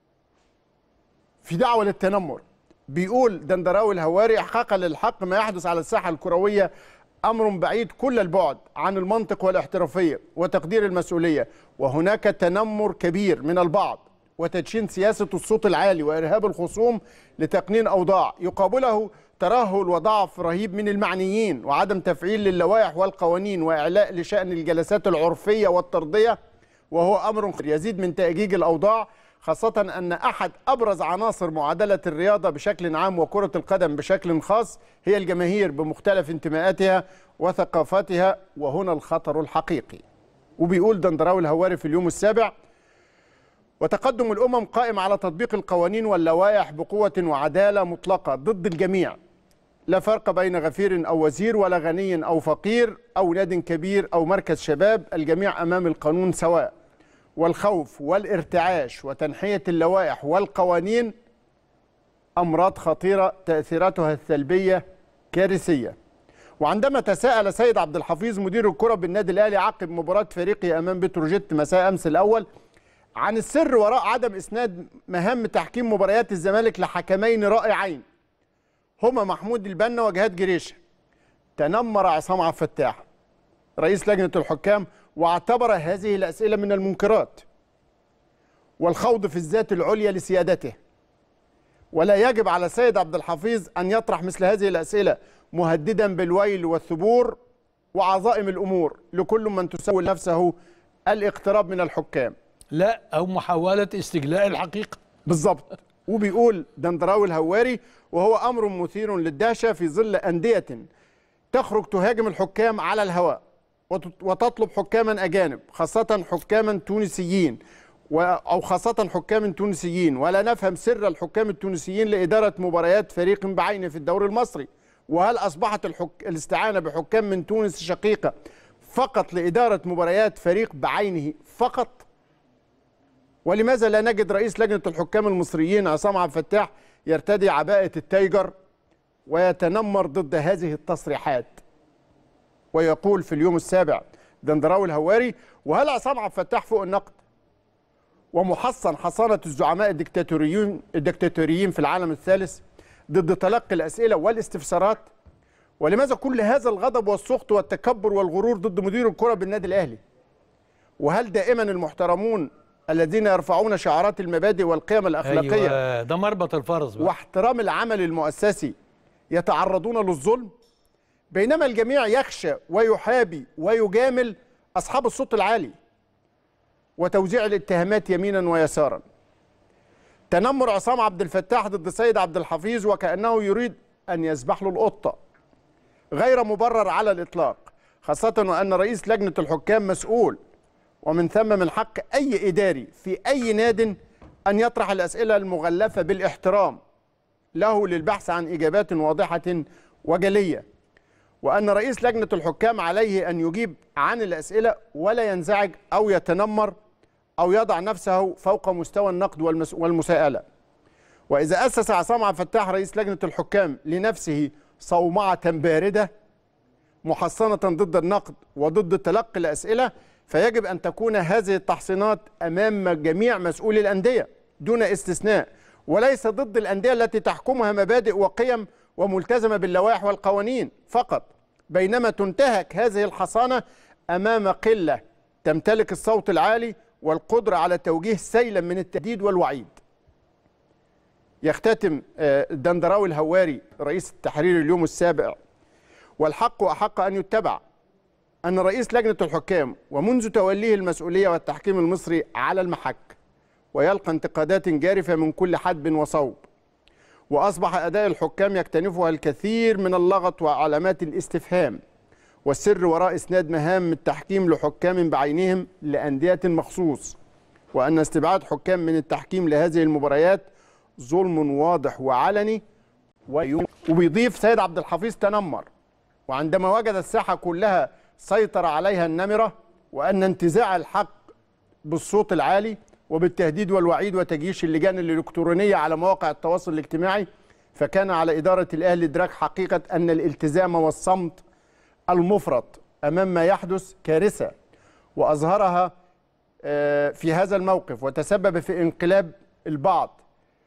في دعوه للتنمر بيقول دندراوي الهواري احقاقا للحق ما يحدث على الساحه الكرويه امر بعيد كل البعد عن المنطق والاحترافيه وتقدير المسؤوليه وهناك تنمر كبير من البعض وتدشين سياسه الصوت العالي وارهاب الخصوم لتقنين اوضاع يقابله ترهل وضعف رهيب من المعنيين وعدم تفعيل للوائح والقوانين واعلاء لشان الجلسات العرفيه والطرديه وهو امر يزيد من تاجيج الاوضاع خاصة أن أحد أبرز عناصر معادلة الرياضة بشكل عام وكرة القدم بشكل خاص هي الجماهير بمختلف انتماءاتها وثقافاتها وهنا الخطر الحقيقي وبيقول دندراوي الهواري في اليوم السابع وتقدم الأمم قائم على تطبيق القوانين واللوائح بقوة وعدالة مطلقة ضد الجميع لا فرق بين غفير أو وزير ولا غني أو فقير أو ناد كبير أو مركز شباب الجميع أمام القانون سواء والخوف والارتعاش وتنحية اللوائح والقوانين أمراض خطيرة تأثيراتها السلبية كارثية وعندما تساءل سيد عبد الحفيظ مدير الكرة بالنادي الأهلي عقب مباراة فريقه أمام بتروجيت مساء أمس الأول عن السر وراء عدم إسناد مهام تحكيم مباريات الزمالك لحكمين رائعين هما محمود البنا وجهاد جريشة تنمر عصام عبد الفتاح رئيس لجنة الحكام واعتبر هذه الأسئلة من المنكرات والخوض في الذات العليا لسيادته ولا يجب على السيد عبد الحفيظ أن يطرح مثل هذه الأسئلة مهددا بالويل والثبور وعظائم الأمور لكل من تسول نفسه الاقتراب من الحكام لا أو محاولة استجلاء الحقيقة بالظبط وبيقول دندراوي الهواري وهو أمر مثير للدهشة في ظل أندية تخرج تهاجم الحكام على الهواء وت- وتطلب حكاما أجانب خاصة حكاما تونسيين و- أو خاصة حكام تونسيين ولا نفهم سر الحكام التونسيين لإدارة مباريات فريق بعينه في الدوري المصري وهل أصبحت الحك... الاستعانة بحكام من تونس شقيقة فقط لإدارة مباريات فريق بعينه فقط ولماذا لا نجد رئيس لجنة الحكام المصريين عصام عبد الفتاح يرتدي عباءة التايجر ويتنمر ضد هذه التصريحات ويقول في اليوم السابع دندراوي الهواري وهل عصام عبد الفتاح فوق النقد ومحصن حصانة الزعماء الدكتاتوريين الدكتاتوريين في العالم الثالث ضد تلقي الأسئلة والاستفسارات ولماذا كل هذا الغضب والسخط والتكبر والغرور ضد مدير الكرة بالنادي الأهلي وهل دائما المحترمون الذين يرفعون شعارات المبادئ والقيم الأخلاقية أيوة ده مربط الفرس بقى واحترام العمل المؤسسي يتعرضون للظلم بينما الجميع يخشى ويحابي ويجامل أصحاب الصوت العالي وتوزيع الاتهامات يمينا ويسارا تنمر عصام عبد الفتاح ضد سيد عبد الحفيظ وكأنه يريد أن يسبح له القطة غير مبرر على الإطلاق خاصة وأن رئيس لجنة الحكام مسؤول ومن ثم من حق أي إداري في أي ناد أن يطرح الأسئلة المغلفة بالاحترام له للبحث عن إجابات واضحة وجلية وأن رئيس لجنة الحكام عليه أن يجيب عن الأسئلة ولا ينزعج أو يتنمر أو يضع نفسه فوق مستوى النقد والمس- والمساءلة وإذا أسس عصام عبد الفتاح رئيس لجنة الحكام لنفسه صومعة باردة محصنة ضد النقد وضد تلقي الأسئلة فيجب أن تكون هذه التحصينات أمام جميع مسؤولي الأندية دون استثناء وليس ضد الأندية التي تحكمها مبادئ وقيم وملتزمة باللوائح والقوانين فقط بينما تنتهك هذه الحصانة أمام قلة تمتلك الصوت العالي والقدرة على توجيه سيلا من التهديد والوعيد يختتم آه، الدندراوي الهواري رئيس التحرير اليوم السابع والحق أحق أن يتبع أن رئيس لجنة الحكام ومنذ توليه المسؤولية والتحكيم المصري على المحك ويلقى انتقادات جارفة من كل حدب وصوب وأصبح أداء الحكام يكتنفها الكثير من اللغط وعلامات الاستفهام والسر وراء إسناد مهام التحكيم لحكام بعينهم لأندية مخصوص وأن استبعاد حكام من التحكيم لهذه المباريات ظلم واضح وعلني ويوم- وبيضيف سيد عبد الحفيظ تنمر وعندما وجد الساحة كلها سيطر عليها النمرة وأن انتزاع الحق بالصوت العالي وبالتهديد والوعيد وتجيش اللجان الإلكترونية على مواقع التواصل الاجتماعي فكان على إدارة الأهلي إدراك حقيقة أن الالتزام والصمت المفرط أمام ما يحدث كارثة وأظهرها آه، في هذا الموقف وتسبب في انقلاب البعض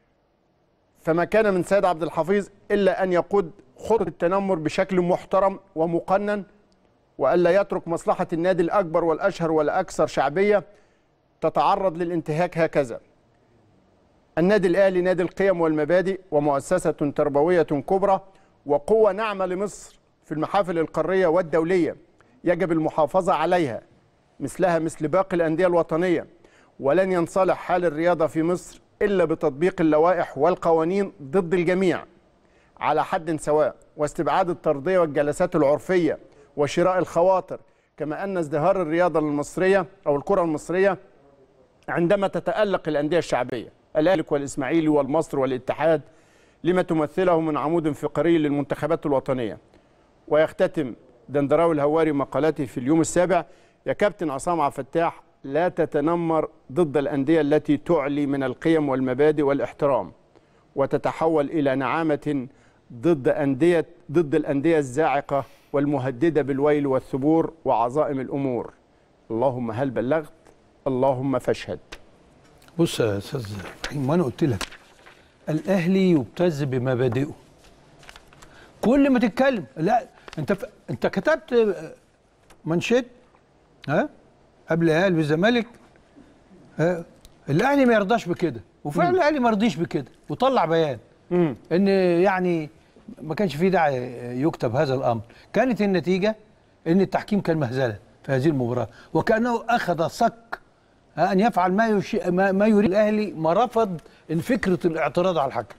فما كان من سيد عبد الحفيظ إلا أن يقود خطة التنمر بشكل محترم ومقنن وألا يترك مصلحة النادي الأكبر والأشهر والأكثر شعبية تتعرض للانتهاك هكذا النادي الأهلي نادي القيم والمبادئ ومؤسسة تربوية كبرى وقوة ناعمة لمصر في المحافل القارية والدولية يجب المحافظة عليها مثلها مثل باقي الأندية الوطنية ولن ينصلح حال الرياضة في مصر إلا بتطبيق اللوائح والقوانين ضد الجميع على حد سواء واستبعاد الترضية والجلسات العرفية وشراء الخواطر كما أن ازدهار الرياضة المصرية أو الكرة المصرية عندما تتألق الأندية الشعبية الأهلي والإسماعيلي والمصر والاتحاد لما تمثله من عمود فقري للمنتخبات الوطنية ويختتم دندراوي الهواري مقالته في اليوم السابع يا كابتن عصام عبد الفتاح لا تتنمر ضد الأندية التي تعلي من القيم والمبادئ والاحترام وتتحول إلى نعامة ضد أندية ضد الأندية الزاعقة والمهددة بالويل والثبور وعظائم الأمور اللهم هل بلغت اللهم فاشهد بص يا استاذ ابراهيم وانا قلت لك الاهلي يبتز بمبادئه كل ما تتكلم لا انت ف... انت كتبت منشد ها قبل الاهلي والزمالك ها الاهلي ما يرضاش بكده وفعلا الاهلي ما رضيش بكده وطلع بيان ان يعني ما كانش في داعي يكتب هذا الامر كانت النتيجه ان التحكيم كان مهزله في هذه المباراه وكانه اخذ صك ها، ان يفعل ما يشي ما, ما يريد الاهلي ما رفض ان فكره الاعتراض على الحكم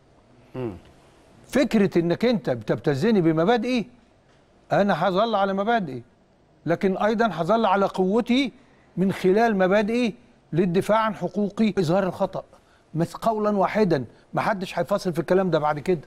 فكره انك انت بتبتزني بمبادئي انا هظل على مبادئي لكن ايضا هظل على قوتي من خلال مبادئي للدفاع عن حقوقي اظهار الخطا بس قولا واحدا ما حدش هيفصل في الكلام ده بعد كده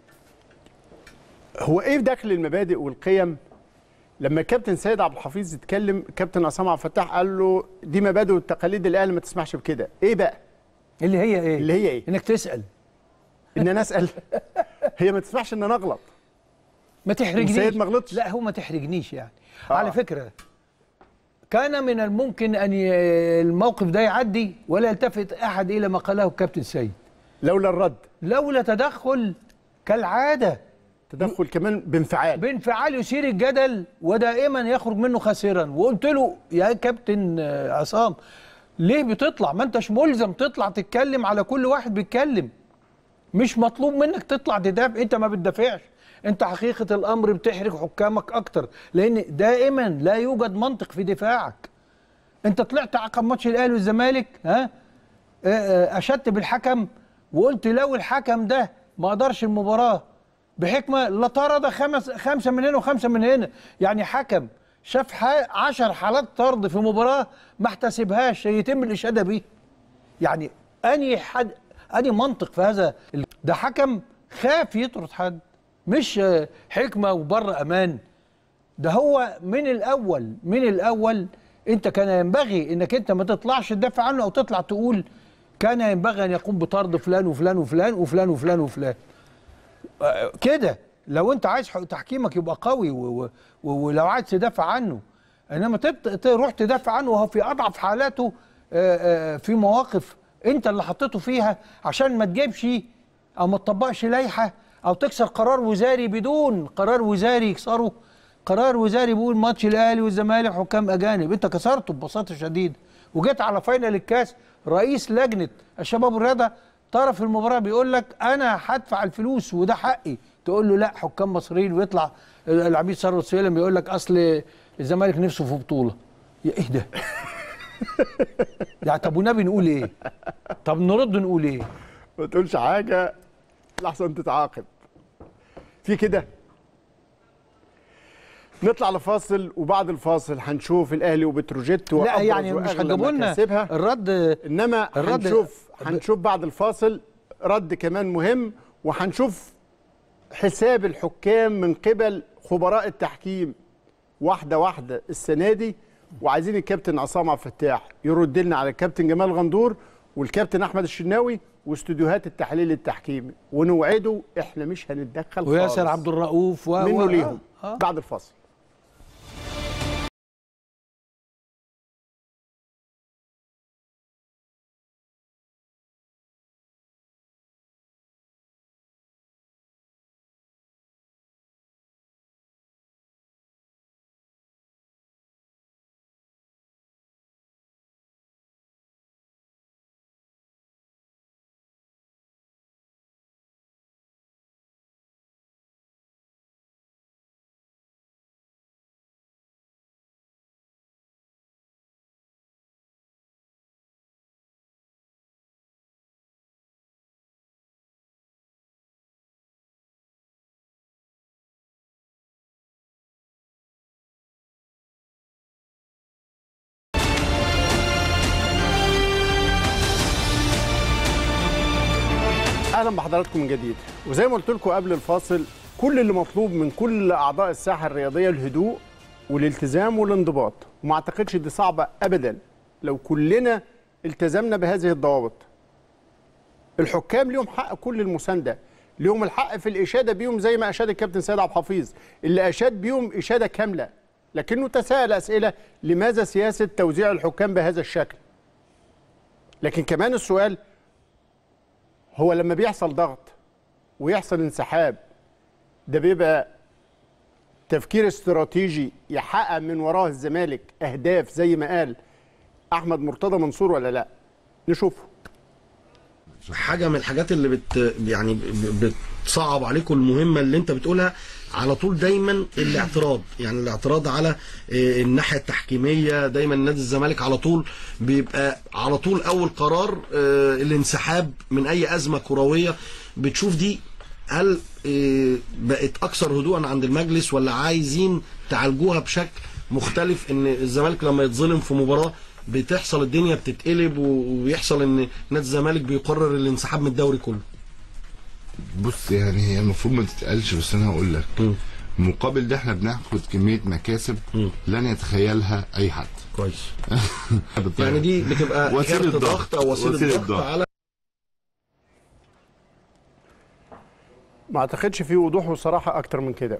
هو ايه دخل المبادئ والقيم لما الكابتن سيد عبد الحفيظ اتكلم الكابتن عصام عبد الفتاح قال له دي مبادئ والتقاليد الاهلي ما تسمحش بكده ايه بقى اللي هي ايه اللي هي ايه انك تسال ان انا اسال هي ما تسمحش ان انا اغلط ما تحرجنيش سيد ما غلطش لا هو ما تحرجنيش يعني آه. آه. على فكره كان من الممكن ان ي... الموقف ده يعدي ولا يلتفت احد الى ما قاله الكابتن سيد لولا الرد لولا تدخل كالعاده تدخل كمان بانفعال بانفعال يثير الجدل ودائما يخرج منه خاسرا وقلت له يا كابتن آه، عصام ليه بتطلع ما انتش ملزم تطلع تتكلم على كل واحد بيتكلم مش مطلوب منك تطلع تدافع انت ما بتدافعش انت حقيقه الامر بتحرج حكامك اكتر لان دائما لا يوجد منطق في دفاعك انت طلعت عقب ماتش الاهلي والزمالك ها آه، آه، اشدت بالحكم وقلت لو الحكم ده ما قدرش المباراه بحكمه لطرد خمس خمسه من هنا وخمسه من هنا يعني حكم شاف ح- عشر حالات طرد في مباراه ما احتسبهاش يتم الاشاده بيه يعني اني حد اني منطق في هذا ال- ده حكم خاف يطرد حد مش آه، حكمه وبره امان ده هو من الاول من الاول انت كان ينبغي انك انت ما تطلعش تدافع عنه او تطلع تقول كان ينبغي ان يقوم بطرد فلان وفلان وفلان وفلان وفلان وفلان آه، كده لو انت عايز حق- تحكيمك يبقى قوي و- و- و- ولو عايز تدافع عنه انما تبت- تروح تدافع عنه وهو في اضعف حالاته آه، آه، في مواقف انت اللي حطيته فيها عشان ما تجيبش او ما تطبقش لائحه او تكسر قرار وزاري بدون قرار وزاري يكسره قرار وزاري بيقول ماتش الاهلي والزمالك حكام اجانب انت كسرته ببساطه شديده وجيت على فاينل الكاس رئيس لجنه الشباب والرياضه طرف المباراه بيقول لك انا هدفع الفلوس وده حقي تقول له لا حكام مصريين ويطلع العميد ثروت سليم يقول لك اصل الزمالك نفسه في بطوله يا ايه ده يعني طب والنبي نقول ايه طب نرد نقول ايه ما تقولش حاجه لحسن تتعاقب في كده نطلع لفاصل وبعد الفاصل هنشوف الاهلي وبتروجيت لا وأبرز يعني مش وأغلى هتجيبوا لنا مكاسبها. الرد انما الرد- هنشوف هنشوف بعد الفاصل رد كمان مهم وهنشوف حساب الحكام من قبل خبراء التحكيم واحده واحده السنه دي وعايزين الكابتن عصام عبد الفتاح يرد لنا على الكابتن جمال غندور والكابتن احمد الشناوي واستوديوهات التحليل التحكيمي ونوعده احنا مش هنتدخل وياسر خالص. عبد الرؤوف و... منه و... ليهم آه. آه. بعد الفاصل اهلا بحضراتكم من جديد وزي ما قلت لكم قبل الفاصل كل اللي مطلوب من كل اعضاء الساحه الرياضيه الهدوء والالتزام والانضباط وما اعتقدش دي صعبه ابدا لو كلنا التزمنا بهذه الضوابط الحكام ليهم حق كل المسانده ليهم الحق في الاشاده بيهم زي ما اشاد الكابتن سيد عبد الحفيظ اللي اشاد بيهم اشاده كامله لكنه تساءل اسئله لماذا سياسه توزيع الحكام بهذا الشكل لكن كمان السؤال هو لما بيحصل ضغط ويحصل انسحاب ده بيبقى تفكير استراتيجي يحقق من وراه الزمالك اهداف زي ما قال احمد مرتضى منصور ولا لا نشوفه حاجه من الحاجات اللي بت يعني ب- بتصعب عليكم المهمه اللي انت بتقولها على طول دايما الاعتراض يعني الاعتراض على آه، الناحيه التحكيميه دايما نادي الزمالك على طول بيبقى على طول اول قرار آه، الانسحاب من اي ازمه كرويه بتشوف دي هل آه، بقت اكثر هدوءا عند المجلس ولا عايزين تعالجوها بشكل مختلف ان الزمالك لما يتظلم في مباراه بتحصل الدنيا بتتقلب و- ويحصل ان نادي الزمالك بيقرر الانسحاب من الدوري كله بص يعني هي المفروض ما تتقالش بس انا هقول لك مقابل ده احنا بناخد كميه مكاسب لن يتخيلها اي حد كويس يعني دي بتبقى وسيله كارت ضغط ضغط او وسيله ضغط على ما اعتقدش فيه وضوح وصراحه اكتر من كده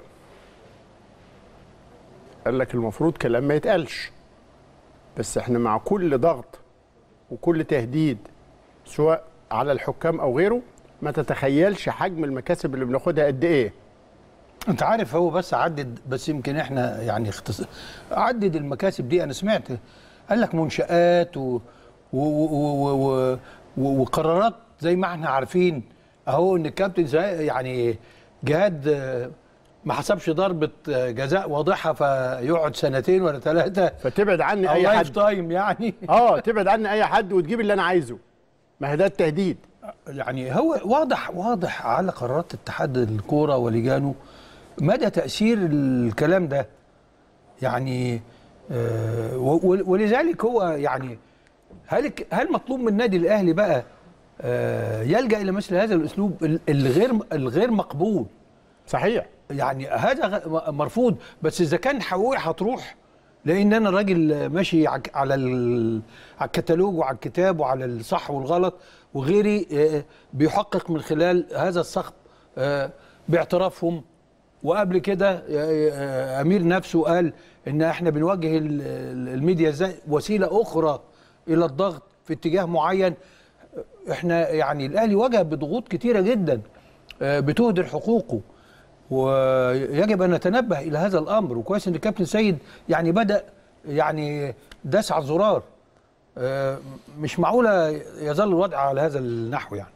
قال لك المفروض كلام ما يتقالش بس احنا مع كل ضغط وكل تهديد سواء على الحكام او غيره ما تتخيلش حجم المكاسب اللي بناخدها قد ايه انت عارف هو بس عدد بس يمكن احنا يعني اختص... عدد المكاسب دي انا سمعت قال لك منشآت و... و... و... و... و... و... وقرارات زي ما احنا عارفين اهو ان الكابتن زي يعني جهاد آه، ما حسبش ضربة آه، جزاء واضحة فيقعد سنتين ولا ثلاثة فتبعد عني أو اي لايف حد تايم يعني اه تبعد عني اي حد وتجيب اللي انا عايزه ما هي ده التهديد يعني هو واضح واضح على قرارات اتحاد الكوره ولجانه مدى تاثير الكلام ده يعني آه و- و- ولذلك هو يعني هل هل مطلوب من النادي الاهلي بقى آه يلجا الى مثل هذا الاسلوب ال- الغير الغير مقبول صحيح يعني هذا غ- مرفوض بس اذا كان حقوقي هتروح لان انا راجل ماشي عك- على ال- على الكتالوج وعلى الكتاب وعلى الصح والغلط وغيري آه، بيحقق من خلال هذا الصخب آه، باعترافهم وقبل كده آه، آه، امير نفسه قال ان احنا بنوجه ال- ال- الميديا ازاي وسيله اخرى الى الضغط في اتجاه معين احنا يعني الاهلي واجه بضغوط كتيره جدا آه، بتهدر حقوقه ويجب ان نتنبه الى هذا الامر وكويس ان الكابتن سيد يعني بدا يعني داس على الزرار آه، مش معقوله يظل الوضع على هذا النحو يعني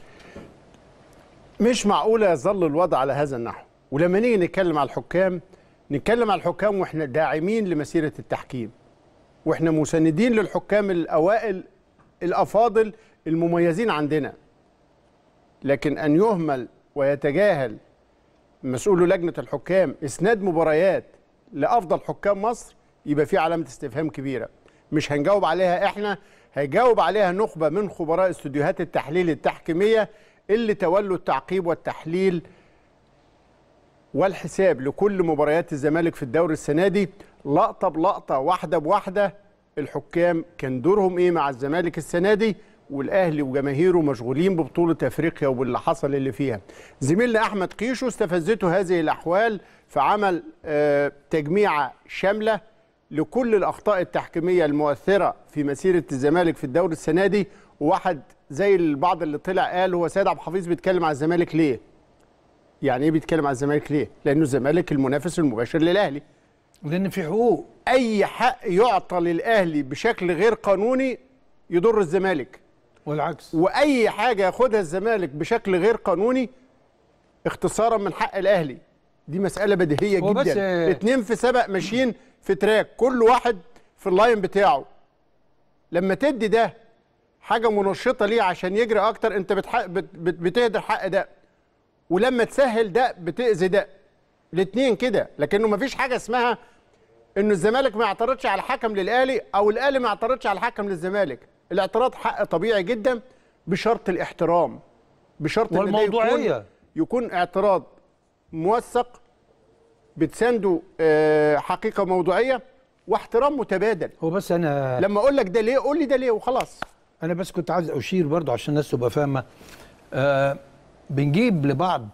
مش معقوله يظل الوضع على هذا النحو ولما نيجي نتكلم على الحكام نتكلم على الحكام واحنا داعمين لمسيره التحكيم واحنا مساندين للحكام الاوائل الافاضل المميزين عندنا لكن ان يهمل ويتجاهل مسؤول لجنه الحكام اسناد مباريات لافضل حكام مصر يبقى في علامه استفهام كبيره مش هنجاوب عليها احنا هيجاوب عليها نخبه من خبراء استوديوهات التحليل التحكيميه اللي تولوا التعقيب والتحليل والحساب لكل مباريات الزمالك في الدوري السنه دي لقطه بلقطه واحده بواحده الحكام كان دورهم ايه مع الزمالك السنه دي والاهلي وجماهيره مشغولين ببطوله افريقيا وباللي حصل اللي فيها زميلنا احمد قيشو استفزته هذه الاحوال فعمل آه، تجميعه شامله لكل الاخطاء التحكيميه المؤثره في مسيره الزمالك في الدوري السنه دي وواحد زي البعض اللي طلع قال هو سيد عبد الحفيظ بيتكلم على الزمالك ليه؟ يعني ايه بيتكلم على الزمالك ليه؟ لانه الزمالك المنافس المباشر للاهلي لان في حقوق اي حق يعطى للاهلي بشكل غير قانوني يضر الزمالك والعكس واي حاجه ياخدها الزمالك بشكل غير قانوني اختصارا من حق الاهلي دي مساله بديهيه هو بس- جدا اتنين في سبق ماشيين في تراك كل واحد في اللاين بتاعه لما تدي ده حاجه منشطه ليه عشان يجري اكتر انت بتحق بت بت بتهدر حق ده ولما تسهل ده بتاذي ده الاثنين كده لكنه مفيش حاجه اسمها انه الزمالك ما يعترضش على الحكم للاهلي او الاهلي ما يعترضش على الحكم للزمالك الاعتراض حق طبيعي جدا بشرط الاحترام بشرط ان ده والموضوعية. يكون, يكون اعتراض موثق بتسانده آه، حقيقه موضوعيه واحترام متبادل هو بس انا لما اقول لك ده ليه قول لي ده ليه وخلاص انا بس كنت عايز اشير برضو عشان الناس تبقى فاهمه آه بنجيب لبعض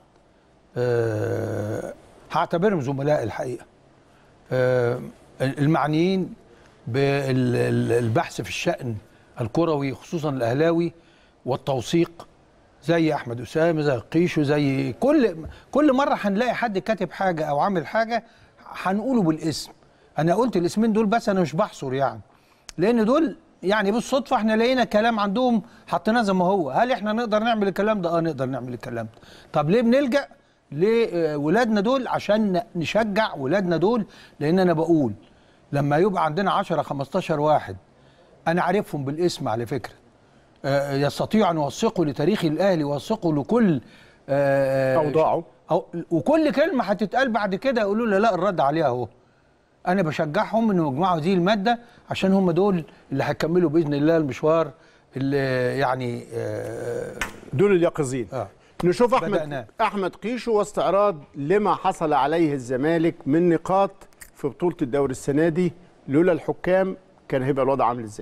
آه هعتبرهم زملاء الحقيقه آه المعنيين بالبحث في الشأن الكروي خصوصا الاهلاوي والتوثيق زي احمد اسامه زي قيشو زي كل كل مره هنلاقي حد كاتب حاجه او عامل حاجه هنقوله بالاسم انا قلت الاسمين دول بس انا مش بحصر يعني لان دول يعني بالصدفه احنا لقينا كلام عندهم حطيناه زي ما هو هل احنا نقدر نعمل الكلام ده اه نقدر نعمل الكلام ده طب ليه بنلجا لولادنا دول عشان نشجع ولادنا دول لان انا بقول لما يبقى عندنا 10 15 واحد انا عارفهم بالاسم على فكره آه، يستطيع ان يوثقوا لتاريخ الاهلي يوثقوا لكل آه، أوضاعه. أو وكل كلمه هتتقال بعد كده يقولوا لا لا الرد عليها اهو انا بشجعهم انهم يجمعوا هذه الماده عشان هم دول اللي هيكملوا باذن الله المشوار اللي يعني آه دول اليقظين آه. نشوف احمد بدأناه. احمد قيشو واستعراض لما حصل عليه الزمالك من نقاط في بطوله الدوري السنه دي لولا الحكام كان هيبقى الوضع عامل ازاي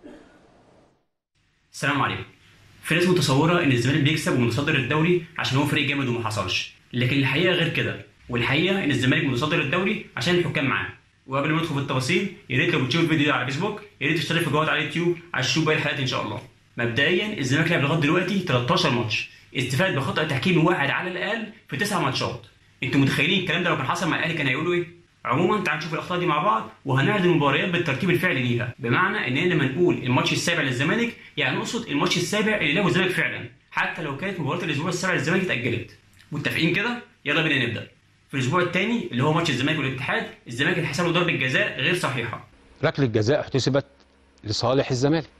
السلام عليكم في ناس متصوره ان الزمالك بيكسب ومتصدر الدوري عشان هو فريق جامد وما حصلش لكن الحقيقه غير كده والحقيقه ان الزمالك متصدر الدوري عشان الحكام معاه وقبل ما ندخل في التفاصيل يا ريت لو بتشوف الفيديو ده على فيسبوك يا ريت تشترك في جوات على اليوتيوب عشان تشوف باقي الحلقات ان شاء الله مبدئيا الزمالك لعب لغايه دلوقتي 13 ماتش استفاد بخطا تحكيمي واحد على الاقل في تسع ماتشات انتوا متخيلين الكلام ده لو كان حصل مع الاهلي كان هيقولوا ايه عموما تعال نشوف الاخطاء دي مع بعض وهنعرض المباريات بالترتيب الفعلي ليها بمعنى ان لما نقول الماتش السابع للزمالك يعني نقصد الماتش السابع اللي لعبه الزمالك فعلا حتى لو كانت مباراه الاسبوع السابع للزمالك اتاجلت متفقين كده يلا بينا نبدا في الاسبوع الثاني اللي هو ماتش الزمالك والاتحاد الزمالك اتحسب له ضربه جزاء غير صحيحه ركله جزاء احتسبت لصالح الزمالك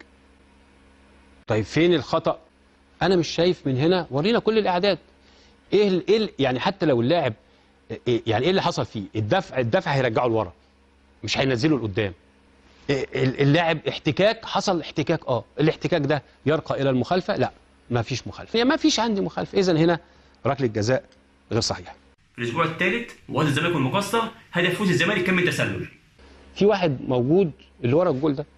طيب فين الخطا انا مش شايف من هنا ورينا كل الاعداد ايه ال ايه ال يعني حتى لو اللاعب إيه يعني ايه اللي حصل فيه الدفع الدفع هيرجعه لورا مش هينزله لقدام إيه ال- اللاعب احتكاك حصل احتكاك اه الاحتكاك ده يرقى الى المخالفه لا ما فيش مخالفه يعني ما فيش عندي مخالفه اذا هنا ركله جزاء غير صحيحه في الاسبوع الثالث مواجهه الزمالك والمقصه هدف فوز الزمالك كان من تسلل في واحد موجود اللي ورا الجول ده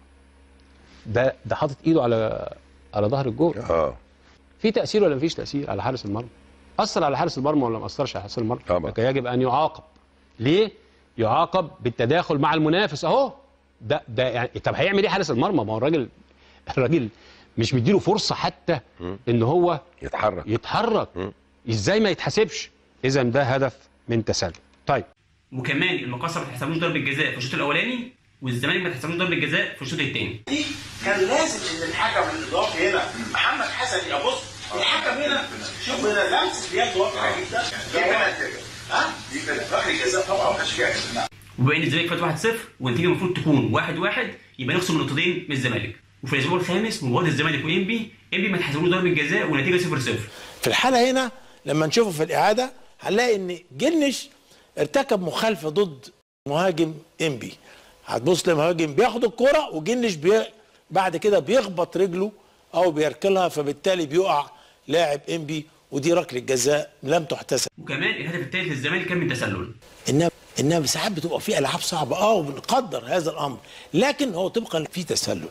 ده ده حاطط ايده على على ظهر الجول اه في تاثير ولا مفيش تاثير على حارس المرمى اثر على حارس المرمى ولا ما اثرش على حارس المرمى طبعا يجب ان يعاقب ليه يعاقب بالتداخل مع المنافس اهو ده ده يعني طب هيعمل ايه حارس المرمى ما هو الراجل الراجل مش مديله فرصه حتى ان هو يتحرك يتحرك ازاي ما يتحاسبش اذا ده هدف من تسلل طيب وكمان المقصه ما تحسبلوش ضربه جزاء في الشوط الاولاني والزمالك ما تحسبلوش ضربه جزاء في الشوط الثاني دي كان لازم ان الحكم الاضافي هنا محمد حسن يبص الحكم هنا شوف هنا لمسه اليد واضحه جدا دي كانت كده ها دي كانت ركله جزاء طبعا ما كانش فيها كده وبما ان الزمالك فات 1-0 والنتيجه المفروض تكون 1-1 يبقى نخصم نقطتين من الزمالك وفي الاسبوع الخامس مباراه الزمالك وانبي انبي ما اتحسبوش ضربه جزاء والنتيجه 0 0 في الحاله هنا لما نشوفه في الاعاده هنلاقي ان جنش ارتكب مخالفه ضد مهاجم انبي هتبص لمهاجم بياخد الكرة وجنش بي بعد كده بيخبط رجله او بيركلها فبالتالي بيقع لاعب انبي ودي ركله جزاء لم تحتسب وكمان الهدف الثالث للزمالك كان من تسلل انها انها ساعات بتبقى في العاب صعبه اه وبنقدر هذا الامر لكن هو طبقا في تسلل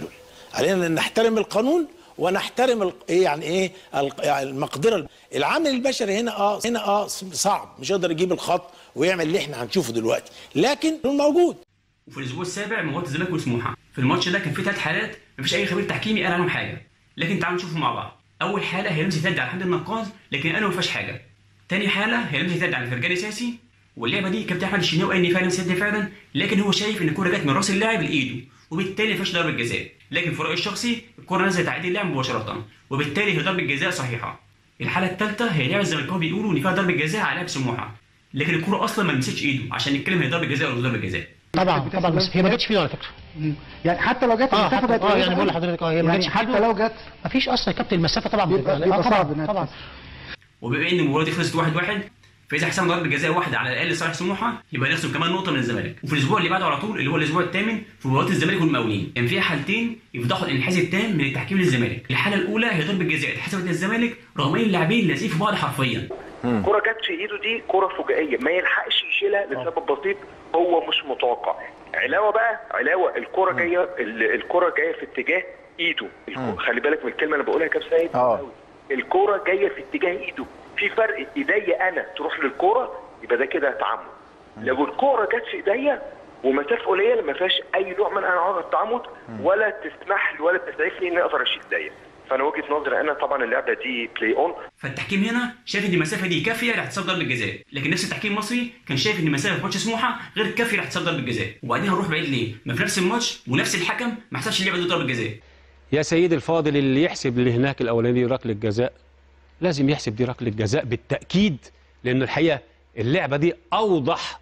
علينا ان نحترم القانون ونحترم ال- ايه يعني ايه ال- يعني المقدره العامل البشري هنا اه هنا اه صعب مش هيقدر يجيب الخط ويعمل اللي احنا هنشوفه دلوقتي لكن موجود وفي الاسبوع السابع مباراه الزمالك وسموحه في الماتش ده كان في ثلاث حالات مفيش اي خبير تحكيمي قال عنهم حاجه لكن تعالوا نشوفهم مع بعض اول حاله هي لمسه يد على حمد النقاز لكن قالوا ما فيهاش حاجه تاني حاله هي لمسه يد على فرجاني ساسي واللعبه دي كابتن احمد الشناوي قال ان فيها لمسه يد فعلا لكن هو شايف ان الكوره جت من راس اللاعب لايده وبالتالي ما فيهاش ضربه جزاء لكن في رايي الشخصي الكوره نزلت على ايد اللاعب مباشره وبالتالي هي ضربه جزاء صحيحه الحاله الثالثه هي لعبه الزمالكاوي بيقولوا ان فيها ضربه جزاء على لاعب سموحه لكن الكوره اصلا ما لمستش ايده عشان نتكلم هي ضربه جزاء ولا مش ضربه جزاء طبعا طبعا بس هي ما جاتش فيه على فكره يعني حتى لو جت آه، المسافه حتى- بقت آه، قريبة يعني بقول قوي. لحضرتك، آه، هي ما يعني جاتش في حتى إيده. لو جت ما فيش اصلا يا كابتن المسافه طبعا بيبقى, بتبقى- بيبقى آه، طبعا صعب طبعا وبما ان المباراه دي خلصت 1 1 فاذا حسم ضربه جزاء واحده على الاقل لصالح سموحه يبقى نخصم كمان نقطه من الزمالك وفي الاسبوع اللي بعده على طول اللي هو الاسبوع الثامن في مباراه الزمالك والمقاولين كان فيها حالتين يفضحوا الانحاز التام من التحكيم للزمالك الحاله الاولى هي ضربه جزاء اتحسبت للزمالك رغم ان اللاعبين لازقين في بعض حرفيا كرة جت في ايده دي كرة فجائية ما يلحقش يشيلها لسبب بسيط هو مش متوقع علاوة بقى علاوة الكرة جاية ال- الكرة جاية في اتجاه ايده الكرة- خلي بالك من الكلمة اللي بقولها يا كابتن سيد اه الكرة جاية في اتجاه ايده في فرق ايديا انا تروح للكرة يبقى ده كده تعمد لو الكرة جت في ايديا ومسافة قليلة ما فيهاش اي نوع من انواع التعمد ولا تسمح لي ولا تسعف لي اني اقدر اشيل ايديا فانا وجهة نظري انا طبعا اللعبة دي بلاي اون فالتحكيم هنا شايف ان المسافه دي كافيه لاحتساب ضربه جزاء لكن نفس التحكيم المصري كان شايف ان المسافه في ماتش سموحه غير كافيه لاحتساب ضربه جزاء وبعدين هنروح بعيد ليه ما في نفس الماتش ونفس الحكم ما حسبش اللعبه دي ضربه جزاء يا سيدي الفاضل اللي يحسب اللي هناك الاولاني ركله جزاء لازم يحسب دي ركله جزاء بالتاكيد لان الحقيقه اللعبه دي اوضح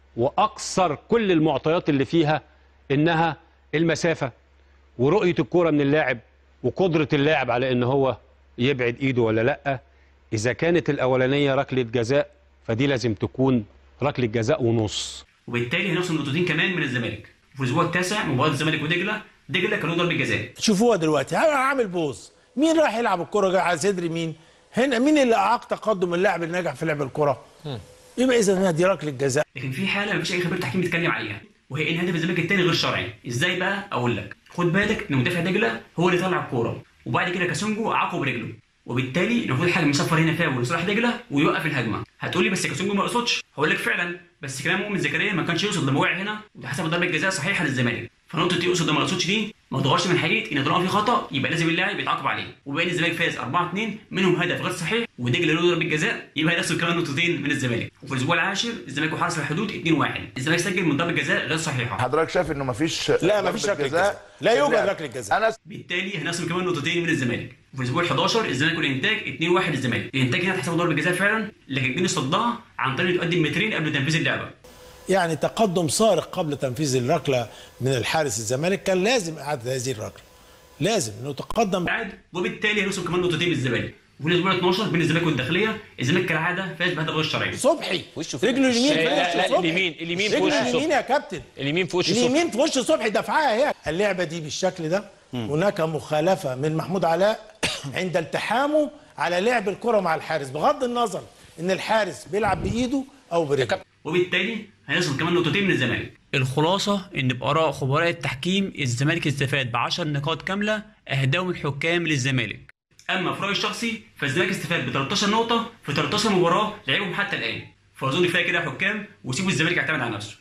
واكثر كل المعطيات اللي فيها انها المسافه ورؤيه الكوره من اللاعب وقدره اللاعب على ان هو يبعد ايده ولا لا اذا كانت الاولانيه ركله جزاء فدي لازم تكون ركله جزاء ونص وبالتالي هنخصم نقطتين كمان من الزمالك وفي الاسبوع التاسع مباراه الزمالك ودجله دجله كانوا ضربه جزاء شوفوها دلوقتي انا عامل بوز مين راح يلعب الكره جاي على صدر مين هنا مين اللي اعاق تقدم اللاعب اللي نجح في لعب الكره يبقى اذا هنا دي ركله جزاء لكن في حاله مفيش اي خبير تحكيم يتكلم عليها وهي ان هدف الزمالك الثاني غير شرعي ازاي بقى اقول لك خد بالك ان مدافع دجله هو اللي طلع الكوره وبعد كده كاسونجو عاقب رجله وبالتالي المفروض الحكم يصفر هنا فاول لصالح دجله ويوقف الهجمه هتقول لي بس كاسونجو ما يقصدش هقول لك فعلا بس كلام مؤمن زكريا ما كانش يقصد لما وقع هنا وده حسب ضربه جزاء صحيحه للزمالك فنقطه يقصد ما يقصدش دي ما تغيرش من حقيقه ان طالما في خطا يبقى لازم اللاعب يتعاقب عليه وبما ان الزمالك فاز 4 2 منهم هدف غير صحيح ودجله له ضربه جزاء يبقى هيحصل كمان نقطتين من الزمالك وفي الاسبوع العاشر الزمالك وحرس الحدود 2 1 الزمالك سجل من ضربه جزاء غير صحيحه حضرتك شايف انه مفيش لا مفيش ركله جزاء لا يوجد ركله جزاء انا بالتالي هنقسم كمان نقطتين من الزمالك وفي الاسبوع ال 11 الزمالك والانتاج 2 1 للزمالك الانتاج هنا هتحسب ضربه جزاء فعلا لكن الجنس صدها عن طريق تقدم مترين قبل تنفيذ اللعبه يعني تقدم صارخ قبل تنفيذ الركله من الحارس الزمالك كان لازم اعاده هذه الركله لازم انه تقدم بعد وبالتالي هنقسم كمان نقطتين من الزمالك وفي الاسبوع ال 12 بين الزمالك والداخليه الزمالك كالعاده فاز بهدف غير شرعي صبحي وشه رجله اليمين في لا، وش لا، صبحي اليمين اليمين في رجله وش اليمين صبحي يا كابتن اليمين في وش صبحي اليمين في وش صبحي دفعها هي اللعبه دي بالشكل ده هناك مخالفه من محمود علاء عند التحامه على لعب الكره مع الحارس بغض النظر ان الحارس بيلعب بايده او برجله وبالتالي هيصل كمان نقطتين من الزمالك الخلاصة إن بآراء خبراء التحكيم الزمالك استفاد ب 10 نقاط كاملة أهداهم الحكام للزمالك أما في رأيي الشخصي فالزمالك استفاد ب 13 نقطة في 13 مباراة لعبهم حتى الآن فأظن كفاية كده يا حكام وسيبوا الزمالك يعتمد على نفسه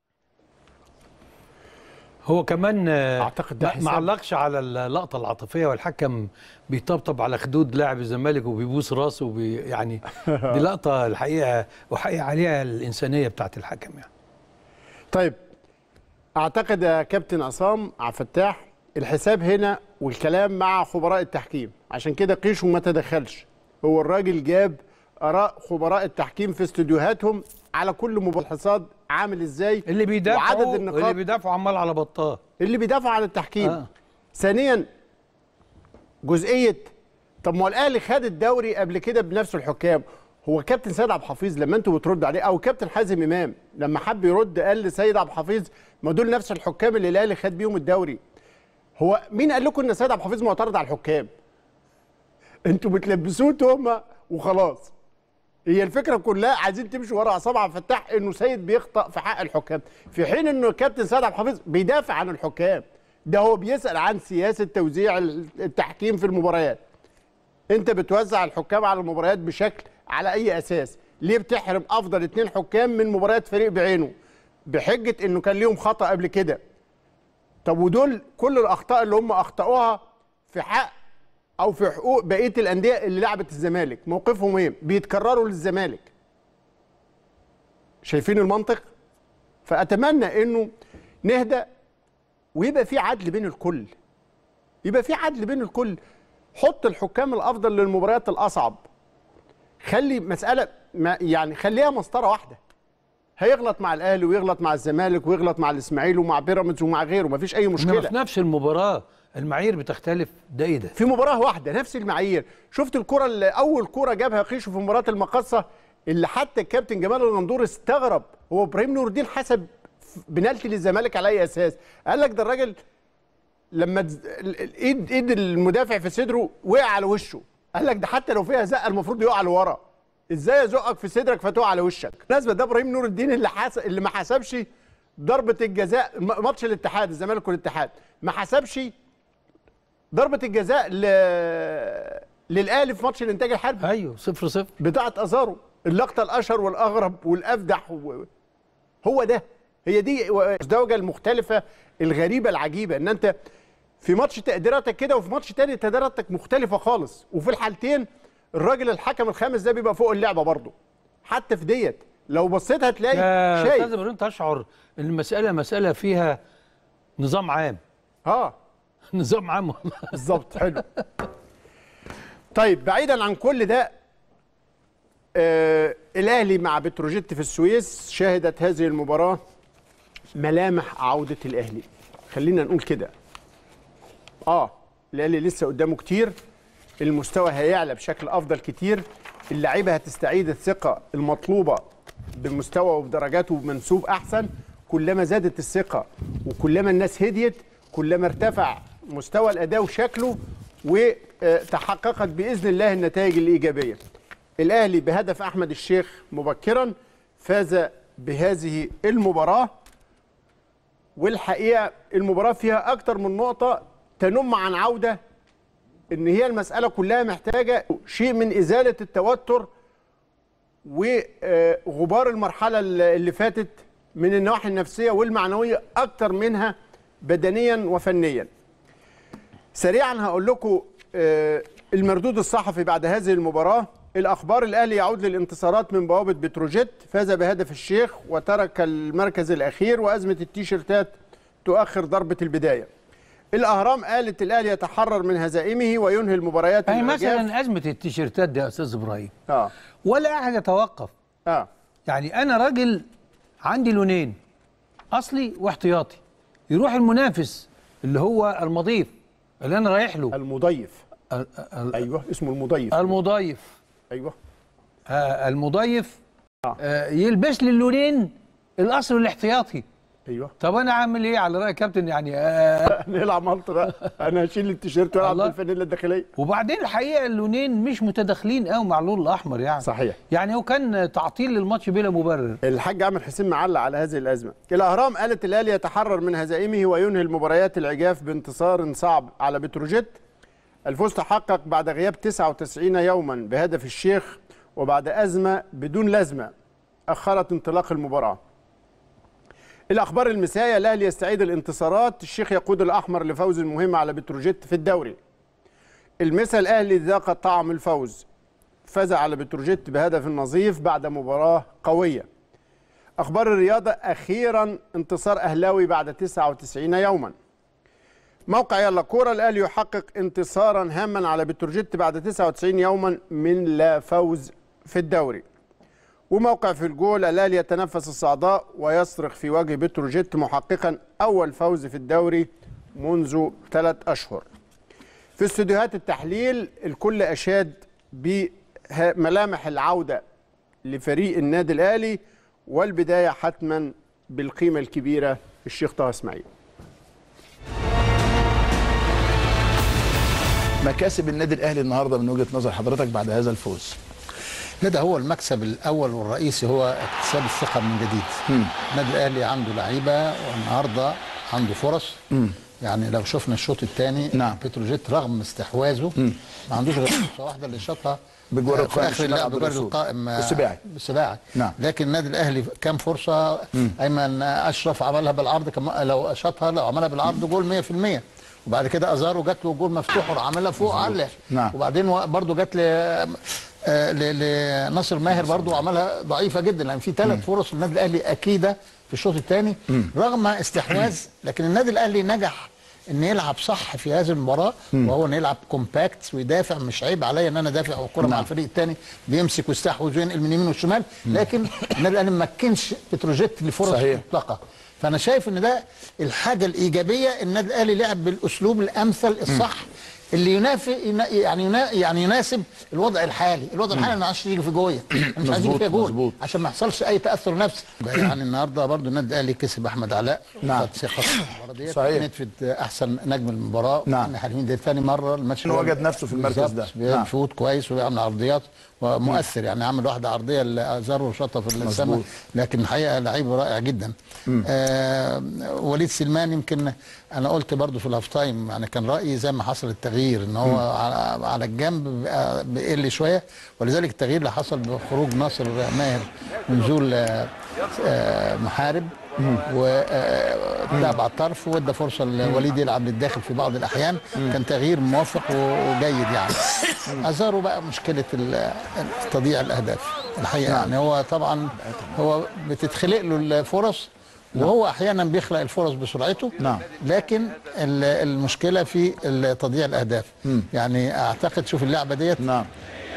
هو كمان اعتقد ده ما حساب. ما علقش على اللقطه العاطفيه والحكم بيطبطب على خدود لاعب الزمالك وبيبوس راسه وبي يعني دي لقطه الحقيقه وحقيقة عليها الانسانيه بتاعت الحكم يعني طيب اعتقد يا كابتن عصام عبد الفتاح الحساب هنا والكلام مع خبراء التحكيم عشان كده قيشو ما تدخلش هو الراجل جاب اراء خبراء التحكيم في استوديوهاتهم على كل مباحثات عامل ازاي اللي بيدافعوا وعدد النقاط اللي بيدافعوا عمال على بطال اللي بيدافع عن التحكيم آه. ثانيا جزئيه طب ما هو الاهلي خد الدوري قبل كده بنفس الحكام هو كابتن سيد عبد الحفيظ لما انتوا بتردوا عليه او كابتن حازم امام لما حب يرد قال لسيد عبد الحفيظ ما دول نفس الحكام اللي الاهلي خد بيهم الدوري هو مين قال لكم ان سيد عبد الحفيظ معترض على الحكام انتوا بتلبسوه تهمه وخلاص هي الفكره كلها عايزين تمشوا ورا عصام عبد الفتاح انه سيد بيخطا في حق الحكام في حين انه كابتن سيد عبد الحفيظ بيدافع عن الحكام ده هو بيسال عن سياسه توزيع التحكيم في المباريات انت بتوزع الحكام على المباريات بشكل على اي اساس ليه بتحرم افضل اتنين حكام من مباريات فريق بعينه بحجه انه كان ليهم خطا قبل كده طب ودول كل الاخطاء اللي هم اخطاوها في حق او في حقوق بقيه الانديه اللي لعبت الزمالك موقفهم ايه بيتكرروا للزمالك شايفين المنطق فاتمنى انه نهدى ويبقى في عدل بين الكل يبقى في عدل بين الكل حط الحكام الافضل للمباريات الاصعب خلي مساله ما يعني خليها مسطره واحده هيغلط مع الاهلي ويغلط مع الزمالك ويغلط مع الاسماعيلي ومع بيراميدز ومع غيره مفيش اي انما مشكله في نفس المباراه المعايير بتختلف ده ايه ده في مباراه واحده نفس المعايير شفت الكره اللي اول كره جابها قيشو في مباراه المقصه اللي حتى الكابتن جمال الغندور استغرب هو ابراهيم نور الدين حسب بنالتي للزمالك على اي اساس قال لك ده الراجل لما تز- ال- ال- ايد ايد المدافع في صدره وقع على وشه قال لك ده حتى لو فيها زقه المفروض يقع لورا ازاي ازقك في صدرك فتقع على وشك بالمناسبه ده ابراهيم نور الدين اللي حس... اللي ما حسبش ضربه الجزاء م- ماتش الاتحاد الزمالك والاتحاد ما حسبش ضربه الجزاء ل... للاهلي في ماتش الانتاج الحربي ايوه صفر صفر بتاعه ازارو اللقطه الاشهر والاغرب والافدح و... هو ده هي دي الزوجه المختلفه الغريبه العجيبه ان انت في ماتش تقديراتك كده وفي ماتش تاني تقديراتك مختلفه خالص وفي الحالتين الراجل الحكم الخامس ده بيبقى فوق اللعبه برضه حتى في ديت لو بصيت هتلاقي يا شايف استاذ ابراهيم تشعر ان المساله مساله فيها نظام عام اه نظام عام بالظبط حلو طيب بعيدا عن كل ده آه الاهلي مع بتروجيت في السويس شهدت هذه المباراه ملامح عوده الاهلي خلينا نقول كده اه الاهلي لسه قدامه كتير المستوى هيعلى بشكل افضل كتير اللعيبه هتستعيد الثقه المطلوبه بمستوى وبدرجاته وبمنسوب احسن كلما زادت الثقه وكلما الناس هديت كلما ارتفع مستوى الاداء وشكله وتحققت باذن الله النتائج الايجابيه. الاهلي بهدف احمد الشيخ مبكرا فاز بهذه المباراه والحقيقه المباراه فيها اكتر من نقطه تنم عن عوده ان هي المساله كلها محتاجه شيء من ازاله التوتر وغبار المرحله اللي فاتت من النواحي النفسيه والمعنويه اكتر منها بدنيا وفنيا. سريعا هقول لكم آه، المردود الصحفي بعد هذه المباراه الاخبار الاهلي يعود للانتصارات من بوابه بتروجيت فاز بهدف الشيخ وترك المركز الاخير وازمه التيشيرتات تؤخر ضربه البدايه. الاهرام قالت الاهلي يتحرر من هزائمه وينهي المباريات يعني العجاف. مثلا ازمه التيشيرتات دي يا استاذ ابراهيم اه ولا احد يتوقف اه يعني انا راجل عندي لونين اصلي واحتياطي يروح المنافس اللي هو المضيف اللي انا رايح له المضيف ايوه اسمه المضيف المضيف ايوه آه المضيف آه يلبس لي اللونين الاصل والاحتياطي ايوه طب انا اعمل ايه على راي كابتن يعني آه نلعب مالطا بقى انا هشيل التيشيرت والعب الله. بالفانيلا الداخليه وبعدين الحقيقه اللونين مش متداخلين قوي مع اللون الاحمر يعني صحيح يعني هو كان تعطيل للماتش بلا مبرر الحاج عامر حسين معلق على هذه الازمه الاهرام قالت الاهلي يتحرر من هزائمه وينهي المباريات العجاف بانتصار صعب على بتروجيت الفوز تحقق بعد غياب 99 يوما بهدف الشيخ وبعد ازمه بدون لازمه اخرت انطلاق المباراه الاخبار المسايه الاهلي يستعيد الانتصارات الشيخ يقود الاحمر لفوز مهم على بتروجيت في الدوري المسا الاهلي ذاق طعم الفوز فاز على بتروجيت بهدف نظيف بعد مباراه قويه اخبار الرياضه اخيرا انتصار اهلاوي بعد 99 يوما موقع يلا كوره الاهلي يحقق انتصارا هاما على بتروجيت بعد 99 يوما من لا فوز في الدوري وموقع في الجول الاهلي يتنفس الصعداء ويصرخ في وجه بتروجيت محققا اول فوز في الدوري منذ ثلاث اشهر في استوديوهات التحليل الكل اشاد بملامح العوده لفريق النادي الاهلي والبدايه حتما بالقيمه الكبيره الشيخ طه اسماعيل مكاسب النادي الاهلي النهارده من وجهه نظر حضرتك بعد هذا الفوز لا ده هو المكسب الاول والرئيسي هو اكتساب الثقه من جديد النادي الاهلي عنده لعيبه والنهارده عنده فرص يعني لو شفنا الشوط الثاني نعم. بتروجيت رغم استحواذه ما عندوش غير فرصه واحده اللي شاطها بجوار آه، القائم في اخر الشمال اللعب عبد بجوار الرسول. القائم آه، السباعي. السباعي نعم. لكن النادي الاهلي كام فرصه ايمن اشرف عملها بالعرض كم لو شاطها لو عملها بالعرض جول 100% وبعد كده ازارو جات له جول مفتوح وراح عاملها فوق علق نعم. وبعدين برضه جات ل آه، ل- لناصر ماهر برضه عملها ضعيفه جدا لان في ثلاث فرص النادي الاهلي اكيده في الشوط الثاني رغم استحواذ لكن النادي الاهلي نجح ان يلعب صح في هذه المباراه مم. وهو ان يلعب كومباكت ويدافع مش عيب عليا ان انا دافع والكره مع الفريق الثاني بيمسك ويستحوذ وينقل من اليمين والشمال لكن النادي الاهلي ما مكنش بتروجيت لفرص صحيح. مطلقه فانا شايف ان ده الحاجه الايجابيه النادي الاهلي لعب بالاسلوب الامثل الصح اللي ينافي ينا- يعني ينا يعني يناسب الوضع الحالي، الوضع الحالي انا عايز يجي في جويه، انا مش عايز يجي مظبوط، فيها جول مظبوط. عشان ما يحصلش اي تاثر نفسي. يعني النهارده برضو النادي الاهلي كسب احمد علاء نعم. خد ثقه في المباراه ديت صحيح. نتفت احسن نجم المباراه نعم. حليمين دي ثاني مره الماتش إنه وجد نفسه في المركز بالظبط. ده. بيعمل نعم. شوط كويس وبيعمل عرضيات ومؤثر يعني عمل واحده عرضيه لازارو وشاطها في السماء مظبوط. لكن الحقيقه لعيب رائع جدا آه وليد سلمان يمكن انا قلت برضو في الهاف تايم يعني كان رايي زي ما حصل التغيير ان هو على, على الجنب بقى بيقل شويه ولذلك التغيير اللي حصل بخروج ناصر ماهر ونزول آه آه محارب ولعب على الطرف وادى فرصه لوليد يلعب للداخل في بعض الاحيان كان تغيير موفق وجيد يعني ازارو بقى مشكله ال- تضييع الاهداف الحقيقه يعني هو طبعا هو بتتخلق له الفرص وهو احيانا بيخلق الفرص بسرعته نعم. لكن ال- المشكله في ال- تضييع الاهداف يعني اعتقد شوف اللعبه ديت نعم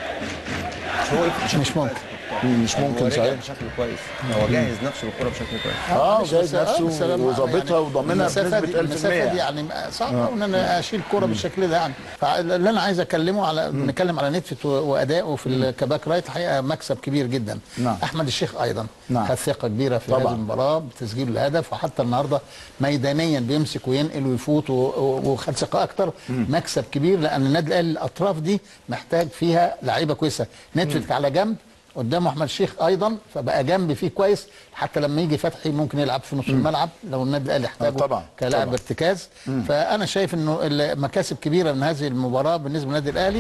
مش ممكن مش ممكن هو رجع صحيح بشكل كويس هو جاهز نفسه للكوره بشكل كويس اه مش جايز بس- آه، بس نفسه لما- وظابطها وضامنها المسافة بنسبه دي- المسافه 1000% دي يعني صعب آه. ان انا اشيل كرة بالشكل ده يعني فاللي انا عايز اكلمه على نتكلم على نتفت و- وادائه في ال- كباك رايت الحقيقه مكسب كبير جدا نعم. احمد الشيخ ايضا نعم. خد ثقه كبيره في طبعاً. هذه المباراه بتسجيل الهدف وحتى النهارده ميدانيا بيمسك وينقل ويفوت و- و- وخد ثقه اكتر مكسب كبير لان النادي الاهلي الاطراف دي محتاج فيها لعيبه كويسه نتفت على جنب قدامه احمد شيخ ايضا فبقى جنب فيه كويس حتى لما يجي فتحي ممكن يلعب في نص الملعب لو النادي الاهلي احتاجه آه، طبعاً، كلاعب طبعاً. ارتكاز فانا شايف انه المكاسب كبيره من هذه المباراه بالنسبه للنادي الاهلي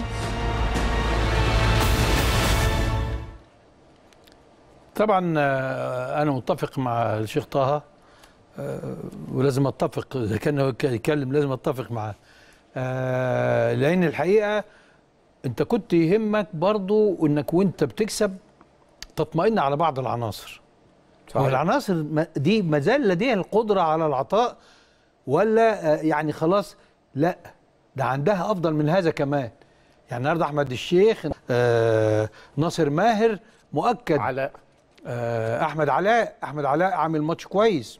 طبعا آه، انا متفق مع الشيخ طه آه، ولازم اتفق اذا كان هو يتكلم لازم اتفق معاه آه، لان الحقيقه انت كنت يهمك برضو انك وانت بتكسب تطمئن على بعض العناصر صحيح. والعناصر ما- دي ما زال لديها القدره على العطاء ولا آه، يعني خلاص لا ده عندها افضل من هذا كمان يعني النهارده احمد الشيخ آه ناصر ماهر مؤكد علاء آه احمد علاء احمد علاء عامل ماتش كويس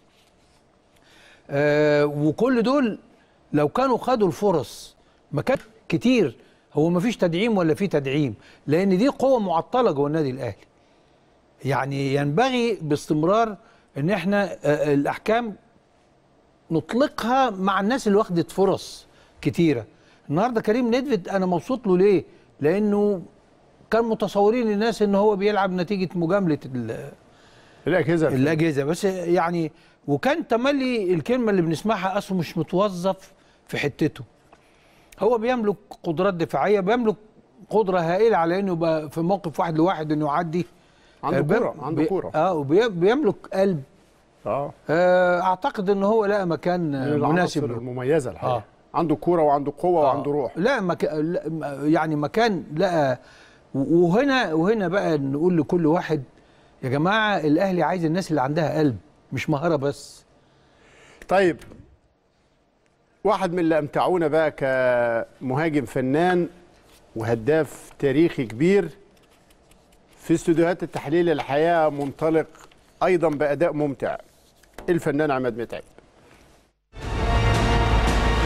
آه وكل دول لو كانوا خدوا الفرص ما كان كتير هو ما فيش تدعيم ولا في تدعيم لان دي قوه معطله جوه النادي الاهلي يعني ينبغي باستمرار ان احنا آه الاحكام نطلقها مع الناس اللي واخدت فرص كتيره النهارده كريم ندفد انا مبسوط له ليه لانه كان متصورين الناس ان هو بيلعب نتيجه مجامله ال- الاجهزه الاجهزه بس يعني وكان تملي الكلمه اللي بنسمعها اصله مش متوظف في حتته هو بيملك قدرات دفاعيه بيملك قدره هائله على انه يبقى في موقف واحد لواحد انه يعدي عنده آه، بي- كرة، عنده بي- كرة. اه وبيملك قلب اه آه، اعتقد ان هو لقى مكان آه، من مناسب العناصر له المميزه الحقيقه آه. آه. عنده كوره وعنده قوه وعنده روح لا مك... لا م- يعني مكان لقى و- وهنا وهنا بقى نقول لكل واحد يا جماعه الاهلي عايز الناس اللي عندها قلب مش مهاره بس طيب واحد من اللي امتعونا بقى كمهاجم فنان وهداف تاريخي كبير في استوديوهات التحليل الحياه منطلق ايضا باداء ممتع الفنان عماد متعب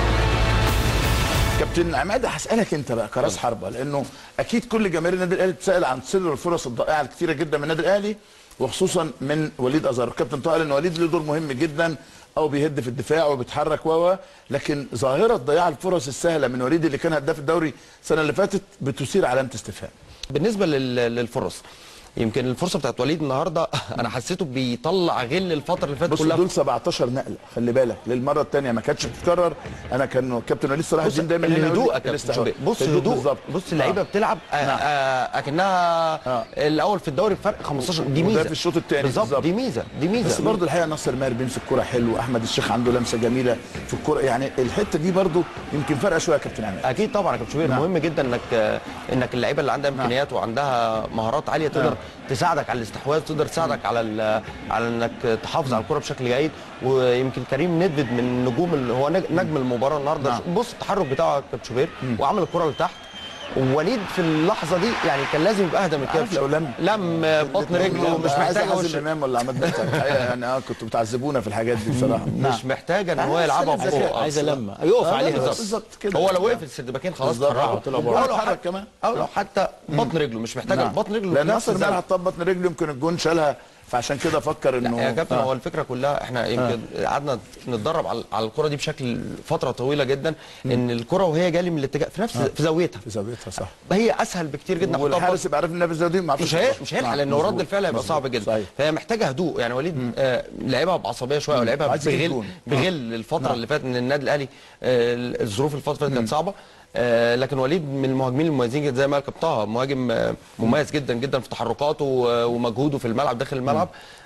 كابتن عماد هسالك انت بقى كراس حربه لانه اكيد كل جماهير النادي الاهلي بتسال عن سر الفرص الضائعه الكثيره جدا من النادي الاهلي وخصوصا من وليد ازار الكابتن طه قال ان وليد له دور مهم جدا او بيهد في الدفاع وبيتحرك و لكن ظاهره ضياع الفرص السهله من وليد اللي كان هداف الدوري السنه اللي فاتت بتثير علامه استفهام بالنسبه لل- للفرص يمكن الفرصه بتاعت وليد النهارده انا حسيته بيطلع غل الفتره اللي فاتت بص كلها دول 17 نقله خلي بالك للمره الثانيه ما كانتش بتتكرر انا كان كابتن وليد صلاح بص الدين دايما هنا يقول لي الهدوء يا كابتن الاستحواذ. شوبير. بص الهدوء هدوء بالظبط. بص اللعيبه آه. بتلعب آه، آه، اكنها الاول في الدوري بفرق 15 دي ميزه وده في الشوط الثاني بالظبط دي ميزه دي ميزه بس برضه الحقيقه ناصر ماهر بيمسك كوره حلو احمد الشيخ عنده لمسه جميله في الكوره يعني الحته دي برضه يمكن فارقه شويه يا كابتن عماد اكيد طبعا يا كابتن شوبير نعم. مهم جدا انك انك اللعيبه اللي عندها امكانيات وعندها مهارات عاليه تقدر نعم. تساعدك على الاستحواذ تقدر تساعدك على ال- على انك تحافظ على الكره بشكل جيد ويمكن كريم ندفد من نجوم ال- هو نج- نجم المباراه النهارده نعم. بص التحرك بتاعه يا كابتن شوبير وعمل الكره لتحت ووليد في اللحظه دي يعني كان لازم يبقى اهدى من كده عارف لو لم لم بطن رجله مش عايز محتاج حازم امام ولا عماد متعب الحقيقه يعني اه كنتوا بتعذبونا في الحاجات دي بصراحه مش محتاجه ان هو يلعبها بفوق عايزه لما يقف عليها بالظبط كده هو لو وقف السردباكين خلاص بالظبط. فرعوا طلع او بره. لو اتحرك حتى كمان. او لو حتى بطن رجله مش محتاجه نعم. بطن رجله لان في نفس ناصر الزاوية. ماهر حط بطن رجله يمكن الجون شالها فعشان كده فكر انه يا كابتن آه. هو الفكره كلها احنا يمكن قعدنا نتدرب على على الكره دي بشكل فتره طويله جدا ان الكره وهي جايه لي من الاتجاه في نفس في زاويتها في زاويتها صح هي اسهل بكتير جدا أحطها والحارس يبقى عارف انها في الزاويه دي ما مش هي مش هيلحق لان رد الفعل هيبقى صعب جدا فهي محتاجه هدوء يعني وليد آه لعبها بعصبيه شويه مم. ولعبها عايز يجيب بغل جون. بغل الفتره نعم. اللي فاتت ان النادي الاهلي آه الظروف الفتره اللي فاتت كانت صعبه آه لكن وليد من المهاجمين المميزين جدا زي ما قال كابتن طه مهاجم آه مميز جدا جدا في تحركاته و- ومجهوده في الملعب داخل الملعب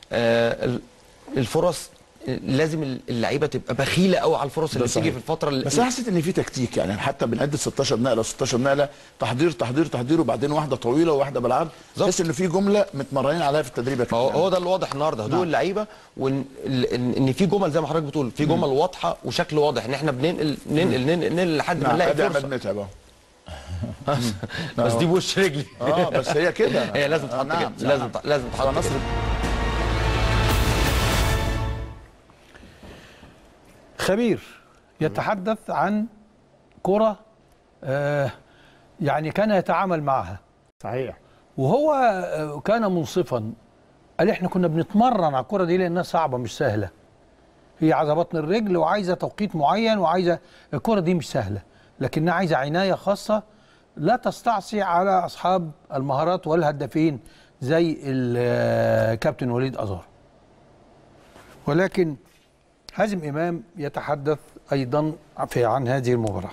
آه ال- الفرص لازم اللعيبه تبقى بخيله قوي على الفرص اللي ده بتيجي صحيح. في الفتره اللي بس انا حسيت ان في تكتيك يعني حتى بنعد 16 نقله 16 نقله تحضير تحضير تحضير وبعدين واحده طويله وواحده بالعرض تحس ان في جمله متمرنين عليها في التدريب يا هو كابتن. هو ده اللي واضح النهارده هدوء نعم. اللعيبه وان ال- ان إن في جمل زي ما حضرتك بتقول في جمل واضحه وشكل واضح ان احنا بننقل ننقل ننقل, ننقل لحد ما نعم نلاقي ادي عماد فرصه متعب اهو بس دي بوش رجلي اه بس هي كده هي لازم آه، تتحط نعم، كده لازم نعم. لازم تتحط نصر كده خبير يتحدث عن كرة آه يعني كان يتعامل معها صحيح وهو آه، كان منصفا قال احنا كنا بنتمرن على الكرة دي لانها صعبة مش سهلة هي عايزة بطن الرجل وعايزة توقيت معين وعايزة الكرة دي مش سهلة لكنها عايزة عناية خاصة لا تستعصي على أصحاب المهارات والهدافين زي الكابتن وليد أزار ولكن حازم إمام يتحدث أيضا في عن هذه المباراة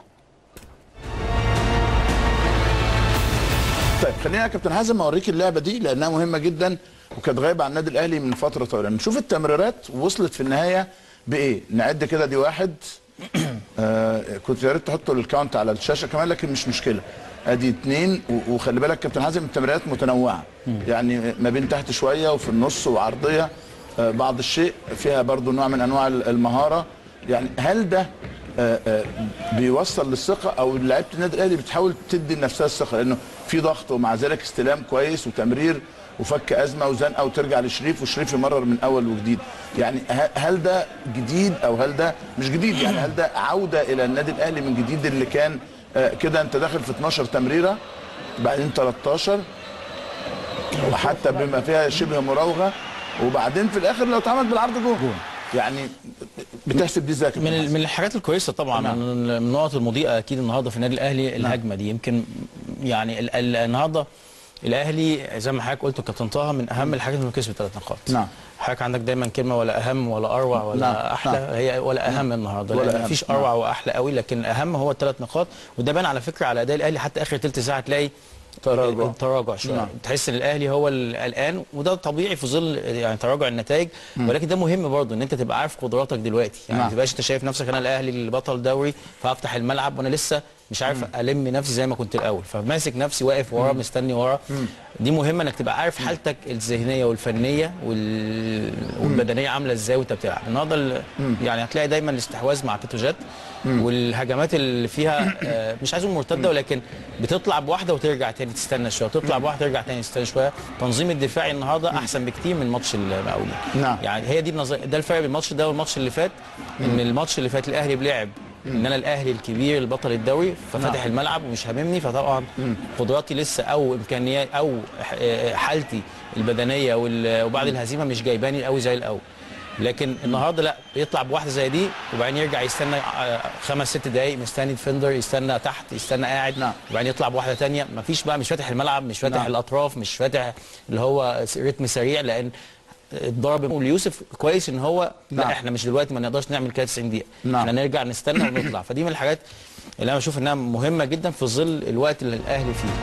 طيب خلينا يا كابتن حازم اوريك اللعبه دي لانها مهمه جدا وكانت غايبه عن النادي الاهلي من فتره طويله نشوف التمريرات وصلت في النهايه بايه نعد كده دي واحد آه كنت يا ريت تحطوا الكاونت على الشاشه كمان لكن مش مشكله ادي اثنين و- وخلي بالك كابتن حازم التمريرات متنوعه يعني ما بين تحت شويه وفي النص وعرضيه آه بعض الشيء فيها برضو نوع من انواع المهاره يعني هل ده آه، آه، بيوصل للثقه او لعيبه النادي الاهلي بتحاول تدي لنفسها الثقه لانه في ضغط ومع ذلك استلام كويس وتمرير وفك ازمه وزنقه وترجع لشريف وشريف يمرر من اول وجديد يعني ه- هل ده جديد او هل ده مش جديد يعني هل ده عوده الى النادي الاهلي من جديد اللي كان آه، كده انت داخل في 12 تمريره بعدين 13 وحتى بما فيها شبه مراوغه وبعدين في الاخر لو اتعمل بالعرض جون يعني بتحسب دي ازاي يا كابتن من ال- حسن؟ من الحاجات الكويسه طبعا نعم. من النقط المضيئه اكيد النهارده في النادي الاهلي الهجمه دي يمكن يعني ال- ال- النهارده الاهلي زي ما حضرتك قلت كابتن طه من اهم الحاجات انه كسب ثلاث نقاط نعم حضرتك عندك دايما كلمه ولا اهم ولا اروع ولا نعم، احلى نعم. هي ولا اهم النهارده ولا لان أهم، مفيش نعم. اروع واحلى قوي لكن الاهم هو الثلاث نقاط وده بان على فكره على اداء الاهلي حتى اخر ثلث ساعه تلاقي تراجع تراجع شويه نعم. تحس ان الاهلي هو ال- الان وده طبيعي في ظل يعني تراجع النتائج مم. ولكن ده مهم برضه ان انت تبقى عارف قدراتك دلوقتي يعني نعم. ما تبقاش انت شايف نفسك انا الاهلي اللي بطل دوري فافتح الملعب وانا لسه مش عارف الم نفسي زي ما كنت الاول فماسك نفسي واقف ورا مم. مستني ورا مم. دي مهمه انك تبقى عارف حالتك الذهنيه والفنيه وال... والبدنيه عامله ازاي وانت بتلعب النهارده ال- يعني هتلاقي دايما الاستحواذ مع بتروجيت مم. والهجمات اللي فيها آه، مش عايز اقول مرتده ولكن بتطلع بواحده وترجع تاني تستنى شويه تطلع بواحده ترجع تاني تستنى شويه التنظيم الدفاعي النهارده احسن بكتير من ماتش المقاولين نعم. يعني هي دي النظ... ده الفرق بين الماتش ده والماتش اللي فات ان الماتش اللي فات الاهلي بلعب ان انا الاهلي الكبير البطل الدوري ففاتح نعم. الملعب ومش هاممني فطبعا قدراتي لسه او امكانيات او ح- آه، حالتي البدنيه وال- وبعد الهزيمه مش جايباني قوي زي الاول لكن النهارده لا بيطلع بواحده زي دي وبعدين يرجع يستنى آه، خمس ست دقائق مستني ديفندر يستنى تحت يستنى قاعد نعم. وبعدين يطلع بواحده تانية مفيش بقى مش فاتح الملعب مش فاتح نعم. الاطراف مش فاتح اللي هو رتم سريع لان الضرب ليوسف كويس ان هو نعم. لا احنا مش دلوقتي ما نقدرش نعمل كده 90 دقيقه نعم. احنا نرجع نستنى ونطلع فدي من الحاجات اللي انا بشوف انها مهمه جدا في ظل الوقت اللي الاهلي فيه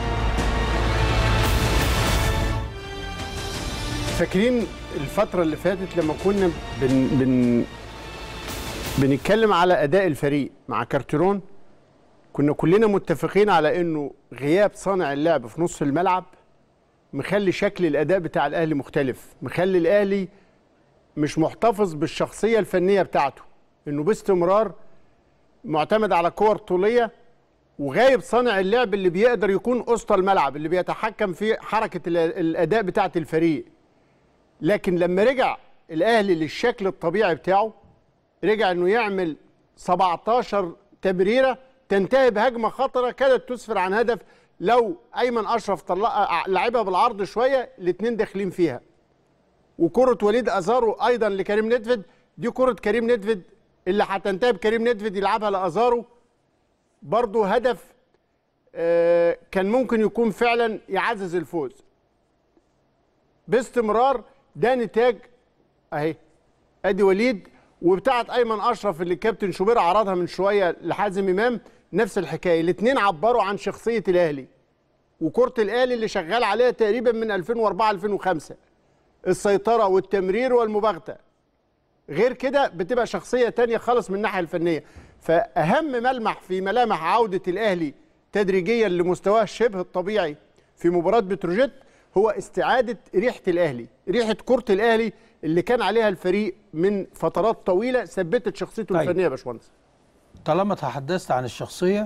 فاكرين الفترة اللي فاتت لما كنا بن بن بنتكلم على أداء الفريق مع كارتيرون كنا كلنا متفقين على إنه غياب صانع اللعب في نص الملعب مخلي شكل الأداء بتاع الأهلي مختلف مخلي الأهلي مش محتفظ بالشخصية الفنية بتاعته إنه باستمرار معتمد على كور طولية وغايب صانع اللعب اللي بيقدر يكون أسطى الملعب اللي بيتحكم في حركة ال- الأداء بتاعة الفريق لكن لما رجع الاهلي للشكل الطبيعي بتاعه رجع انه يعمل 17 تمريره تنتهي بهجمه خطره كادت تسفر عن هدف لو ايمن اشرف طلع لعبها بالعرض شويه الاثنين داخلين فيها وكره وليد ازارو ايضا لكريم ندفد دي كره كريم ندفد اللي هتنتهي بكريم ندفد يلعبها لازارو برضه هدف آه، كان ممكن يكون فعلا يعزز الفوز باستمرار ده نتاج اهي ادي وليد وبتاعت ايمن اشرف اللي الكابتن شوبير عرضها من شويه لحازم امام نفس الحكايه الاثنين عبروا عن شخصيه الاهلي وكره الاهلي اللي شغال عليها تقريبا من 2004 2005 السيطره والتمرير والمباغته غير كده بتبقى شخصيه تانية خالص من الناحيه الفنيه فاهم ملمح في ملامح عوده الاهلي تدريجيا لمستواه شبه الطبيعي في مباراه بتروجيت هو استعاده ريحه الاهلي ريحه كره الاهلي اللي كان عليها الفريق من فترات طويله ثبتت شخصيته طيب. الفنيه يا باشمهندس طالما تحدثت عن الشخصيه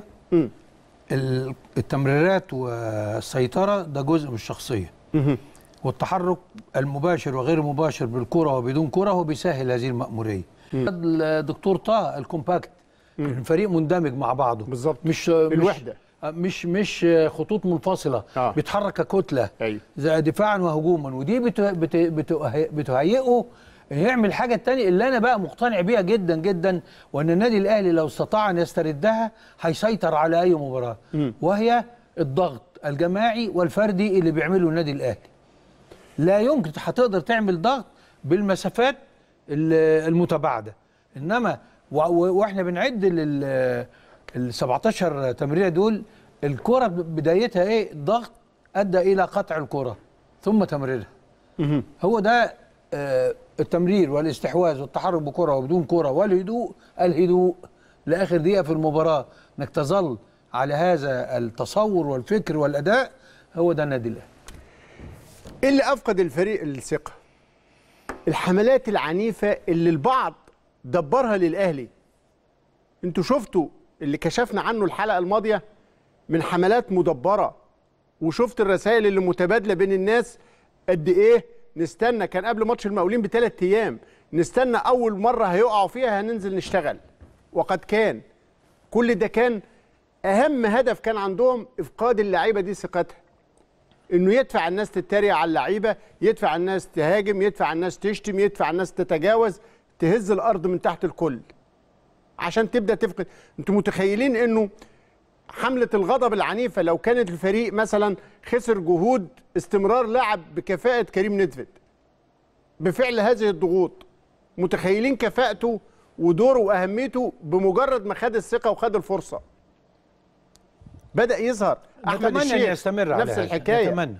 ال- التمريرات والسيطره ده جزء من الشخصيه والتحرك المباشر وغير المباشر بالكره وبدون كره هو بيسهل هذه المأموريه الدكتور طه الكومباكت الفريق مندمج مع بعضه بالظبط مش الوحدة. مش مش خطوط منفصله آه. بيتحرك ككتله أيوة. زي دفاعا وهجوما ودي بت- بت- بت- بتهيئه يعمل الحاجه الثانيه اللي انا بقى مقتنع بيها جدا جدا وان النادي الاهلي لو استطاع ان يستردها هيسيطر على اي مباراه وهي الضغط الجماعي والفردي اللي بيعمله النادي الاهلي لا يمكن هتقدر تعمل ضغط بالمسافات ال- المتباعده انما و- و- واحنا بنعد لل ال 17 تمريره دول الكره ب- بدايتها ايه ضغط ادى الى قطع الكره ثم تمريرها هو ده آه، التمرير والاستحواذ والتحرك بكره وبدون كره والهدوء الهدوء لاخر دقيقه في المباراه انك تظل على هذا التصور والفكر والاداء هو ده النادي الاهلي ايه اللي افقد الفريق الثقه الحملات العنيفه اللي البعض دبرها للاهلي انتوا شفتوا اللي كشفنا عنه الحلقه الماضيه من حملات مدبره وشفت الرسائل اللي متبادله بين الناس قد ايه نستنى كان قبل ماتش المقاولين بثلاث ايام نستنى اول مره هيقعوا فيها هننزل نشتغل وقد كان كل ده كان اهم هدف كان عندهم افقاد اللعيبه دي ثقتها انه يدفع الناس تتريق على اللعيبه يدفع الناس تهاجم يدفع الناس تشتم يدفع الناس تتجاوز تهز الارض من تحت الكل عشان تبدا تفقد انتوا متخيلين انه حمله الغضب العنيفه لو كانت الفريق مثلا خسر جهود استمرار لاعب بكفاءه كريم ندفد بفعل هذه الضغوط متخيلين كفاءته ودوره واهميته بمجرد ما خد الثقه وخد الفرصه بدا يظهر احمد نتمنى ان الشيخ يستمر على نفس هذا. الحكايه نتمنى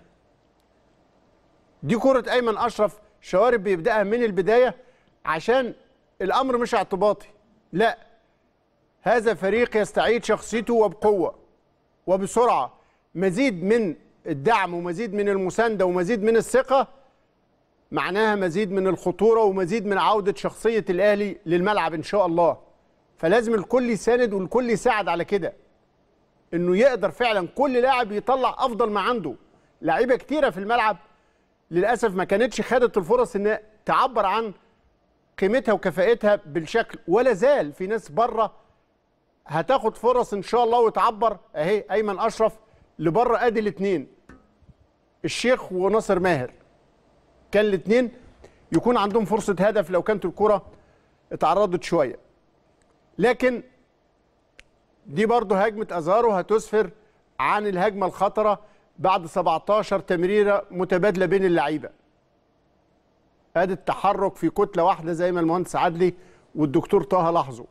دي كرة أيمن أشرف شوارب بيبدأها من البداية عشان الأمر مش اعتباطي لا هذا فريق يستعيد شخصيته وبقوة وبسرعة مزيد من الدعم ومزيد من المساندة ومزيد من الثقة معناها مزيد من الخطورة ومزيد من عودة شخصية الأهلي للملعب إن شاء الله فلازم الكل يساند والكل يساعد على كده انه يقدر فعلا كل لاعب يطلع افضل ما عنده لعيبه كتيره في الملعب للاسف ما كانتش خدت الفرص ان تعبر عن قيمتها وكفاءتها بالشكل ولا زال في ناس بره هتاخد فرص ان شاء الله وتعبر اهي ايمن اشرف لبره ادي الاثنين الشيخ وناصر ماهر كان الاثنين يكون عندهم فرصه هدف لو كانت الكره اتعرضت شويه لكن دي برضه هجمه ازارو هتسفر عن الهجمه الخطره بعد 17 تمريره متبادله بين اللعيبه ادي التحرك في كتله واحده زي ما المهندس عدلي والدكتور طه لاحظوا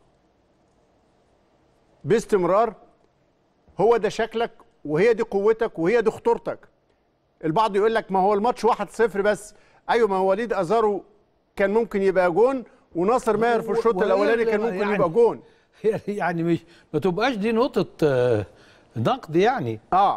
باستمرار هو ده شكلك وهي دي قوتك وهي دي خطورتك البعض يقول لك ما هو الماتش 1-0 بس ايوه ما هو وليد ازارو كان ممكن يبقى جون وناصر ماهر في الشوط وهي الاولاني كان ممكن يعني- يبقى جون يعني مش ما تبقاش دي نقطه آه، نقد يعني اه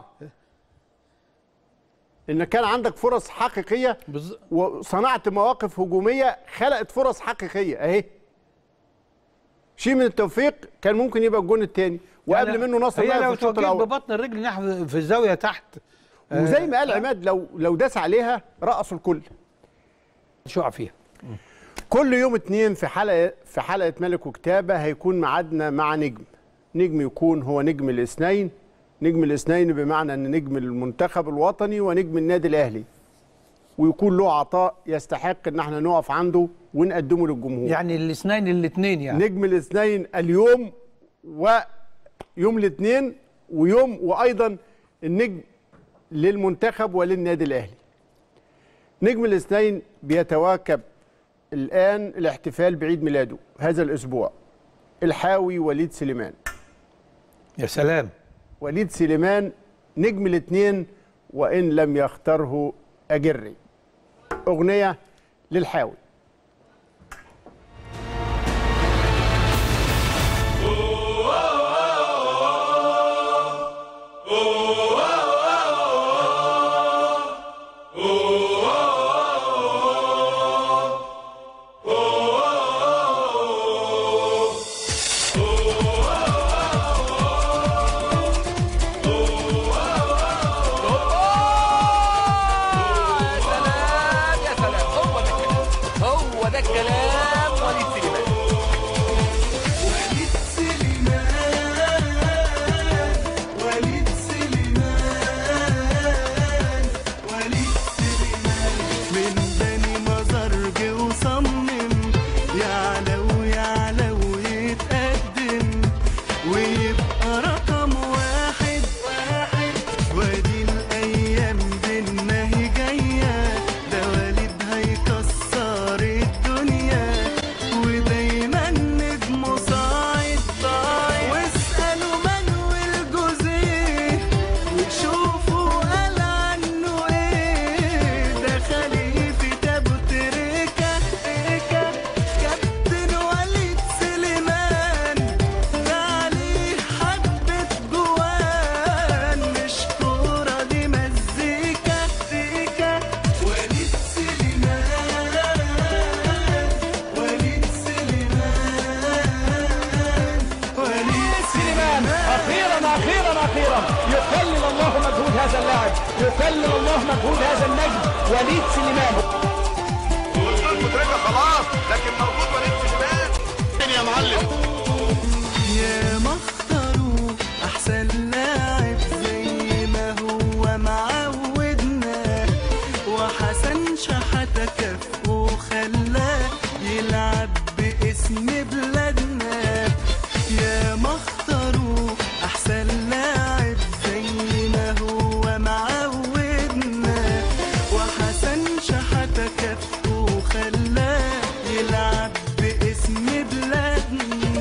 ان كان عندك فرص حقيقيه وصنعت مواقف هجوميه خلقت فرص حقيقيه اهي شيء من التوفيق كان ممكن يبقى الجون الثاني وقبل يعني منه ناصر هي ماهر لو في الشوط توجهت الاول ببطن الرجل نحو في الزاويه تحت آه، وزي ما قال عماد لو لو داس عليها رقصوا الكل شقع فيها كل يوم اتنين في حلقه في حلقه ملك وكتابه هيكون ميعادنا مع نجم نجم يكون هو نجم الاثنين نجم الاثنين بمعنى ان نجم المنتخب الوطني ونجم النادي الاهلي ويكون له عطاء يستحق ان احنا نقف عنده ونقدمه للجمهور يعني الاثنين الاثنين يعني نجم الاثنين اليوم ويوم الاثنين ويوم وايضا النجم للمنتخب وللنادي الاهلي نجم الاثنين بيتواكب الان الاحتفال بعيد ميلاده هذا الاسبوع الحاوي وليد سليمان يا سلام وليد سليمان نجم الاثنين وان لم يختاره اجري اغنيه للحاوي يا سلام هو ده الكلام هو ده الكلام وليد سليمان وليد سليمان وليد سليمان من بني مزرج وصمم يعلى ويعلى ويتقدم ويبقى رقم واحد واحد وادي الايام بينا هي جايه ده وليد هيكسر الدنيا ودايما نجمه صاعد صاعد واسالوا مانويل جوزيه وشوفوا قال عنه ايه ده خليفه ابو تريكه تريكه كابتن وليد سليمان ده عليه حبه جوان مش كوره دي مزيكا مزيكا وليد سليمان وليد سليمان وليد سليمان اخيرا اخيرا اخيرا يقلل الله مجهود هذا اللاعب يقلل الله مجهود هذا النجم وليد سليمان مدركه خلاص لكن موجود وليد سليمان يا معلم يا ما اختاروا احسن لاعب زي ما هو معودنا وحسن شحاته كف وخلاه يلعب باسم بلادنا يا ما اختاروا احسن لاعب زي ما هو معودنا وحسن شحاته كف وخلاه يلعب باسم بلادنا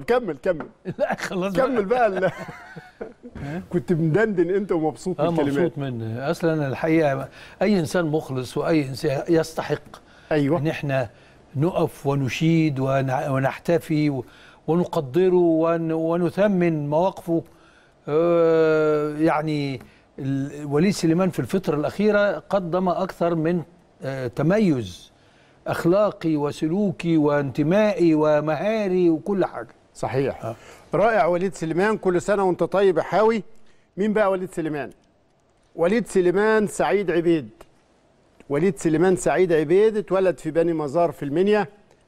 طب كمل كمل لا خلاص كمل بقى ال... كنت مدندن انت ومبسوط اه بالكلمات مبسوط منه اصلا أنا الحقيقه اي انسان مخلص واي انسان يستحق ايوه ان احنا نقف ونشيد ون- ونحتفي و- ونقدره ون- ونثمن مواقفه آه، يعني ال- وليد سليمان في الفتره الاخيره قدم اكثر من آه، تميز اخلاقي وسلوكي وانتمائي ومهاري وكل حاجه صحيح رائع وليد سليمان كل سنه وانت طيب يا حاوي مين بقى وليد سليمان وليد سليمان سعيد عبيد وليد سليمان سعيد عبيد اتولد في بني مزار في المنيا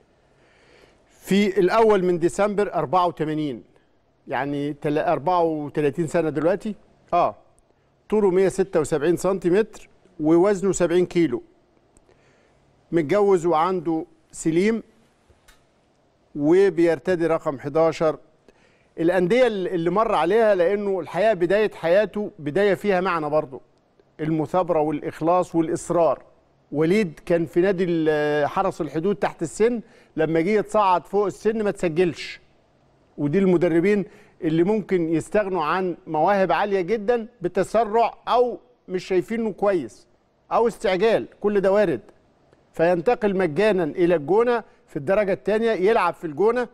في الاول من ديسمبر 84 يعني تل- 34 سنه دلوقتي اه طوله 176 سنتيمتر ووزنه 70 كيلو متجوز وعنده سليم وبيرتدي رقم 11 الأندية اللي مر عليها لأنه الحقيقة بداية حياته بداية فيها معنى برضه المثابرة والإخلاص والإصرار وليد كان في نادي ال- حرس الحدود تحت السن لما جه يتصعد فوق السن ما تسجلش ودي المدربين اللي ممكن يستغنوا عن مواهب عالية جدا بتسرع أو مش شايفينه كويس أو استعجال كل ده وارد فينتقل مجانا الى الجونه في الدرجه الثانيه يلعب في الجونه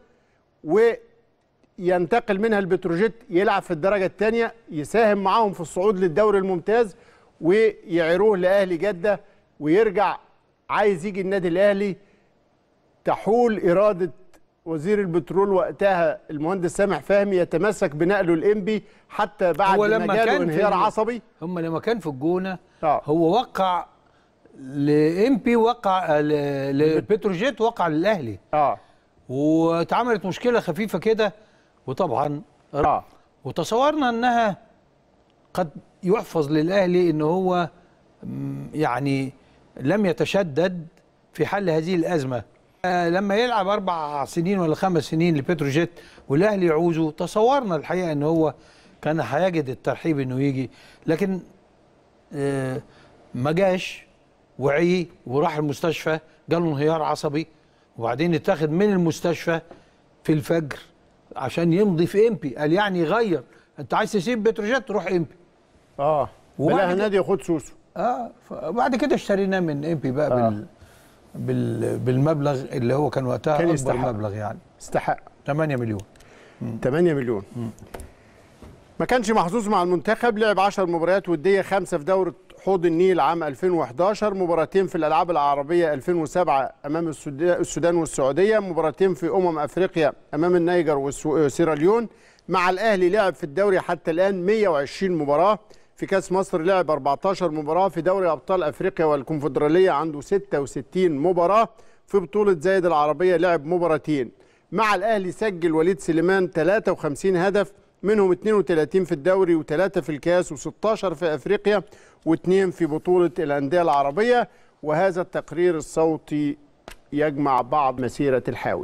وينتقل منها البتروجيت يلعب في الدرجه الثانيه يساهم معاهم في الصعود للدوري الممتاز ويعيروه لاهلي جده ويرجع عايز يجي النادي الاهلي تحول اراده وزير البترول وقتها المهندس سامح فهمي يتمسك بنقله الانبي حتى بعد هو ما لما جاله كان في انهيار ال- عصبي هم لما كان في الجونه هو وقع لامبي وقع ل- لبتروجيت وقع للاهلي اه واتعملت مشكله خفيفه كده وطبعا اه وتصورنا انها قد يحفظ للاهلي ان هو م، يعني لم يتشدد في حل هذه الازمه آه، لما يلعب اربع سنين ولا خمس سنين لبتروجيت والاهلي يعوزه تصورنا الحقيقه ان هو كان هيجد الترحيب انه يجي لكن آه، ما جاش وعي وراح المستشفى جاله انهيار عصبي وبعدين اتاخد من المستشفى في الفجر عشان يمضي في امبي قال يعني غير انت عايز تسيب بتروجيت روح امبي اه وبعد بلاها كده- نادي ياخد سوسو اه وبعد كده اشتريناه من امبي بقى آه. بال بال بالمبلغ اللي هو كان وقتها كان اكبر يستحق. مبلغ يعني استحق 8 مليون 8 مليون ما كانش محظوظ مع المنتخب لعب 10 مباريات وديه خمسه في دوره حوض النيل عام 2011 مباراتين في الالعاب العربيه 2007 امام السودا- السودان والسعوديه مباراتين في امم افريقيا امام النيجر وسيراليون مع الاهلي لعب في الدوري حتى الان 120 مباراه في كاس مصر لعب 14 مباراه في دوري ابطال افريقيا والكونفدراليه عنده 66 مباراه في بطوله زايد العربيه لعب مباراتين مع الاهلي سجل وليد سليمان 53 هدف منهم 32 في الدوري وثلاثة في الكاس و16 في افريقيا واثنين في بطولة الاندية العربية وهذا التقرير الصوتي يجمع بعض مسيرة الحاوي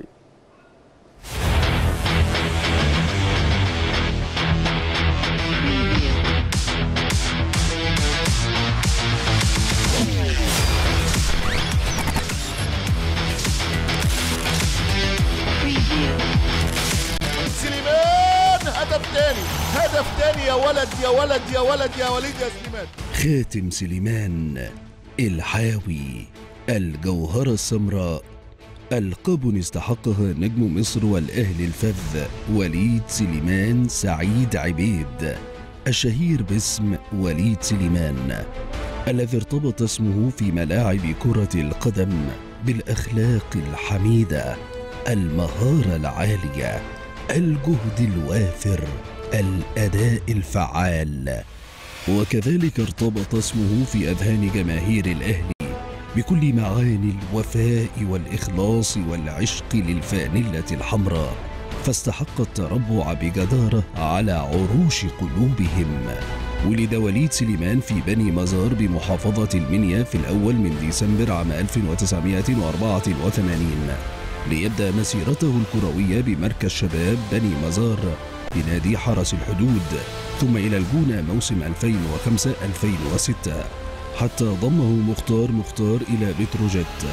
سليمان هدف تاني هدف تاني يا ولد يا ولد يا ولد يا وليد يا سليمان خاتم سليمان الحاوي الجوهرة السمراء ألقاب استحقها نجم مصر والأهلي الفذ وليد سليمان سعيد عبيد الشهير باسم وليد سليمان الذي ارتبط اسمه في ملاعب كرة القدم بالأخلاق الحميدة المهارة العالية الجهد الوافر الأداء الفعال وكذلك ارتبط اسمه في أذهان جماهير الأهلي بكل معاني الوفاء والإخلاص والعشق للفانلة الحمراء فاستحق التربع بجدارة على عروش قلوبهم ولد وليد سليمان في بني مزار بمحافظة المنيا في الأول من ديسمبر عام 1984 ليبدأ مسيرته الكروية بمركز شباب بني مزار بنادي حرس الحدود ثم إلى الجونة موسم 2005-2006 حتى ضمه مختار مختار إلى بتروجيت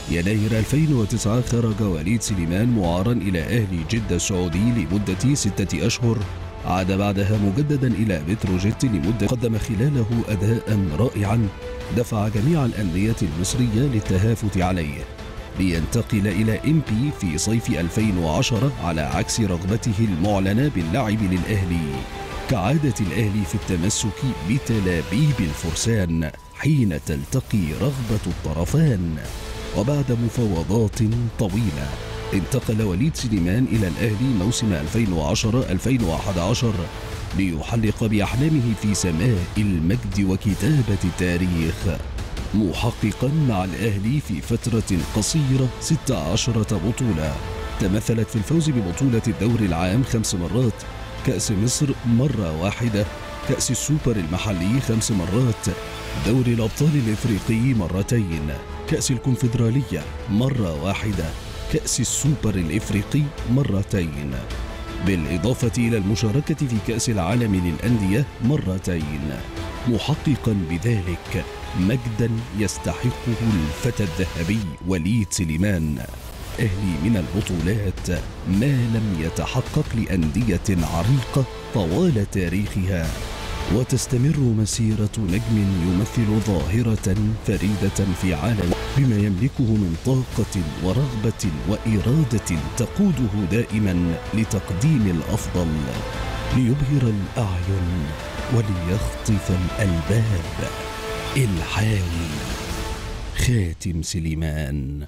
يناير 2009 خرج وليد سليمان معارا إلى أهلي جدة السعودي لمدة ستة أشهر عاد بعدها مجددا إلى بتروجيت لمدة قدم خلاله أداء رائعا دفع جميع الأندية المصرية للتهافت عليه لينتقل إلى إم بي في صيف 2010 على عكس رغبته المعلنة باللعب للأهلي كعادة الأهلي في التمسك بتلابيب الفرسان حين تلتقي رغبة الطرفان وبعد مفاوضات طويلة انتقل وليد سليمان إلى الأهلي موسم 2010-2011 ليحلق بأحلامه في سماء المجد وكتابة التاريخ محققا مع الأهلي في فترة قصيرة 16 بطولة تمثلت في الفوز ببطولة الدوري العام خمس مرات كأس مصر مرة واحدة كأس السوبر المحلي خمس مرات دوري الأبطال الإفريقي مرتين كأس الكونفدرالية مرة واحدة كأس السوبر الإفريقي مرتين بالإضافة إلى المشاركة في كأس العالم للأندية مرتين محققا بذلك مجدا يستحقه الفتى الذهبي وليد سليمان أهلي من البطولات ما لم يتحقق لأندية عريقة طوال تاريخها وتستمر مسيرة نجم يمثل ظاهرة فريدة في عالم بما يملكه من طاقة ورغبة وإرادة تقوده دائما لتقديم الأفضل ليبهر الأعين وليخطف الألباب الحاوي خاتم سليمان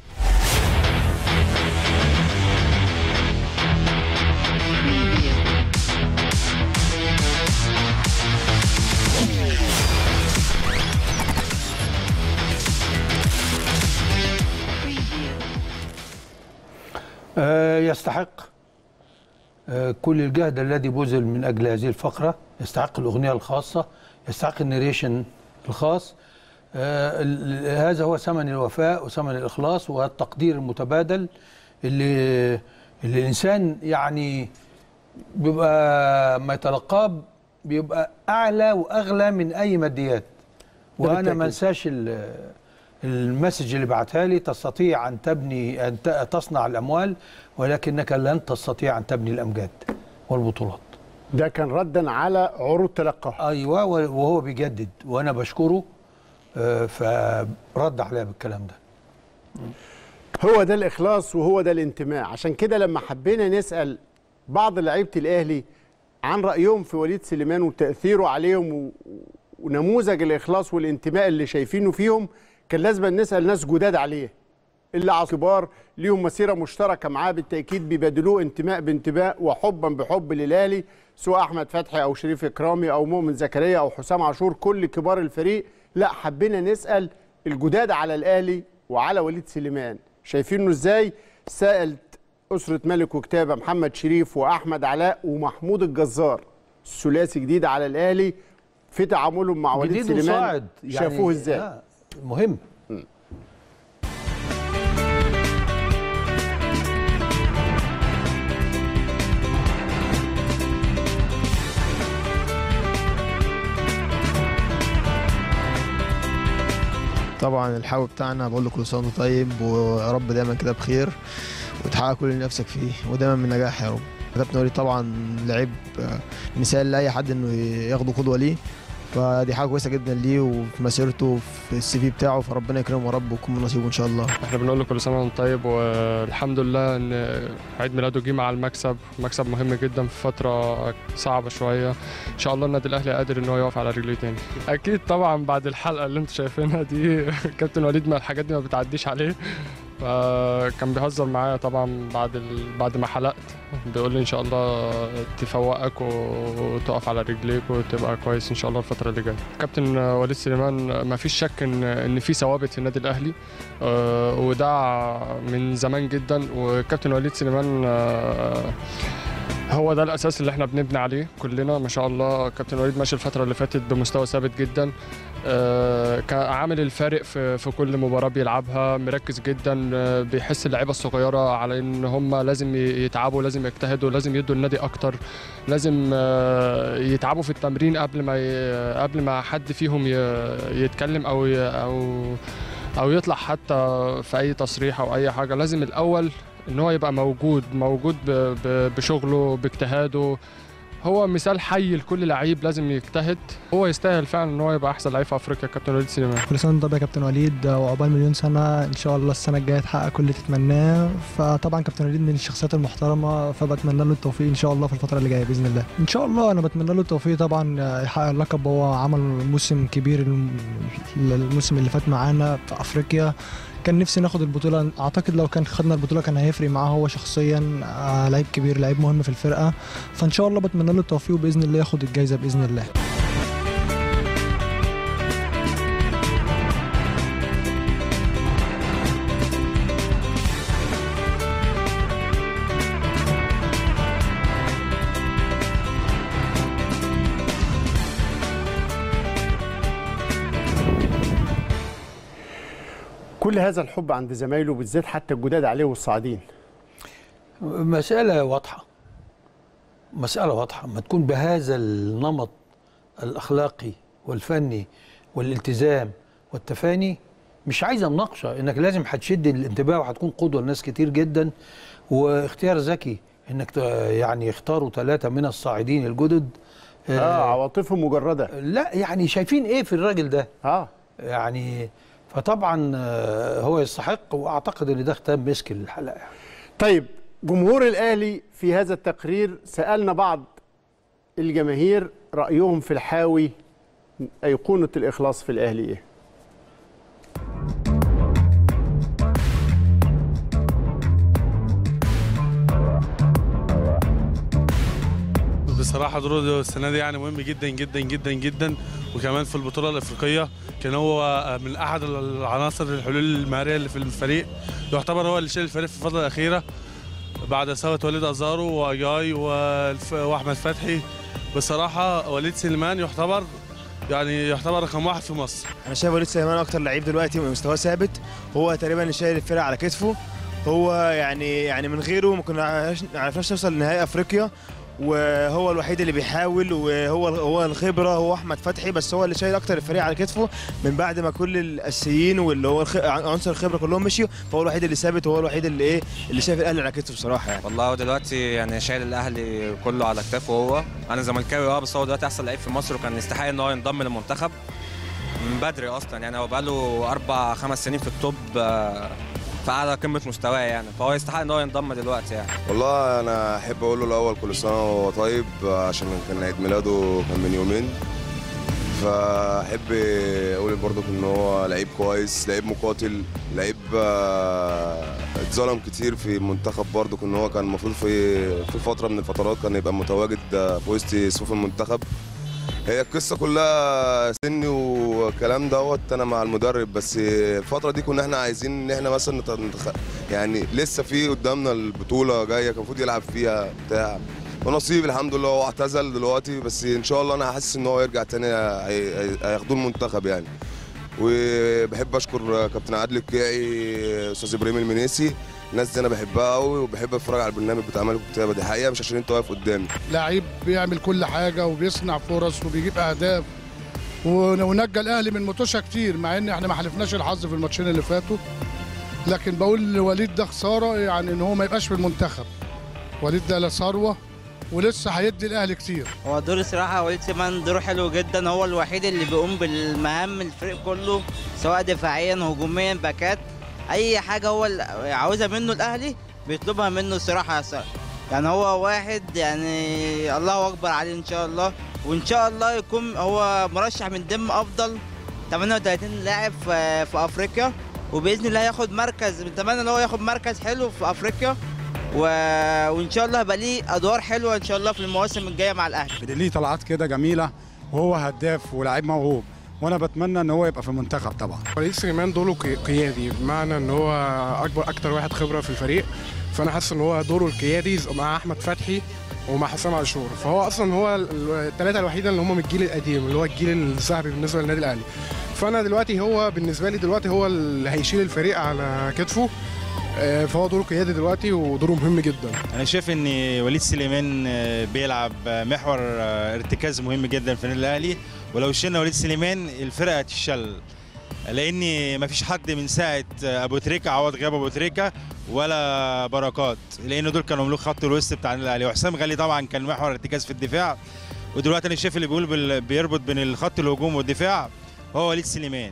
آه، يستحق آه، كل الجهد الذي بذل من اجل هذه الفقره يستحق الاغنيه الخاصه يستحق النريشن الخاص آه، ال- ال- هذا هو ثمن الوفاء وثمن الاخلاص والتقدير المتبادل اللي اللي الانسان يعني بيبقى ما يتلقاه بيبقى اعلى واغلى من اي ماديات وانا بالتأكيد. ما انساش ال- المسج اللي بعتها لي تستطيع ان تبني ان ت- تصنع الاموال ولكنك لن تستطيع ان تبني الامجاد والبطولات ده كان ردا على عروض تلقاها ايوه وهو بيجدد وانا بشكره آه، فرد عليا بالكلام ده هو ده الاخلاص وهو ده الانتماء عشان كده لما حبينا نسال بعض لعيبه الاهلي عن رايهم في وليد سليمان وتاثيره عليهم و... ونموذج الاخلاص والانتماء اللي شايفينه فيهم كان لازم نسال ناس جداد عليه اللي على كبار ليهم مسيره مشتركه معاه بالتاكيد بيبادلوه انتماء بانتماء وحبا بحب للاهلي سواء احمد فتحي او شريف اكرامي او مؤمن زكريا او حسام عاشور كل كبار الفريق لا حبينا نسال الجداد على الاهلي وعلى وليد سليمان شايفينه ازاي سالت اسره ملك وكتابه محمد شريف واحمد علاء ومحمود الجزار ثلاثي جديد على الاهلي في تعاملهم مع وليد جديد سليمان وصاعد يعني شافوه ازاي آه، مهم طبعا الحاوي بتاعنا بقول له كل سنه وانت طيب ويا رب دايما كده بخير وتحقق كل اللي نفسك فيه ودايما من نجاح يا رب كابتن وليد طبعا لعيب آه، مثال لاي حد انه ياخده قدوه ليه فدي حاجه كويسه جدا ليه وفي مسيرته في السي في بتاعه فربنا يكرمه يا رب ويكون من نصيبه ان شاء الله احنا بنقول له كل سنه وانت طيب والحمد لله ان عيد ميلاده جه مع المكسب مكسب مهم جدا في فتره صعبه شويه ان شاء الله النادي الاهلي قادر ان هو يقف على رجليه تاني اكيد طبعا بعد الحلقه اللي انتم شايفينها دي كابتن وليد ما الحاجات دي ما بتعديش عليه فكان بيهزر معايا طبعا بعد ال... بعد ما حلقت بيقول لي ان شاء الله تفوقك وتقف على رجليك وتبقى كويس ان شاء الله الفتره اللي جايه كابتن وليد سليمان ما فيش شك ان ان في ثوابت في النادي الاهلي آه، وده من زمان جدا وكابتن وليد سليمان آه، هو ده الاساس اللي احنا بنبني عليه كلنا ما شاء الله كابتن وليد ماشي الفتره اللي فاتت بمستوى ثابت جدا آه، كان عامل الفارق في في كل مباراه بيلعبها مركز جدا آه، بيحس اللعيبه الصغيره على ان هم لازم ي- يتعبوا لازم يجتهدوا لازم يدوا النادي اكتر لازم آه، يتعبوا في التمرين قبل ما ي- قبل ما حد فيهم ي- يتكلم او ي- او او يطلع حتى في اي تصريح او اي حاجه لازم الاول ان هو يبقى موجود موجود ب- ب- بشغله باجتهاده هو مثال حي لكل لعيب لازم يجتهد هو يستاهل فعلا ان هو يبقى احسن لعيب في افريقيا كابتن وليد سليمان كل سنه وانت طيب يا كابتن وليد وعقبال مليون سنه ان شاء الله السنه الجايه تحقق كل اللي تتمناه فطبعا كابتن وليد من الشخصيات المحترمه فبتمنى له التوفيق ان شاء الله في الفتره اللي جايه باذن الله ان شاء الله انا بتمنى له التوفيق طبعا يحقق اللقب هو عمل موسم كبير الم- الموسم اللي فات معانا في افريقيا كان نفسي ناخد البطوله اعتقد لو كان خدنا البطوله كان هيفرق معاه هو شخصيا آه، لعيب كبير لعيب مهم في الفرقه فان شاء الله بتمنى له التوفيق وباذن الله ياخد الجائزه باذن الله كل هذا الحب عند زمايله بالذات حتى الجداد عليه والصاعدين مسألة واضحة مسألة واضحة ما تكون بهذا النمط الأخلاقي والفني والالتزام والتفاني مش عايزة مناقشة إنك لازم هتشد الانتباه وهتكون قدوة لناس كتير جدا واختيار ذكي إنك ت- يعني يختاروا ثلاثة من الصاعدين الجدد اه عواطفهم مجرده لا يعني شايفين ايه في الراجل ده اه يعني فطبعا آه، هو يستحق واعتقد ان ده ختام مسك الحلقه يعني. طيب جمهور الاهلي في هذا التقرير سالنا بعض الجماهير رايهم في الحاوي ايقونه الاخلاص في الاهلي ايه بصراحه دوره السنه دي يعني مهم جدا جدا جدا جدا وكمان في البطوله الافريقيه كان هو من احد العناصر الحلول المهاريه اللي في الفريق يعتبر هو اللي شايل الفريق في الفتره الاخيره بعد اصابه وليد ازارو واجاي والف- واحمد فتحي بصراحه وليد سليمان يعتبر يعني يعتبر رقم واحد في مصر انا شايف وليد سليمان اكتر لعيب دلوقتي مستواه ثابت هو تقريبا اللي شايل الفرقه على كتفه هو يعني يعني من غيره ما كنا عرفناش نوصل لنهائي افريقيا وهو الوحيد اللي بيحاول وهو هو الخبره هو احمد فتحي بس هو اللي شايل اكتر الفريق على كتفه من بعد ما كل الاساسيين واللي هو الخ- عنصر الخبره كلهم مشيوا فهو الوحيد اللي ثابت وهو الوحيد اللي ايه اللي شايف الاهلي على كتفه بصراحه يعني والله هو دلوقتي يعني شايل الاهلي كله على كتافه هو انا زملكاوي اه بس هو دلوقتي احسن لعيب في مصر وكان يستحق ان هو ينضم للمنتخب من بدري اصلا يعني هو بقاله اربع خمس سنين في التوب آه، في اعلى قمه مستواه يعني فهو يستحق ان هو ينضم دلوقتي يعني والله انا احب اقول له الاول كل سنه وهو طيب عشان كان عيد ميلاده كان من يومين فاحب اقول برضك ان هو لعيب كويس لعيب مقاتل لعيب آه، اتظلم كتير في المنتخب برضك ان هو كان المفروض في في فتره من الفترات كان يبقى متواجد آه، في وسط صفوف المنتخب هي القصه كلها سني والكلام دوت انا مع المدرب بس الفتره دي كنا احنا عايزين ان احنا مثلا نت- نتخ... يعني لسه في قدامنا البطوله جايه كان المفروض يلعب فيها بتاع ونصيب الحمد لله هو اعتزل دلوقتي بس ان شاء الله انا حاسس ان هو يرجع تاني هي- هي- هياخدوه المنتخب يعني وبحب اشكر كابتن عادل الكيعي استاذ ابراهيم المنيسي الناس دي انا بحبها قوي وبحب اتفرج على البرنامج بتاع ملك الكتابه دي حقيقه مش عشان انت واقف قدامي لعيب بيعمل كل حاجه وبيصنع فرص وبيجيب اهداف ون- ونجى الاهلي من متوشه كتير مع ان احنا ما حلفناش الحظ في الماتشين اللي فاتوا لكن بقول لوليد ده خساره يعني ان هو ما يبقاش في المنتخب وليد ده لا ثروه ولسه هيدي الاهلي كتير هو دور الصراحة وليد سليمان دوره حلو جدا هو الوحيد اللي بيقوم بالمهام الفريق كله سواء دفاعيا هجوميا باكات أي حاجة هو اللي عاوزها منه الأهلي بيطلبها منه الصراحة صراحة. يعني هو واحد يعني الله أكبر عليه إن شاء الله وإن شاء الله يكون هو مرشح من ضمن أفضل 38 لاعب في, في أفريقيا وبإذن الله ياخد مركز نتمنى إن هو ياخد مركز حلو في أفريقيا و... وإن شاء الله يبقى ليه أدوار حلوة إن شاء الله في المواسم الجاية مع الأهلي ليه طلعات كده جميله وهو هداف ولاعيب موهوب وانا بتمنى ان هو يبقى في المنتخب طبعا وليد سليمان دوره قي- قيادي بمعنى ان هو اكبر اكتر واحد خبره في الفريق فانا حاسس ان هو دوره القيادي مع احمد فتحي ومع حسام عاشور فهو اصلا هو ال- الثلاثه الوحيده اللي هم من الجيل القديم اللي هو الجيل الذهبي بالنسبه للنادي الاهلي فانا دلوقتي هو بالنسبه لي دلوقتي هو اللي هيشيل الفريق على كتفه آه، فهو دوره قيادي دلوقتي ودوره مهم جدا انا شايف ان وليد سليمان آه، بيلعب آه، محور آه، ارتكاز مهم جدا في النادي الاهلي ولو شلنا وليد سليمان الفرقه هتشل لان مفيش حد من ساعه ابو تريكه عوض غياب ابو تريكه ولا بركات لان دول كانوا ملوك خط الوسط بتاع النادي الاهلي وحسام غالي طبعا كان محور ارتكاز في الدفاع ودلوقتي انا شايف اللي بيقول بال- بيربط بين الخط الهجوم والدفاع هو وليد سليمان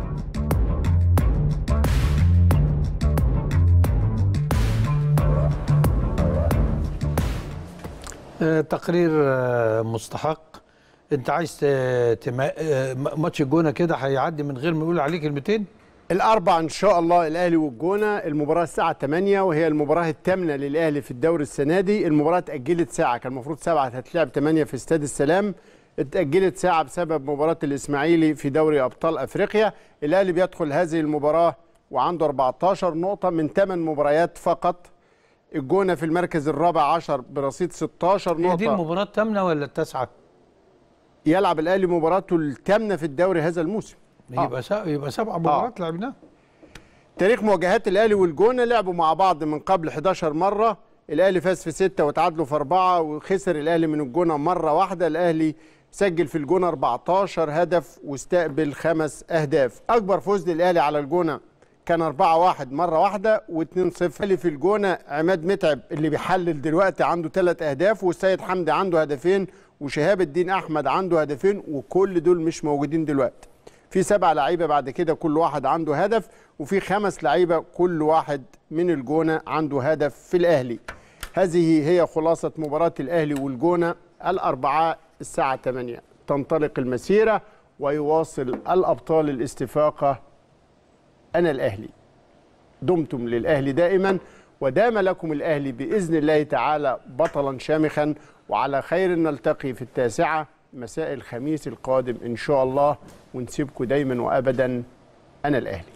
آه، تقرير آه، مستحق انت عايز ت- تما- آه، م- ماتش الجونه كده هيعدي من غير ما يقول عليه كلمتين الاربع ان شاء الله الاهلي والجونه المباراه الساعه 8 وهي المباراه الثامنه للاهلي في الدوري السنه دي المباراه اتاجلت ساعه كان المفروض سبعه هتتلعب 8 في استاد السلام اتاجلت ساعه بسبب مباراه الاسماعيلي في دوري ابطال افريقيا الاهلي بيدخل هذه المباراه وعنده 14 نقطه من 8 مباريات فقط الجونه في المركز الرابع عشر برصيد 16 هي دي نقطه المباراه الثامنه ولا التاسعه؟ يلعب الاهلي مباراته الثامنه في الدوري هذا الموسم يبقى سا... يبقى سبع مباريات لعبناها تاريخ مواجهات الاهلي والجونه لعبوا مع بعض من قبل 11 مره الاهلي فاز في ستة وتعادلوا في أربعة وخسر الاهلي من الجونه مره واحده الاهلي سجل في الجونه 14 هدف واستقبل خمس اهداف اكبر فوز للاهلي على الجونه كان 4-1 مره واحده و2-0 اللي في الجونه عماد متعب اللي بيحلل دلوقتي عنده ثلاث اهداف والسيد حمدي عنده هدفين وشهاب الدين احمد عنده هدفين وكل دول مش موجودين دلوقتي في سبع لعيبه بعد كده كل واحد عنده هدف وفي خمس لعيبه كل واحد من الجونه عنده هدف في الاهلي هذه هي خلاصه مباراه الاهلي والجونه الاربعاء الساعه 8 تنطلق المسيره ويواصل الابطال الاستفاقه انا الاهلي دمتم للاهلي دائما ودام لكم الاهلي باذن الله تعالى بطلا شامخا وعلى خير نلتقي في التاسعه مساء الخميس القادم ان شاء الله ونسيبكم دايما وابدا انا الاهلي